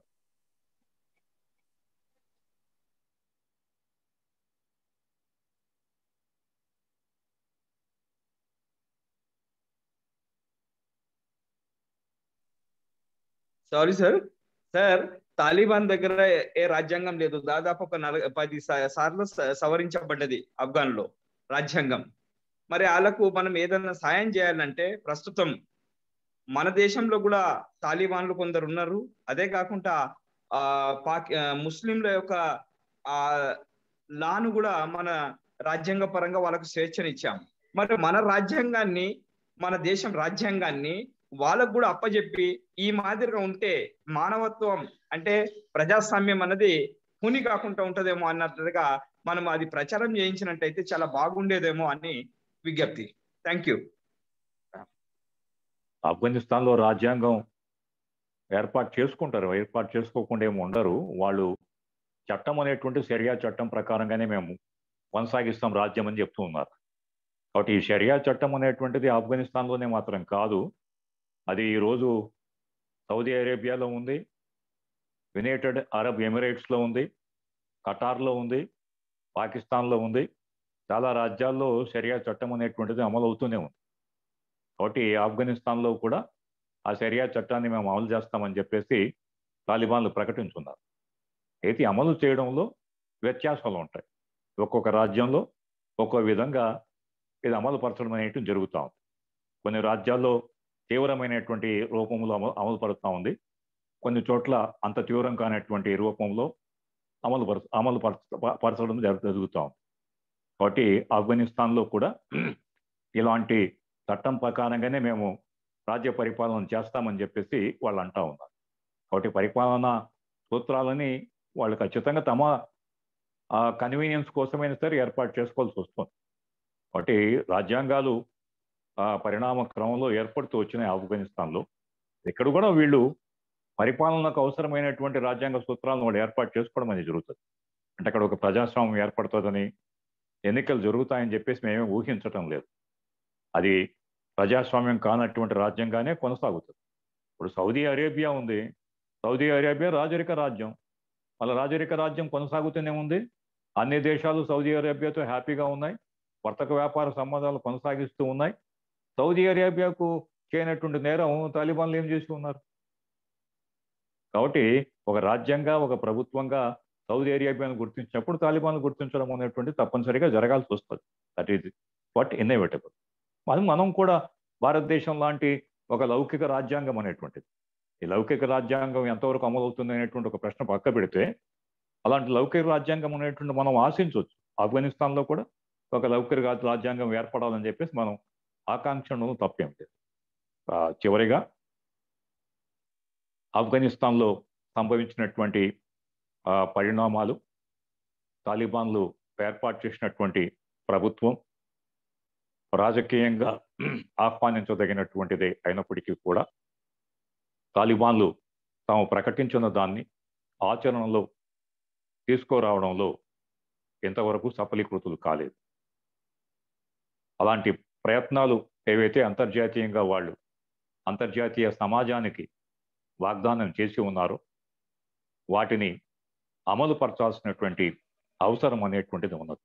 సారీ సార్ సార్ తాలిబాన్ దగ్గర ఏ రాజ్యాంగం లేదు దాదాపు ఒక నల పది సా- సార్లు స- సవరించబడ్డది ఆఫ్ఘన్ లో రాజ్యాంగం మరి వాళ్ళకు మనం ఏదైనా సాయం చేయాలంటే ప్రస్తుతం మన దేశంలో కూడా తాలిబాన్లు కొందరు ఉన్నారు అదే కాకుండా ఆ పాకి ఆ, ముస్లింల యొక్క ఆ లాను కూడా మన రాజ్యాంగ పరంగా వాళ్ళకు స్వేచ్ఛనిచ్చాం మరి మన రాజ్యాంగాన్ని మన దేశం రాజ్యాంగాన్ని వాళ్ళకు కూడా అప్పచెప్పి ఈ మాదిరిగా ఉంటే మానవత్వం అంటే ప్రజాస్వామ్యం అన్నది పుని కాకుండా ఉంటదేమో అన్నట్లుగా మనం అది ప్రచారం చేయించినట్టయితే చాలా బాగుండేదేమో అని విజ్ఞప్తి థ్యాంక్ యూ ఆఫ్ఘనిస్తాన్లో రాజ్యాంగం ఏర్పాటు చేసుకుంటారు ఏర్పాటు చేసుకోకుండా ఏమి ఉండరు వాళ్ళు చట్టం అనేటువంటి షరియా చట్టం ప్రకారంగానే మేము కొనసాగిస్తాం రాజ్యం అని చెప్తూ ఉన్నారు కాబట్టి ఈ షరియా చట్టం అనేటువంటిది ఆఫ్ఘనిస్తాన్లోనే మాత్రం కాదు అది ఈరోజు సౌదీ అరేబియాలో ఉంది యునైటెడ్ అరబ్ ఎమిరేట్స్లో ఉంది ఖటార్లో ఉంది పాకిస్తాన్లో ఉంది చాలా రాజ్యాల్లో షరియా చట్టం అనేటువంటిది అమలు అవుతూనే ఉంది కాబట్టి ఆఫ్ఘనిస్తాన్లో కూడా ఆ షరియా చట్టాన్ని మేము అమలు చేస్తామని చెప్పేసి తాలిబాన్లు ప్రకటించున్నారు అయితే అమలు చేయడంలో వ్యత్యాసాలు ఉంటాయి ఒక్కొక్క రాజ్యంలో ఒక్కో విధంగా ఇది అమలు పరచడం అనేటువంటి జరుగుతూ ఉంది కొన్ని రాజ్యాల్లో తీవ్రమైనటువంటి రూపంలో అమలు అమలు పడుతూ ఉంది కొన్ని చోట్ల అంత తీవ్రం కానటువంటి రూపంలో అమలు పరచ అమలు పరచ పరచడం జరు- జరుగుతూ ఉంది కాబట్టి ఆఫ్ఘనిస్తాన్లో కూడా ఇలాంటి చట్టం ప్రకారంగానే మేము రాజ్య పరిపాలన చేస్తామని చెప్పేసి వాళ్ళు అంటా ఉన్నారు కాబట్టి పరిపాలన సూత్రాలని వాళ్ళు ఖచ్చితంగా తమ కన్వీనియన్స్ కోసమైనా సరే ఏర్పాటు చేసుకోవాల్సి వస్తుంది కాబట్టి రాజ్యాంగాలు ఆ, పరిణామ క్రమంలో ఏర్పడుతూ వచ్చినాయి ఆఫ్ఘనిస్తాన్లో ఇక్కడ కూడా వీళ్ళు పరిపాలనకు అవసరమైనటువంటి రాజ్యాంగ సూత్రాలను వాళ్ళు ఏర్పాటు చేసుకోవడం అనేది జరుగుతుంది అంటే అక్కడ ఒక ప్రజాస్వామ్యం ఏర్పడుతుందని ఎన్నికలు జరుగుతాయని చెప్పేసి మేమే ఊహించటం లేదు అది ప్రజాస్వామ్యం కానటువంటి రాజ్యంగానే కొనసాగుతుంది ఇప్పుడు సౌదీ అరేబియా ఉంది సౌదీ అరేబియా రాజరిక రాజ్యం వాళ్ళ రాజరిక రాజ్యం కొనసాగుతూనే ఉంది అన్ని దేశాలు సౌదీ అరేబియాతో హ్యాపీగా ఉన్నాయి వర్తక వ్యాపార సంబంధాలు కొనసాగిస్తూ ఉన్నాయి సౌదీ అరేబియాకు చేయనటువంటి నేరం తాలిబాన్లు ఏం చేసి ఉన్నారు కాబట్టి ఒక రాజ్యంగా ఒక ప్రభుత్వంగా సౌదీ అరేబియాను గుర్తించినప్పుడు తాలిబాన్లు గుర్తించడం అనేటువంటి తప్పనిసరిగా జరగాల్సి వస్తుంది దట్ ఈజ్ వాట్ ఇన్ఎవిటబుల్ అది మనం కూడా భారతదేశం లాంటి ఒక లౌకిక రాజ్యాంగం అనేటువంటిది ఈ లౌకిక రాజ్యాంగం ఎంతవరకు అమలవుతుంది అనేటువంటి ఒక ప్రశ్న పక్క పెడితే అలాంటి లౌకిక రాజ్యాంగం అనేటువంటి మనం ఆశించవచ్చు ఆఫ్ఘనిస్తాన్లో కూడా ఒక లౌకిక రా- రాజ్యాంగం ఏర్పడాలని చెప్పేసి మనం ఆకాంక్షను తప్పేం లేదు ఆ, చివరిగా ఆఫ్ఘనిస్తాన్లో సంభవించినటువంటి ఆ, పరిణామాలు తాలిబాన్లు ఏర్పాటు చేసినటువంటి ప్రభుత్వం రాజకీయంగా ఆహ్వానించదగినటువంటిదే అయినప్పటికీ కూడా తాలిబాన్లు తాము ప్రకటించిన దాన్ని ఆచరణలో తీసుకురావడంలో ఇంతవరకు సఫలీకృతులు కాలేదు అలాంటి ప్రయత్నాలు ఏవైతే అంతర్జాతీయంగా వాళ్ళు అంతర్జాతీయ సమాజానికి వాగ్దానం చేసి ఉన్నారో వాటిని అమలు పరచాల్సినటువంటి అవసరం అనేటువంటిది ఉన్నది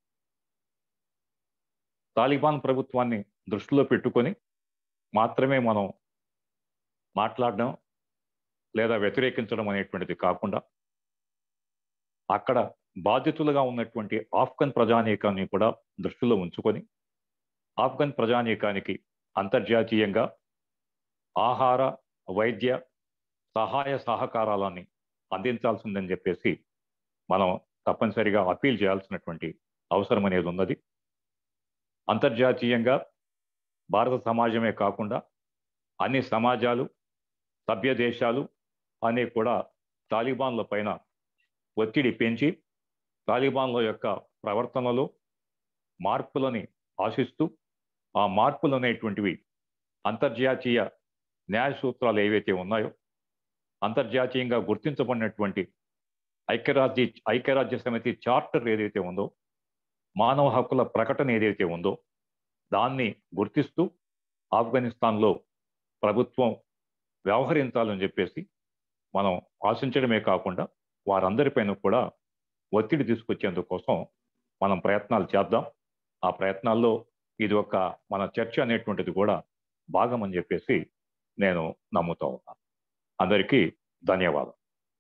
తాలిబాన్ ప్రభుత్వాన్ని దృష్టిలో పెట్టుకొని మాత్రమే మనం మాట్లాడడం లేదా వ్యతిరేకించడం అనేటువంటిది కాకుండా అక్కడ బాధితులుగా ఉన్నటువంటి ఆఫ్ఘన్ ప్రజానీకాన్ని కూడా దృష్టిలో ఉంచుకొని ఆఫ్ఘన్ ప్రజానీకానికి అంతర్జాతీయంగా ఆహార వైద్య సహాయ సహకారాలని అందించాల్సిందని చెప్పేసి మనం తప్పనిసరిగా అప్పీల్ చేయాల్సినటువంటి అవసరం అనేది ఉన్నది అంతర్జాతీయంగా భారత సమాజమే కాకుండా అన్ని సమాజాలు సభ్య దేశాలు అనే కూడా తాలిబాన్ల పైన ఒత్తిడి పెంచి తాలిబాన్ల యొక్క ప్రవర్తనలో మార్పులని ఆశిస్తూ ఆ మార్పులు అనేటువంటివి అంతర్జాతీయ న్యాయ సూత్రాలు ఏవైతే ఉన్నాయో అంతర్జాతీయంగా గుర్తించబడినటువంటి ఐక్యరాజ్య ఐక్యరాజ్య సమితి చార్టర్ ఏదైతే ఉందో మానవ హక్కుల ప్రకటన ఏదైతే ఉందో దాన్ని గుర్తిస్తూ ఆఫ్ఘనిస్తాన్లో ప్రభుత్వం వ్యవహరించాలని చెప్పేసి మనం ఆశించడమే కాకుండా వారందరిపైన కూడా ఒత్తిడి తీసుకొచ్చేందుకోసం మనం ప్రయత్నాలు చేద్దాం ఆ ప్రయత్నాల్లో ఇది ఒక మన చర్చ అనేటువంటిది కూడా భాగం అని చెప్పేసి నేను నమ్ముతా ఉన్నాను అందరికీ ధన్యవాదాలు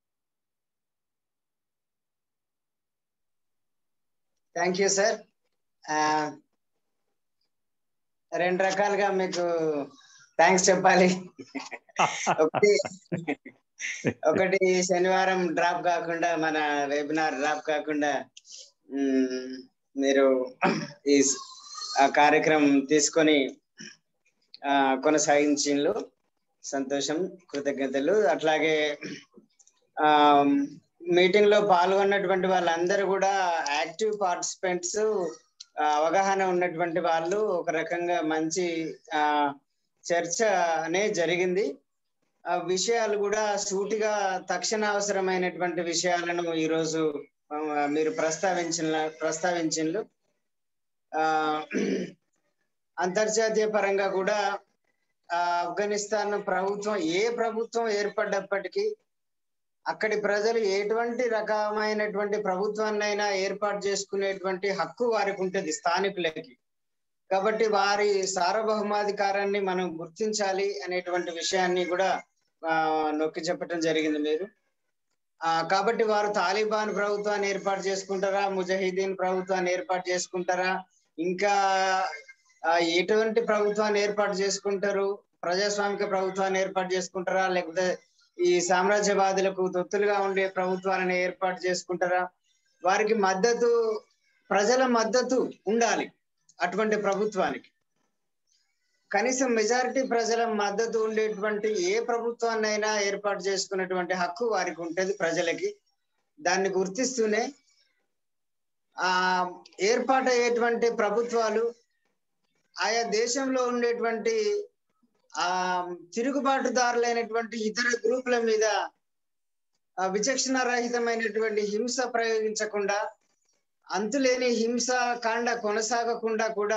థ్యాంక్ యూ సార్ రెండు రకాలుగా మీకు థ్యాంక్స్ చెప్పాలి ఒకటి ఒకటి శనివారం డ్రాప్ కాకుండా మన వెబినార్ డ్రాప్ కాకుండా మ్, మీరు ఈ స్- ఆ కార్యక్రమం తీసుకొని ఆ, కొనసాగించిండ్రు సంతోషం కృతజ్ఞతలు అట్లాగే ఆ మీటింగ్ లో పాల్గొన్నటువంటి వాళ్ళందరూ కూడా యాక్టివ్ పార్టిసిపెంట్స్ అవగాహన ఉన్నటువంటి వాళ్ళు ఒక రకంగా మంచి ఆ చర్చ అనే జరిగింది ఆ విషయాలు కూడా సూటిగా తక్షణ అవసరమైనటువంటి విషయాలను ఈరోజు ఆ, మీరు ప్రస్తావించిన ప్రస్తావించిండ్రు ఆ అంతర్జాతీయ పరంగా కూడా ఆ, ఆఫ్ఘనిస్తాన్ ప్రభుత్వం ఏ ప్రభుత్వం ఏర్పడ్డప్పటికీ అక్కడి ప్రజలు ఎటువంటి రకమైనటువంటి ప్రభుత్వాన్నైనా ఏర్పాటు చేసుకునేటువంటి హక్కు వారికి ఉంటుంది స్థానికులకి కాబట్టి వారి సార్వభౌమాధికారాన్ని మనం గుర్తించాలి అనేటువంటి విషయాన్ని కూడా ఆ, నొక్కి చెప్పడం జరిగింది మీరు ఆ కాబట్టి వారు తాలిబాన్ ప్రభుత్వాన్ని ఏర్పాటు చేసుకుంటారా ముజాహిదీన్ ప్రభుత్వాన్ని ఏర్పాటు చేసుకుంటారా ఇంకా ఆ, ఎటువంటి ప్రభుత్వాన్ని ఏర్పాటు చేసుకుంటారు ప్రజాస్వామిక ప్రభుత్వాన్ని ఏర్పాటు చేసుకుంటారా లేకపోతే ఈ సామ్రాజ్యవాదులకు తొత్తులుగా ఉండే ప్రభుత్వాలను ఏర్పాటు చేసుకుంటారా వారికి మద్దతు ప్రజల మద్దతు ఉండాలి అటువంటి ప్రభుత్వానికి కనీసం మెజారిటీ ప్రజల మద్దతు ఉండేటువంటి ఏ ప్రభుత్వాన్నైనా ఏర్పాటు చేసుకున్నటువంటి హక్కు వారికి ఉంటుంది ప్రజలకి దాన్ని గుర్తిస్తూనే ఆ ఏర్పాటయ్యేటువంటి ప్రభుత్వాలు ఆయా దేశంలో ఉండేటువంటి ఆ తిరుగుబాటుదారులైనటువంటి ఇతర గ్రూపుల మీద ఆ, విచక్షణ రహితమైనటువంటి హింస ప్రయోగించకుండా అంతులేని హింస కాండ కొనసాగకుండా కూడా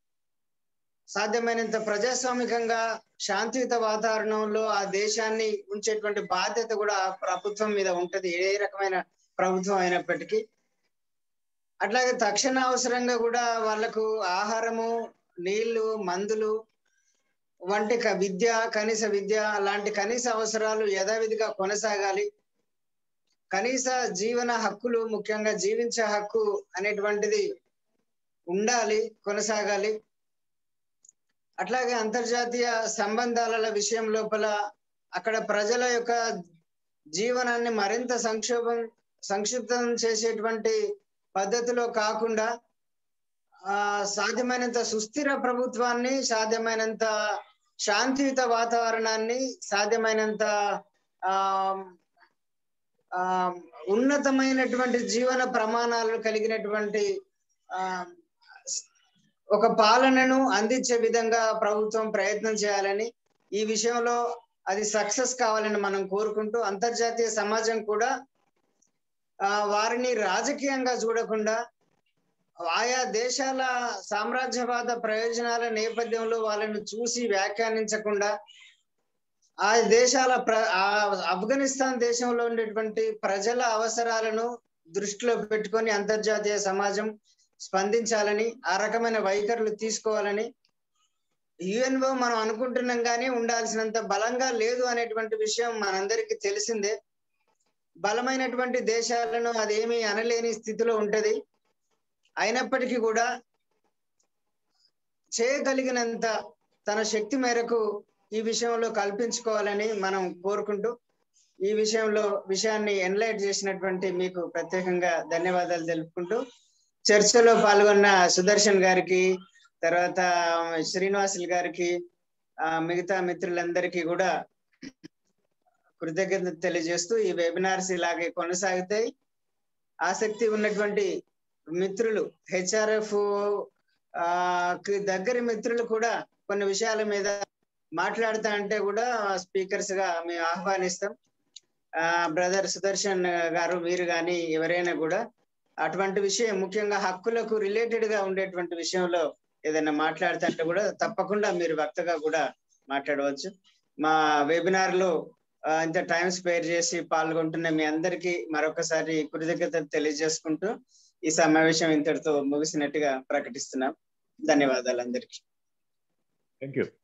సాధ్యమైనంత ప్రజాస్వామికంగా శాంతియుత వాతావరణంలో ఆ దేశాన్ని ఉంచేటువంటి బాధ్యత కూడా ఆ ప్రభుత్వం మీద ఉంటది ఏ రకమైన ప్రభుత్వం అయినప్పటికీ అట్లాగే తక్షణ అవసరంగా కూడా వాళ్ళకు ఆహారము నీళ్లు మందులు వంటి క- విద్య కనీస విద్య అలాంటి కనీస అవసరాలు యథావిధిగా కొనసాగాలి కనీస జీవన హక్కులు ముఖ్యంగా జీవించే హక్కు అనేటువంటిది ఉండాలి కొనసాగాలి అట్లాగే అంతర్జాతీయ సంబంధాల విషయం లోపల అక్కడ ప్రజల యొక్క జీవనాన్ని మరింత సంక్షోభం సంక్షిప్తం చేసేటువంటి పద్ధతిలో కాకుండా ఆ సాధ్యమైనంత సుస్థిర ప్రభుత్వాన్ని సాధ్యమైనంత శాంతియుత వాతావరణాన్ని సాధ్యమైనంత ఆ ఆ ఉన్నతమైనటువంటి జీవన ప్రమాణాలు కలిగినటువంటి ఆ ఒక పాలనను అందించే విధంగా ప్రభుత్వం ప్రయత్నం చేయాలని ఈ విషయంలో అది సక్సెస్ కావాలని మనం కోరుకుంటూ అంతర్జాతీయ సమాజం కూడా ఆ వారిని రాజకీయంగా చూడకుండా ఆయా దేశాల సామ్రాజ్యవాద ప్రయోజనాల నేపథ్యంలో వాళ్ళను చూసి వ్యాఖ్యానించకుండా ఆ దేశాల ప్ర ఆ ఆఫ్ఘనిస్తాన్ దేశంలో ఉండేటువంటి ప్రజల అవసరాలను దృష్టిలో పెట్టుకొని అంతర్జాతీయ సమాజం స్పందించాలని ఆ రకమైన వైఖరులు తీసుకోవాలని యుఎన్ఓ మనం అనుకుంటున్నాం కానీ ఉండాల్సినంత బలంగా లేదు అనేటువంటి విషయం మనందరికీ తెలిసిందే బలమైనటువంటి దేశాలను అదేమీ అనలేని స్థితిలో ఉంటది అయినప్పటికీ కూడా చేయగలిగినంత తన శక్తి మేరకు ఈ విషయంలో కల్పించుకోవాలని మనం కోరుకుంటూ ఈ విషయంలో విషయాన్ని ఎన్లైట్ చేసినటువంటి మీకు ప్రత్యేకంగా ధన్యవాదాలు తెలుపుకుంటూ చర్చలో పాల్గొన్న సుదర్శన్ గారికి తర్వాత శ్రీనివాసులు గారికి ఆ మిగతా మిత్రులందరికీ కూడా కృతజ్ఞత తెలియజేస్తూ ఈ వెబినార్స్ ఇలాగే కొనసాగుతాయి ఆసక్తి ఉన్నటువంటి మిత్రులు హెచ్ఆర్ఎఫ్ ఆ కి దగ్గరి మిత్రులు కూడా కొన్ని విషయాల మీద మాట్లాడుతా అంటే కూడా స్పీకర్స్ గా మేము ఆహ్వానిస్తాం ఆ బ్రదర్ సుదర్శన్ గారు మీరు కానీ ఎవరైనా కూడా అటువంటి విషయం ముఖ్యంగా హక్కులకు రిలేటెడ్ గా ఉండేటువంటి విషయంలో ఏదైనా మాట్లాడుతుంటే కూడా తప్పకుండా మీరు వక్తగా కూడా మాట్లాడవచ్చు మా వెబినార్ లో ఆ, ఇంత టైం స్పేర్ చేసి పాల్గొంటున్న మీ అందరికీ మరొకసారి కృతజ్ఞత తెలియజేసుకుంటూ ఈ సమావేశం ఇంతటితో ముగిసినట్టుగా ప్రకటిస్తున్నాం ధన్యవాదాలు అందరికీ థ్యాంక్ యూ